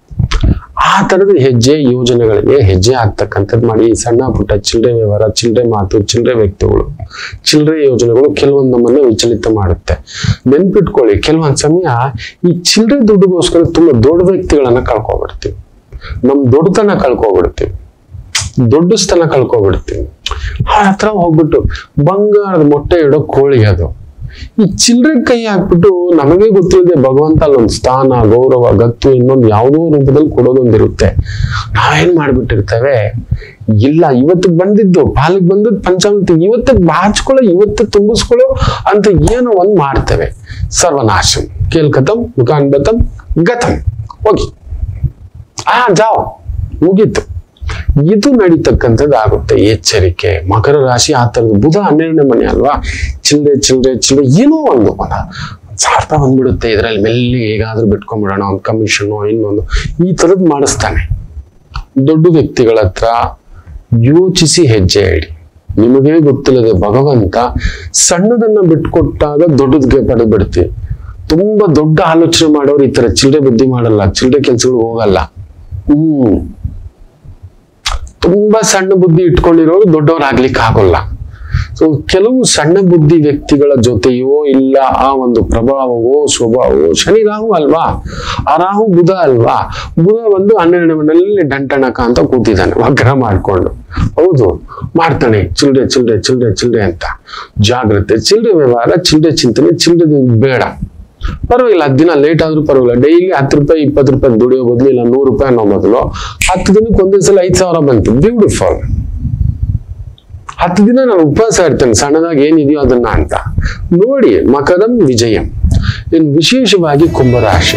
ಆ ತರದ ಹೆಜ್ಜೆ ಯೋಜನೆಗಳಿಗೆ ಹೆಜ್ಜೆ ಆಗ್ತಕ್ಕಂಥದ್ದು ಮಾಡಿ ಈ ಸಣ್ಣ ಪುಟ್ಟ ಚಿಲ್ಲರೆ ವ್ಯವಹಾರ ಚಿಲ್ಲರೆ ಮಾತು ಚಿಲ್ಲರೆ ವ್ಯಕ್ತಿಗಳು ಚಿಲ್ಲರೆ ಯೋಜನೆಗಳು ಕೆಲವೊಂದು ನಮ್ಮನ್ನ ವಿಚಲಿತ ಮಾಡುತ್ತೆ ನೆನ್ಪಿಟ್ಕೊಳ್ಳಿ ಕೆಲವೊಂದ್ ಸಮಯ ಈ ಚಿಲ್ಲರೆ ದುಡ್ಡುಗೋಸ್ಕರ ತುಂಬಾ ದೊಡ್ಡ ವ್ಯಕ್ತಿಗಳನ್ನ ಕಳ್ಕೊಬಿಡ್ತೀವಿ ನಮ್ ದೊಡ್ಡತನ ಕಳ್ಕೊಬಿಡ್ತೀವಿ ದೊಡ್ಡ ಸ್ಥಾನ ಕಳ್ಕೊಬಿಡ್ತೀವಿ ಆ ಹತ್ರ ಹೋಗ್ಬಿಟ್ಟು ಬಂಗಾರದ ಮೊಟ್ಟೆ ಇಡೋ ಕೋಳಿ ಅದು ಈ ಚಿಲ್ಲರೆ ಕೈ ಹಾಕ್ಬಿಟ್ಟು ನಮಗೆ ಗೊತ್ತಿಲ್ಲದೆ ಭಗವಂತ ಅಲ್ಲೊಂದು ಸ್ಥಾನ ಗೌರವ ಗತ್ತು ಇನ್ನೊಂದು ಯಾವುದೋ ರೂಪದಲ್ಲಿ ಕೊಡೋದೊಂದಿರುತ್ತೆ ನಾವೇನ್ ಮಾಡ್ಬಿಟ್ಟಿರ್ತೇವೆ ಇಲ್ಲ ಇವತ್ತಿಗೆ ಬಂದಿದ್ದು ಪಾಲಿಗೆ ಬಂದದ್ದು ಪಂಚಾಮೃತಿ ಇವತ್ತಿಗೆ ಬಾಚ್ಕೊಳ್ಳೋ ಇವತ್ತು ತುಂಬಿಸ್ಕೊಳ್ಳೋ ಅಂತ ಏನೋ ಒಂದ್ ಮಾಡ್ತೇವೆ ಸರ್ವನಾಶಂ ಕೇಲ್ಕತಂ ಮುಖಾನ್ ಬತಂ ಗತಂ ಹೋಗಿ ಆ ಜಾವ್ ಮುಗೀತು ಇದು ನಡೀತಕ್ಕಂಥದ್ದು ಆಗುತ್ತೆ ಎಚ್ಚರಿಕೆ ಮಕರ ರಾಶಿ ಆ ಥರದ್ದು ಬುಧ ಹನ್ನೆರಡನೇ ಮನೆ ಅಲ್ವಾ ಚಿಲ್ಲರೆ ಚಿಲ್ಲರೆ ಚಿಲ್ಲರೆ ಏನೋ ಒಂದು ಒಂದು ಸಾವಿರ ರೂಪಾಯಿ ಬಂದ್ಬಿಡುತ್ತೆ ಇದರಲ್ಲಿ ಮೆಲ್ಲಿ ಹೇಗಾದ್ರೂ ಬಿಟ್ಕೊಂಡ್ಬಿಡೋಣ ಒಂದು ಕಮಿಷನು ಇನ್ನೊಂದು ಈ ಥರದ್ದು ಮಾಡಿಸ್ತಾನೆ ದೊಡ್ಡ ವ್ಯಕ್ತಿಗಳ ಹತ್ರ ಯೋಚಿಸಿ ಹೆಜ್ಜೆ ಇಡಿ ನಿಮಗೇ ಗೊತ್ತಿಲ್ಲದೆ ಭಗವಂತ ಸಣ್ಣದನ್ನ ಬಿಟ್ಕೊಟ್ಟಾಗ ದೊಡ್ಡದಕ್ಕೆ ಪಡೆದು ಬಿಡ್ತೀವಿ ತುಂಬಾ ದೊಡ್ಡ ಆಲೋಚನೆ ಮಾಡೋರು ಈ ತರ ಚಿಲ್ಲರೆ ಬುದ್ಧಿ ಮಾಡಲ್ಲ ಚಿಲ್ಲರೆ ಕೆಲ್ಸಗಳು ಹೋಗಲ್ಲ ಹ್ಮ್ ತುಂಬಾ ಸಣ್ಣ ಬುದ್ಧಿ ಇಟ್ಕೊಂಡಿರೋರು ದೊಡ್ಡವರಾಗ್ಲಿಕ್ಕೆ ಆಗೋಲ್ಲ ಸೊ ಕೆಲವು ಸಣ್ಣ ಬುದ್ಧಿ ವ್ಯಕ್ತಿಗಳ ಜೊತೆಯೋ ಇಲ್ಲ ಆ ಒಂದು ಪ್ರಭಾವವೋ ಸ್ವಭಾವವೋ ಶನಿ ರಾಹು ಅಲ್ವಾ ಆ ರಾಹು ಬುಧ ಅಲ್ವಾ ಬುಧ ಬಂದು ಹನ್ನೆರಡು ಮನೆಯಲ್ಲಿ ಡಂಟಣಕ ಅಂತ ಕೂತಿದ್ದಾನೆ ವಗ್ರ ಮಾಡ್ಕೊಂಡು ಹೌದು ಮಾಡ್ತಾನೆ ಚಿಲ್ಡ್ರೆ ಚಿಲ್ಡ್ರೆ ಚಿಲ್ಡ್ರೆ ಚಿಲ್ಡ್ರೆ ಅಂತ ಜಾಗ್ರತೆ ಚಿಲ್ಡ್ರೆ ವ್ಯವಹಾರ ಚಿಲ್ಡ್ರೆ ಚಿಂತನೆ ಚಿಲ್ಡ್ರೆ ಬೇಡ ಪರವಾಗಿಲ್ಲ ಹತ್ತು ದಿನ ಲೇಟ್ ಆದ್ರೂ ಪರವಾಗಿಲ್ಲ ಡೈಲಿ ಹತ್ತು ರೂಪಾಯಿ ಇಪ್ಪತ್ತು ರೂಪಾಯಿ ದುಡಿಯೋ ಬದಲು ಇಲ್ಲ ನೂರು ರೂಪಾಯಿ ಅನ್ನೋ ಬದಲು ಹತ್ತು ದಿನಕ್ಕೆ ಒಂದೇ ಸಲ ಐದು ಸಾವಿರ ಬಂತು ಬ್ಯೂಟಿಫುಲ್ ಹತ್ತು ದಿನ ನಾನು ಉಪವಾಸ ಇರ್ತೇನೆ ಸಣ್ಣದಾಗಿ ಏನಿದೆಯೋ ಅದನ್ನ ಅಂತ ನೋಡಿ ಮಕರಂ ವಿಜಯಂ ಇನ್ನು ವಿಶೇಷವಾಗಿ ಕುಂಭರಾಶಿ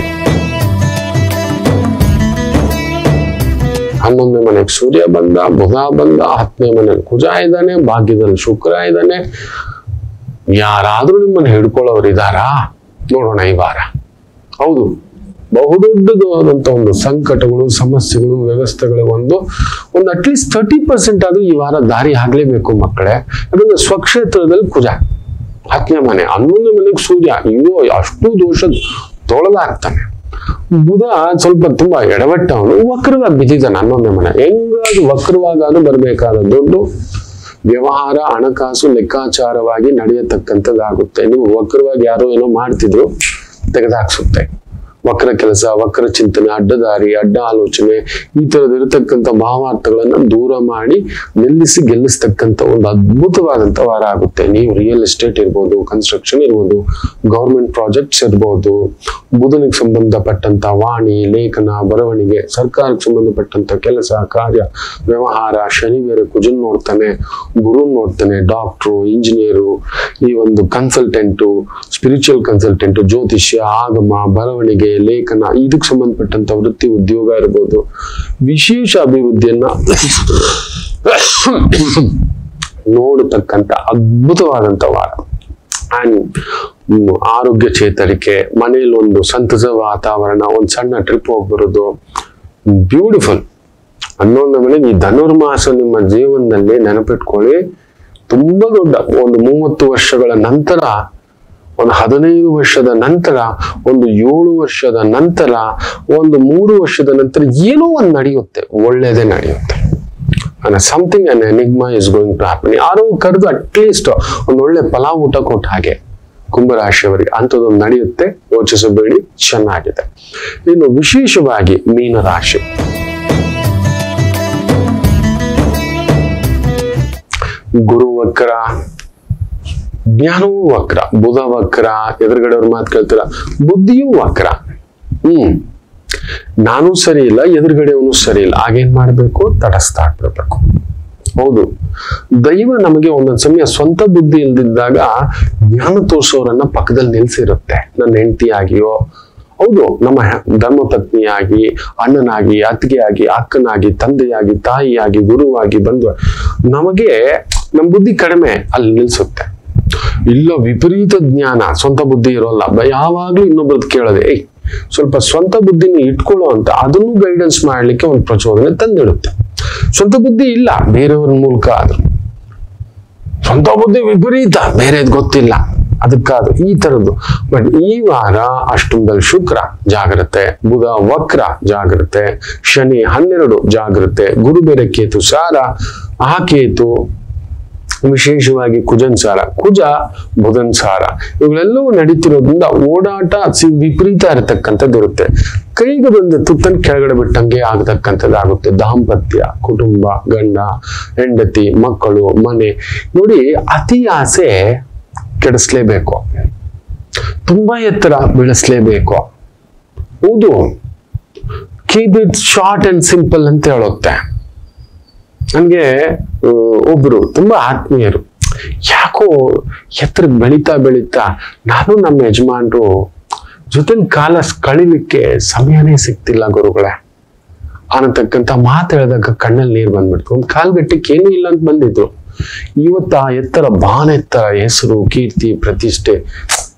ಹನ್ನೊಂದನೇ ಮನೆಗೆ ಸೂರ್ಯ ಬಂದ ಬುಧ ಬಂದ ಹತ್ತನೇ ಮನೆಗೆ ಕುಜ ಇದ್ದಾನೆ ಭಾಗ್ಯದಲ್ಲಿ ಶುಕ್ರ ಇದ್ದಾನೆ ಯಾರಾದ್ರೂ ನಿಮ್ಮನ್ನು ಹಿಡ್ಕೊಳ್ಳೋರು ಇದಾರಾ ನೋಡೋಣ ಈ ವಾರ ಹೌದು ಬಹುದೊಡ್ಡದಾದಂತ ಒಂದು ಸಂಕಟಗಳು ಸಮಸ್ಯೆಗಳು ವ್ಯವಸ್ಥೆಗಳು ಒಂದು ಒಂದು ಅಟ್ಲೀಸ್ಟ್ ತರ್ಟಿ ಪರ್ಸೆಂಟ್ ಆದ್ರೂ ಈ ವಾರ ದಾರಿ ಆಗ್ಲೇಬೇಕು ಮಕ್ಕಳೇ ಯಾಕಂದ್ರೆ ಸ್ವಕ್ಷೇತ್ರದಲ್ಲಿ ಕುಜ ಹತ್ತನೇ ಮನೆ ಹನ್ನೊಂದನೇ ಮನೆಗೆ ಸೂರ್ಯ ಅಯ್ಯೋ ಅಷ್ಟು ದೋಷ ತೊಳೆದಾಗ್ತಾನೆ ಬುಧ ಸ್ವಲ್ಪ ತುಂಬಾ ಎಡವಟ್ಟವನು ವಕ್ರವಾಗಿ ಬಿದ್ದಿದ್ದಾನೆ ಹನ್ನೊಂದನೇ ಮನೆ ಹೆಂಗಾದ್ರು ವಕ್ರವಾಗಾದ್ರೂ ಬರಬೇಕಾದ ದುಡ್ಡು ವ್ಯವಹಾರ ಹಣಕಾಸು ಲೆಕ್ಕಾಚಾರವಾಗಿ ನಡೆಯತಕ್ಕಂಥದ್ದಾಗುತ್ತೆ ನೀವು ವಕ್ರವಾಗಿ ಯಾರೋ ಏನೋ ಮಾಡ್ತಿದ್ರು ತೆಗೆದಾಕ್ಸುತ್ತೆ ವಕ್ರ ಕೆಲಸ ವಕ್ರ ಚಿಂತನೆ ಅಡ್ಡದಾರಿ ಅಡ್ಡ ಆಲೋಚನೆ ಈ ತರದ ಇರತಕ್ಕಂಥ ಭಾವಾರ್ಥಗಳನ್ನ ದೂರ ಮಾಡಿ ನಿಲ್ಲಿಸಿ ಗೆಲ್ಲಿಸ್ತಕ್ಕಂಥ ಒಂದು ಅದ್ಭುತವಾದಂತ ವಾರ ಆಗುತ್ತೆ ನೀವು ರಿಯಲ್ ಎಸ್ಟೇಟ್ ಇರ್ಬೋದು ಕನ್ಸ್ಟ್ರಕ್ಷನ್ ಇರ್ಬೋದು ಗೌರ್ಮೆಂಟ್ ಪ್ರಾಜೆಕ್ಟ್ಸ್ ಇರ್ಬೋದು ಬುಧನಿಗೆ ಸಂಬಂಧಪಟ್ಟಂತ ವಾಣಿ ಲೇಖನ ಬರವಣಿಗೆ ಸರ್ಕಾರಕ್ಕೆ ಸಂಬಂಧಪಟ್ಟಂತ ಕೆಲಸ ಕಾರ್ಯ ವ್ಯವಹಾರ ಶನಿ ಬೇರೆ ಕುಜನ್ ನೋಡ್ತಾನೆ ಗುರು ನೋಡ್ತಾನೆ ಡಾಕ್ಟ್ರು ಇಂಜಿನಿಯರು ಈ ಒಂದು ಕನ್ಸಲ್ಟೆಂಟು ಸ್ಪಿರಿಚುವಲ್ ಕನ್ಸಲ್ಟೆಂಟು ಜ್ಯೋತಿಷ್ಯ ಆಗಮ ಬರವಣಿಗೆ ಲೇಖನ ಇದಕ್ಕೆ ಸಂಬಂಧಪಟ್ಟಂತ ವೃತ್ತಿ ಉದ್ಯೋಗ ಇರ್ಬೋದು ವಿಶೇಷ ಅಭಿವೃದ್ಧಿಯನ್ನ ನೋಡತಕ್ಕಂತ ಅದ್ಭುತವಾದಂತ ವಾರ ಅಂಡ್ ಆರೋಗ್ಯ ಚೇತರಿಕೆ ಮನೆಯಲ್ಲಿ ಒಂದು ಸಂತಸ ವಾತಾವರಣ ಒಂದು ಸಣ್ಣ ಟ್ರಿಪ್ ಹೋಗ್ಬರೋದು ಬ್ಯೂಟಿಫುಲ್ ಹನ್ನೊಂದು ಮನೆಗೆ ಈ ಧನುರ್ಮಾಸ ನಿಮ್ಮ ಜೀವನದಲ್ಲಿ ನೆನಪಿಟ್ಕೊಳ್ಳಿ ತುಂಬಾ ದೊಡ್ಡ ಒಂದು ಮೂವತ್ತು ವರ್ಷಗಳ ನಂತರ ಒಂದು ಹದಿನೈದು ವರ್ಷದ ನಂತರ ಒಂದು ಏಳು ವರ್ಷದ ನಂತರ ಒಂದು ಮೂರು ವರ್ಷದ ನಂತರ ಏನೋ ಒಂದು ನಡೆಯುತ್ತೆ ಒಳ್ಳೇದೇ ನಡೆಯುತ್ತೆ something an enigma is going to happen ಯಾರೋ ಕರೆದು ಅಟ್ಲೀಸ್ಟ್ ಒಂದು ಒಳ್ಳೆ ಪಲಾವ್ ಊಟ ಕೊಟ್ಟ ಹಾಗೆ ಕುಂಭರಾಶಿಯವರಿಗೆ ಅಂಥದ್ದೊಂದು ನಡೆಯುತ್ತೆ ಯೋಚಿಸಬೇಡಿ ಚೆನ್ನಾಗಿದೆ ಇನ್ನು ವಿಶೇಷವಾಗಿ ಮೀನರಾಶಿ ಗುರು ವಕ್ರ ಜ್ಞಾನವೂ ವಕ್ರ ಬುಧ ವಕ್ರ ಎದುರುಗಡೆ ಅವ್ರ ಮಾತು ಕೇಳ್ತೀರ ಬುದ್ಧಿಯೂ ವಕ್ರ ಹ್ಮ್ ನಾನು ಸರಿ ಇಲ್ಲ ಎದುರುಗಡೆಯವನು ಸರಿ ಇಲ್ಲ ಆಗೇನ್ ಮಾಡ್ಬೇಕು ತಟಸ್ಥ ಆಗ್ಬಿಡ್ಬೇಕು ಹೌದು ದೈವ ನಮಗೆ ಒಂದೊಂದ್ ಸಮಯ ಸ್ವಂತ ಬುದ್ಧಿ ಇಲ್ದಿದ್ದಾಗ ಜ್ಞಾನ ತೋರಿಸೋರನ್ನ ಪಕ್ಕದಲ್ಲಿ ನಿಲ್ಸಿರುತ್ತೆ ನನ್ನ ಹೆಂಡತಿಯಾಗಿಯೋ ಹೌದು ನಮ್ಮ ಹೆ- ಧರ್ಮಪತ್ನಿಯಾಗಿ ಅಣ್ಣನಾಗಿ ಅತ್ತಿಗೆಯಾಗಿ ಅಕ್ಕನಾಗಿ ತಂದೆಯಾಗಿ ತಾಯಿಯಾಗಿ ಗುರುವಾಗಿ ಬಂದು ನಮಗೆ ನಮ್ಮ ಬುದ್ಧಿ ಕಡಿಮೆ ಅಲ್ಲಿ ನಿಲ್ಸುತ್ತೆ ಇಲ್ಲ ವಿಪರೀತ ಜ್ಞಾನ ಸ್ವಂತ ಬುದ್ಧಿ ಇರೋಲ್ಲ ಬ- ಯಾವಾಗ್ಲೂ ಇನ್ನೊಬ್ರದ್ದು ಕೇಳೋದೆ ಏಯ್ ಸ್ವಲ್ಪ ಸ್ವಂತ ಬುದ್ಧಿನ ಇಟ್ಕೊಳ್ಳೋ ಅಂತ ಅದನ್ನು ಗೈಡೆನ್ಸ್ ಮಾಡ್ಲಿಕ್ಕೆ ಒಂದು ಪ್ರಚೋದನೆ ತಂದಿಡುತ್ತೆ ಸ್ವಂತ ಬುದ್ಧಿ ಇಲ್ಲ ಬೇರೆಯವ್ರ ಮೂಲಕ ಆದ್ರೂ ಸ್ವಂತ ಬುದ್ಧಿ ವಿಪರೀತ ಬೇರೆದ್ ಗೊತ್ತಿಲ್ಲ ಅದಕ್ಕಾದ್ರು ಈ ತರದ್ದು ಬಟ್ ಈ ವಾರ ಅಷ್ಟೊಂದಲ್ಲಿ ಶುಕ್ರ ಜಾಗ್ರತೆ ಬುಧ ವಕ್ರ ಜಾಗ್ರತೆ ಶನಿ ಹನ್ನೆರಡು ಜಾಗ್ರತೆ ಗುರು ಬೇರೆ ಕೇತು ಸಾರ ಆ ಕೇತು ವಿಶೇಷವಾಗಿ ಕುಜನ್ ಸಾರ ಕುಜ ಬುಧನ್ ಸಾರ ಇವುಗಳೆಲ್ಲವೂ ನಡೀತಿರೋದ್ರಿಂದ ಓಡಾಟ ಸಿ- ವಿಪರೀತ ಇರತಕ್ಕಂಥದ್ದು ಇರುತ್ತೆ ಕೈಗೆ ಬಂದ ತುತ್ತನ್ ಕೆಳಗಡೆ ಬಿಟ್ಟಂಗೆ ಆಗತಕ್ಕಂಥದ್ದಾಗುತ್ತೆ ದಾಂಪತ್ಯ ಕುಟುಂಬ ಗಂಡ ಹೆಂಡತಿ ಮಕ್ಕಳು ಮನೆ ನೋಡಿ ಅತಿ ಆಸೆ ಕೆಡಿಸ್ಲೇಬೇಕು ತುಂಬಾ ಎತ್ತರ ಬೆಳೆಸ್ಲೇಬೇಕು ಹೌದು keep it short and simple ಅಂತ ಹೇಳುತ್ತೆ ನನಗೆ ಒಬ್ರು ತುಂಬಾ ಆತ್ಮೀಯರು ಯಾಕೋ ಎತ್ತರಕ್ಕೆ ಬೆಳೀತಾ ಬೆಳೀತಾ ನಾನು ನಮ್ಮ ಯಜಮಾನ್ರು ಜೊತೆಲಿ ಕಾಲ ಸ್- ಕಳಿಲಿಕ್ಕೆ ಸಮಯನೇ ಸಿಗ್ತಿಲ್ಲ ಗುರುಗಳೇ ಅನ್ನತಕ್ಕಂಥ ಮಾತು ಹೇಳಿದಾಗ ಕಣ್ಣಲ್ಲಿ ನೀರು ಬಂದ್ಬಿಡ್ತು ಒಂದು ಕಾಲ್ಗಟ್ಟಕ್ಕೆ ಏನೂ ಇಲ್ಲ ಅಂತ ಬಂದಿದ್ರು ಇವತ್ತು ಆ ಎತ್ತರ ಬಾನೆತ್ತರ ಹೆಸರು ಕೀರ್ತಿ ಪ್ರತಿಷ್ಠೆ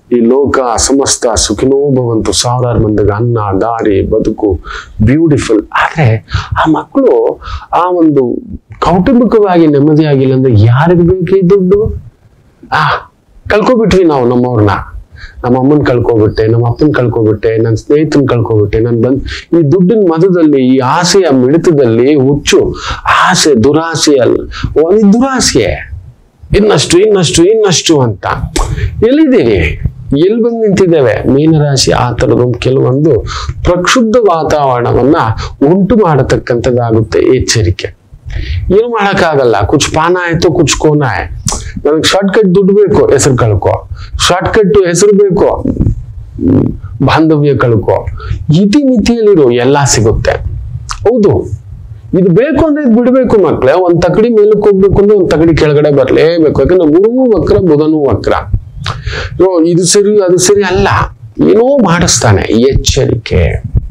ಈ ಲೋಕ ಸಮಸ್ತ ಸುಖಿನೋ ಭವಂತು ಸಾವಿರಾರು ಮಂದಿಗೆ ಅನ್ನ ದಾರಿ ಬದುಕು ಬ್ಯೂಟಿಫುಲ್ ಆದ್ರೆ ಆ ಮಕ್ಕಳು ಆ ಒಂದು ಕೌಟುಂಬಿಕವಾಗಿ ನೆಮ್ಮದಿಯಾಗಿಲ್ಲ ಅಂದ್ರೆ ಯಾರಿಗ್ ಬೇಕು ಈ ದುಡ್ಡು ಆ ಕಳ್ಕೊಬಿಟ್ವಿ ನಾವು ನಮ್ಮವ್ರನ್ನ ನಮ್ಮ ಅಮ್ಮನ್ ಕಳ್ಕೊಬಿಟ್ಟೆ ನಮ್ಮ ಅಪ್ಪನ್ ಕಳ್ಕೊಬಿಟ್ಟೆ ನನ್ನ ಸ್ನೇಹಿತನ್ ಕಳ್ಕೊಬಿಟ್ಟೆ ನನ್ ಬಂದ್ ಈ ದುಡ್ಡಿನ ಮದದಲ್ಲಿ ಈ ಆಸೆಯ ಮಿಡಿತದಲ್ಲಿ ಹುಚ್ಚು ಆಸೆ ದುರಾಸೆ ಅಲ್ಲ ಒಂದು ದುರಾಸೆ ಇನ್ನಷ್ಟು ಇನ್ನಷ್ಟು ಇನ್ನಷ್ಟು ಅಂತ ಎಲ್ಲಿದ್ದೀವಿ ಎಲ್ಲಿ ಬಂದು ನಿಂತಿದ್ದೇವೆ ಮೀನರಾಶಿ ಆ ಥರದೊಂದು ಕೆಲವೊಂದು ಪ್ರಕ್ಷುಬ್ಧ ವಾತಾವರಣವನ್ನ ಉಂಟು ಮಾಡತಕ್ಕಂಥದ್ದಾಗುತ್ತೆ ಎಚ್ಚರಿಕೆ ಏನು ಮಾಡಕ್ಕಾಗಲ್ಲ ಕುಚ್ ಪಾನ ಆಯ್ತು ಕುಚ್ ಕೋನ ಆಯ್ ನನಗೆ ಶಾರ್ಟ್ ಕಟ್ ದುಡ್ಡು ಬೇಕು ಹೆಸರು ಕಳ್ಕೊ ಶಾರ್ಟ್ ಕಟ್ ಹೆಸರು ಬೇಕು ಹ್ಮ್, ಬಾಂಧವ್ಯ ಕಳ್ಕೊ ಇತಿ ಮಿತಿಯಲ್ಲಿರೋ ಎಲ್ಲ ಸಿಗುತ್ತೆ ಹೌದು ಇದು ಬೇಕು ಅಂದ್ರೆ ಇದು ಬಿಡ್ಬೇಕು ಮಕ್ಳೇ ಒಂದ್ ತಕಡಿ ಮೇಲಕ್ಕೆ ಹೋಗ್ಬೇಕು ಅಂದ್ರೆ ಒಂದ್ ತಕಡಿ ಕೆಳಗಡೆ ಬರ್ಲೇಬೇಕು ಯಾಕಂದ್ರೆ ಗುರುವು ವಕ್ರ ಬುಧನು ವಕ್ರ ಓ, ಇದು ಸರಿ ಅದು ಸರಿ ಅಲ್ಲ ಏನೋ ಮಾಡಿಸ್ತಾನೆ ಎಚ್ಚರಿಕೆ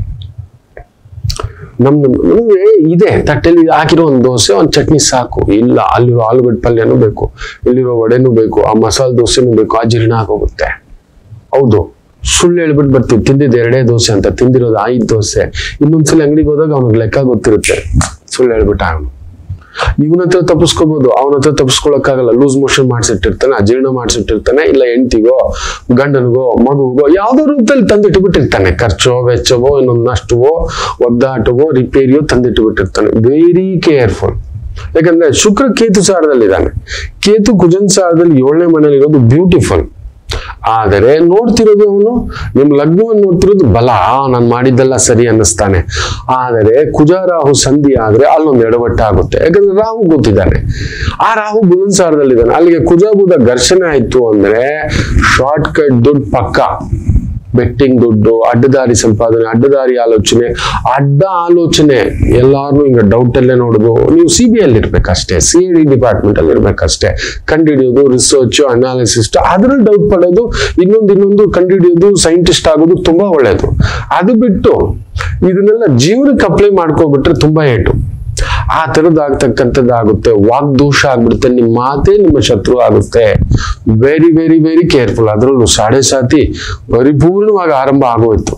ನಮ್ದು ನಮ್ಗೆ ಇದೆ ತಟ್ಟೆಲಿ ಹಾಕಿರೋ ಒಂದು ದೋಸೆ ಒಂದು ಚಟ್ನಿ ಸಾಕು ಇಲ್ಲ ಅಲ್ಲಿರೋ ಆಲೂಗಡ್ಡೆ ಪಲ್ಯನೂ ಬೇಕು ಇಲ್ಲಿರೋ ವಡೆನೂ ಬೇಕು ಆ ಮಸಾಲೆ ದೋಸೆನೂ ಬೇಕು ಆ ಜೀರ್ಣ ಆಗೋಗುತ್ತೆ ಹೌದು ಸುಳ್ಳು ಹೇಳ್ಬಿಟ್ಟು ಬರ್ತೀವಿ ತಿಂದಿದ್ದು ಎರಡೇ ದೋಸೆ ಅಂತ ತಿಂದಿರೋದು ಐದು ದೋಸೆ ಇನ್ನೊಂದ್ಸಲ ಅಂಗಡಿಗೆ ಹೋದಾಗ ಅವ್ನಿಗೆ ಲೆಕ್ಕ ಗೊತ್ತಿರುತ್ತೆ ಸುಳ್ಳು ಹೇಳ್ಬಿಟ್ಟ ಅವನು ಇವನ ಹತ್ರ ತಪ್ಪಿಸ್ಕೋಬಹುದು ಅವನ ಹತ್ರ ತಪ್ಪಿಸ್ಕೊಳಕ್ಕಾಗಲ್ಲ ಲೂಸ್ ಮೋಷನ್ ಮಾಡಿಸಿಟ್ಟಿರ್ತಾನೆ ಅಜೀರ್ಣ ಮಾಡಿಸಿಟ್ಟಿರ್ತಾನೆ ಇಲ್ಲ ಹೆಂಡತಿಗೋ ಗಂಡನಿಗೋ ಮಗುಗೋ ಯಾವ್ದೋ ರೂಪದಲ್ಲಿ ತಂದಿಟ್ಬಿಟ್ಟಿರ್ತಾನೆ ಖರ್ಚೋ ವೆಚ್ಚವೋ ಇನ್ನೊಂದು ನಷ್ಟವೋ ಒದ್ದಾಟವೋ ರಿಪೇರಿಯೋ ತಂದಿಟ್ಬಿಟ್ಟಿರ್ತಾನೆ ವೆರಿ ಕೇರ್ಫುಲ್ ಯಾಕಂದ್ರೆ ಶುಕ್ರ ಕೇತು ಸಾರದಲ್ಲಿದ್ದಾನೆ ಕೇತು ಕುಜನ್ ಸಾರದಲ್ಲಿ ಏಳನೇ ಮನೇಲಿ ಇರೋದು ಬ್ಯೂಟಿಫುಲ್ ಆದರೆ ನೋಡ್ತಿರೋದು ಅವನು ನಿಮ್ ಲಗ್ನವನ್ನು ನೋಡ್ತಿರೋದು ಬಲ ನಾನು ಮಾಡಿದ್ದೆಲ್ಲ ಸರಿ ಅನ್ನಿಸ್ತಾನೆ ಆದರೆ ಕುಜಾರಾಹು ಸಂಧಿ ಆದ್ರೆ ಅಲ್ಲೊಂದು ಎಡವಟ್ಟ ಆಗುತ್ತೆ ಯಾಕಂದ್ರೆ ರಾಹು ಗೊತ್ತಿದ್ದಾನೆ ಆ ರಾಹು ಬುಧನ್ ಸಾರದಲ್ಲಿದ್ದಾನೆ ಅಲ್ಲಿಗೆ ಕುಜ ಬುಧ ಘರ್ಷಣೆ ಆಯ್ತು ಅಂದ್ರೆ ಶಾರ್ಟ್ ಕಟ್ ದುಡ್ಡು ಪಕ್ಕ ಬೆಟ್ಟಿಂಗ್ ದುಡ್ಡು ಅಡ್ಡದಾರಿ ಸಂಪಾದನೆ ಅಡ್ಡದಾರಿ ಆಲೋಚನೆ ಅಡ್ಡ ಆಲೋಚನೆ ಎಲ್ಲಾರು ಹಿಂಗ ಡೌಟ್ ಅಲ್ಲೇ ನೋಡುದು ನೀವು ಸಿ ಬಿ ಅಲ್ಲಿ ಇರ್ಬೇಕಷ್ಟೇ ಸಿ ಡಿ ಡಿಪಾರ್ಟ್ಮೆಂಟ್ ಅಲ್ಲಿ ಇರ್ಬೇಕಷ್ಟೇ ಕಂಡುಹಿಡಿಯೋದು ರಿಸರ್ಚ್ ಅನಾಲಿಸಿಸ್ ಅದ್ರಲ್ಲಿ ಡೌಟ್ ಪಡೋದು ಇನ್ನೊಂದು ಇನ್ನೊಂದು ಕಂಡುಹಿಡಿಯೋದು ಸೈಂಟಿಸ್ಟ್ ಆಗೋದು ತುಂಬಾ ಒಳ್ಳೇದು ಅದು ಬಿಟ್ಟು ಇದನ್ನೆಲ್ಲ ಜೀವನಕ್ಕೆ ಅಪ್ಲೈ ಮಾಡ್ಕೊಬಿಟ್ರೆ ತುಂಬಾ ಏಟು ಆ ತರದಾಗ್ತಕ್ಕಂಥದ್ದಾಗುತ್ತೆ ವಾಗ್ದೋಷ ಆಗ್ಬಿಡುತ್ತೆ ನಿಮ್ಮ ಮಾತೇ ನಿಮ್ಮ ಶತ್ರು ಆಗುತ್ತೆ ವೆರಿ ವೆರಿ ವೆರಿ ಕೇರ್ಫುಲ್ ಅದರಲ್ಲೂ ಸಾಡೆ ಸಾತಿ ಪರಿಪೂರ್ಣವಾಗಿ ಆರಂಭ ಆಗೋಯ್ತು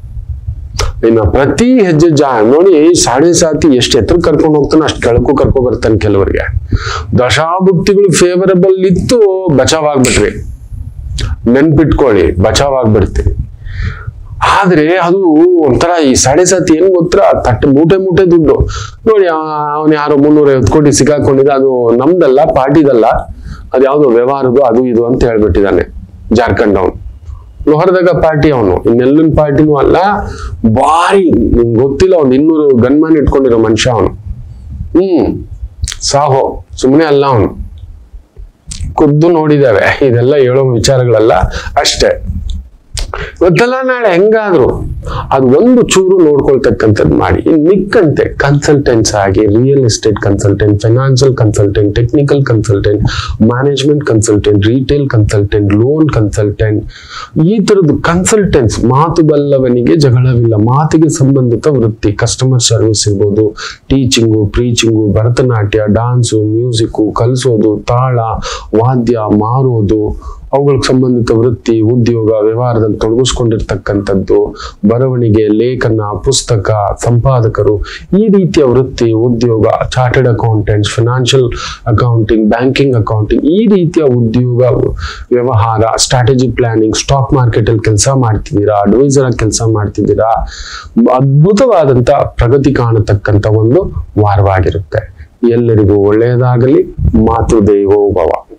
ಇನ್ನು ಪ್ರತಿ ಹೆಜ್ಜೆ ಜಾ ನೋಡಿ ಸಾಡೆ ಸಾತಿ ಎಷ್ಟು ಎತ್ತರ ಕರ್ಕೊಂಡು ಹೋಗ್ತಾನೆ ಅಷ್ಟು ಕೆಳಕು ಕರ್ಕೊ ಬರ್ತಾನೆ ಕೆಲವರಿಗೆ ದಶಾಭುಕ್ತಿಗಳು ಫೇವರಬಲ್ ಇತ್ತು ಬಚಾವ್ ಆಗ್ಬಿಟ್ರಿ ನೆನ್ಪಿಟ್ಕೊಳ್ಳಿ ಬಚಾವ್ ಆಗ್ಬಿಡ್ತೀರಿ ಆದ್ರೆ ಅದು ಒಂಥರ ಈ ಸಾಡೆ ಸಾತಿ ಏನ್ ಗೊತ್ತರ ತಟ್ಟೆ ಮೂಟೆ ಮೂಟೆ ದುಡ್ಡು ನೋಡಿ ಅವನು ಯಾರೋ ಮುನ್ನೂರ ಐವತ್ತು ಕೋಟಿ ಸಿಕ್ಕಾಕೊಂಡಿದ್ದ ಅದು ನಮ್ದಲ್ಲ ಪಾರ್ಟಿದಲ್ಲ ಅದು ಯಾವ್ದೋ ವ್ಯವಹಾರದು ಅದು ಇದು ಅಂತ ಹೇಳ್ಬಿಟ್ಟಿದ್ದಾನೆ ಜಾರ್ಖಂಡ್ ಅವನು ಲೋಹರದಾಗ ಪಾರ್ಟಿ ಅವನು ಇನ್ನೆಲ್ಲಿನ ಪಾರ್ಟಿನೂ ಅಲ್ಲ ಭಾರಿ ನಿಮ್ಗೆ ಗೊತ್ತಿಲ್ಲ ಒಂದ್ ಇನ್ನೂರು ಗನ್ಮ್ಯಾನ್ ಇಟ್ಕೊಂಡಿರೋ ಮನುಷ್ಯ ಅವನು ಹ್ಮ್ ಸಾಹೋ ಸುಮ್ಮನೆ ಅಲ್ಲ ಅವನು ಖುದ್ದು ನೋಡಿದ್ದೇವೆ ಇದೆಲ್ಲ ಹೇಳೋ ವಿಚಾರಗಳೆಲ್ಲ ಅಷ್ಟೇ ಇವತ್ತೆಲ್ಲ ನಾಳೆ ಹೆಂಗಾದ್ರು ಅದು ಒಂದು ಚೂರು ನೋಡ್ಕೊಳ್ತಕ್ಕಂಥದ್ದು ಮಾಡಿ ಇನ್ ಮಿಕ್ಕಂತೆ ಕನ್ಸಲ್ಟೆಂಟ್ಸ್ ಆಗಿ real estate consultant financial consultant technical consultant management consultant retail consultant loan consultant ಈ ತರದ್ದು ಕನ್ಸಲ್ಟೆಂಟ್ಸ್ ಮಾತು ಬಲ್ಲವನಿಗೆ ಜಗಳವಿಲ್ಲ ಮಾತಿಗೆ ಸಂಬಂಧಿತ ವೃತ್ತಿ ಕಸ್ಟಮರ್ ಸರ್ವಿಸ್ ಇರ್ಬೋದು teaching preaching Bharatanatyam dance music ಕಲಿಸೋದು ತಾಳ ವಾದ್ಯ ಮಾರೋದು ಅವುಗಳಿಗೆ ಸಂಬಂಧಿತ ವೃತ್ತಿ ಉದ್ಯೋಗ ವ್ಯವಹಾರದಲ್ಲಿ ತೊಡಗಿಸ್ಕೊಂಡಿರ್ತಕ್ಕಂಥದ್ದು ಬರವಣಿಗೆ ಲೇಖನ ಪುಸ್ತಕ ಸಂಪಾದಕರು ಈ ರೀತಿಯ ವೃತ್ತಿ ಉದ್ಯೋಗ chartered accountants financial accounting banking accounting ಈ ರೀತಿಯ ಉದ್ಯೋಗ ವ್ಯವಹಾರ ಸ್ಟ್ರಾಟಜಿ ಪ್ಲಾನಿಂಗ್ ಸ್ಟಾಕ್ ಮಾರ್ಕೆಟ್ ಅಲ್ಲಿ ಕೆಲಸ ಮಾಡ್ತಿದ್ದೀರಾ ಅಡ್ವೈಸರ್ ಆಗಿ ಕೆಲಸ ಮಾಡ್ತಿದ್ದೀರಾ ಅದ್ಭುತವಾದಂತ ಪ್ರಗತಿ ಕಾಣತಕ್ಕಂತ ಒಂದು ವಾರವಾಗಿರುತ್ತೆ ಎಲ್ಲರಿಗೂ ಒಳ್ಳೆಯದಾಗಲಿ ಮಾತು ದೈವೋ ಭವ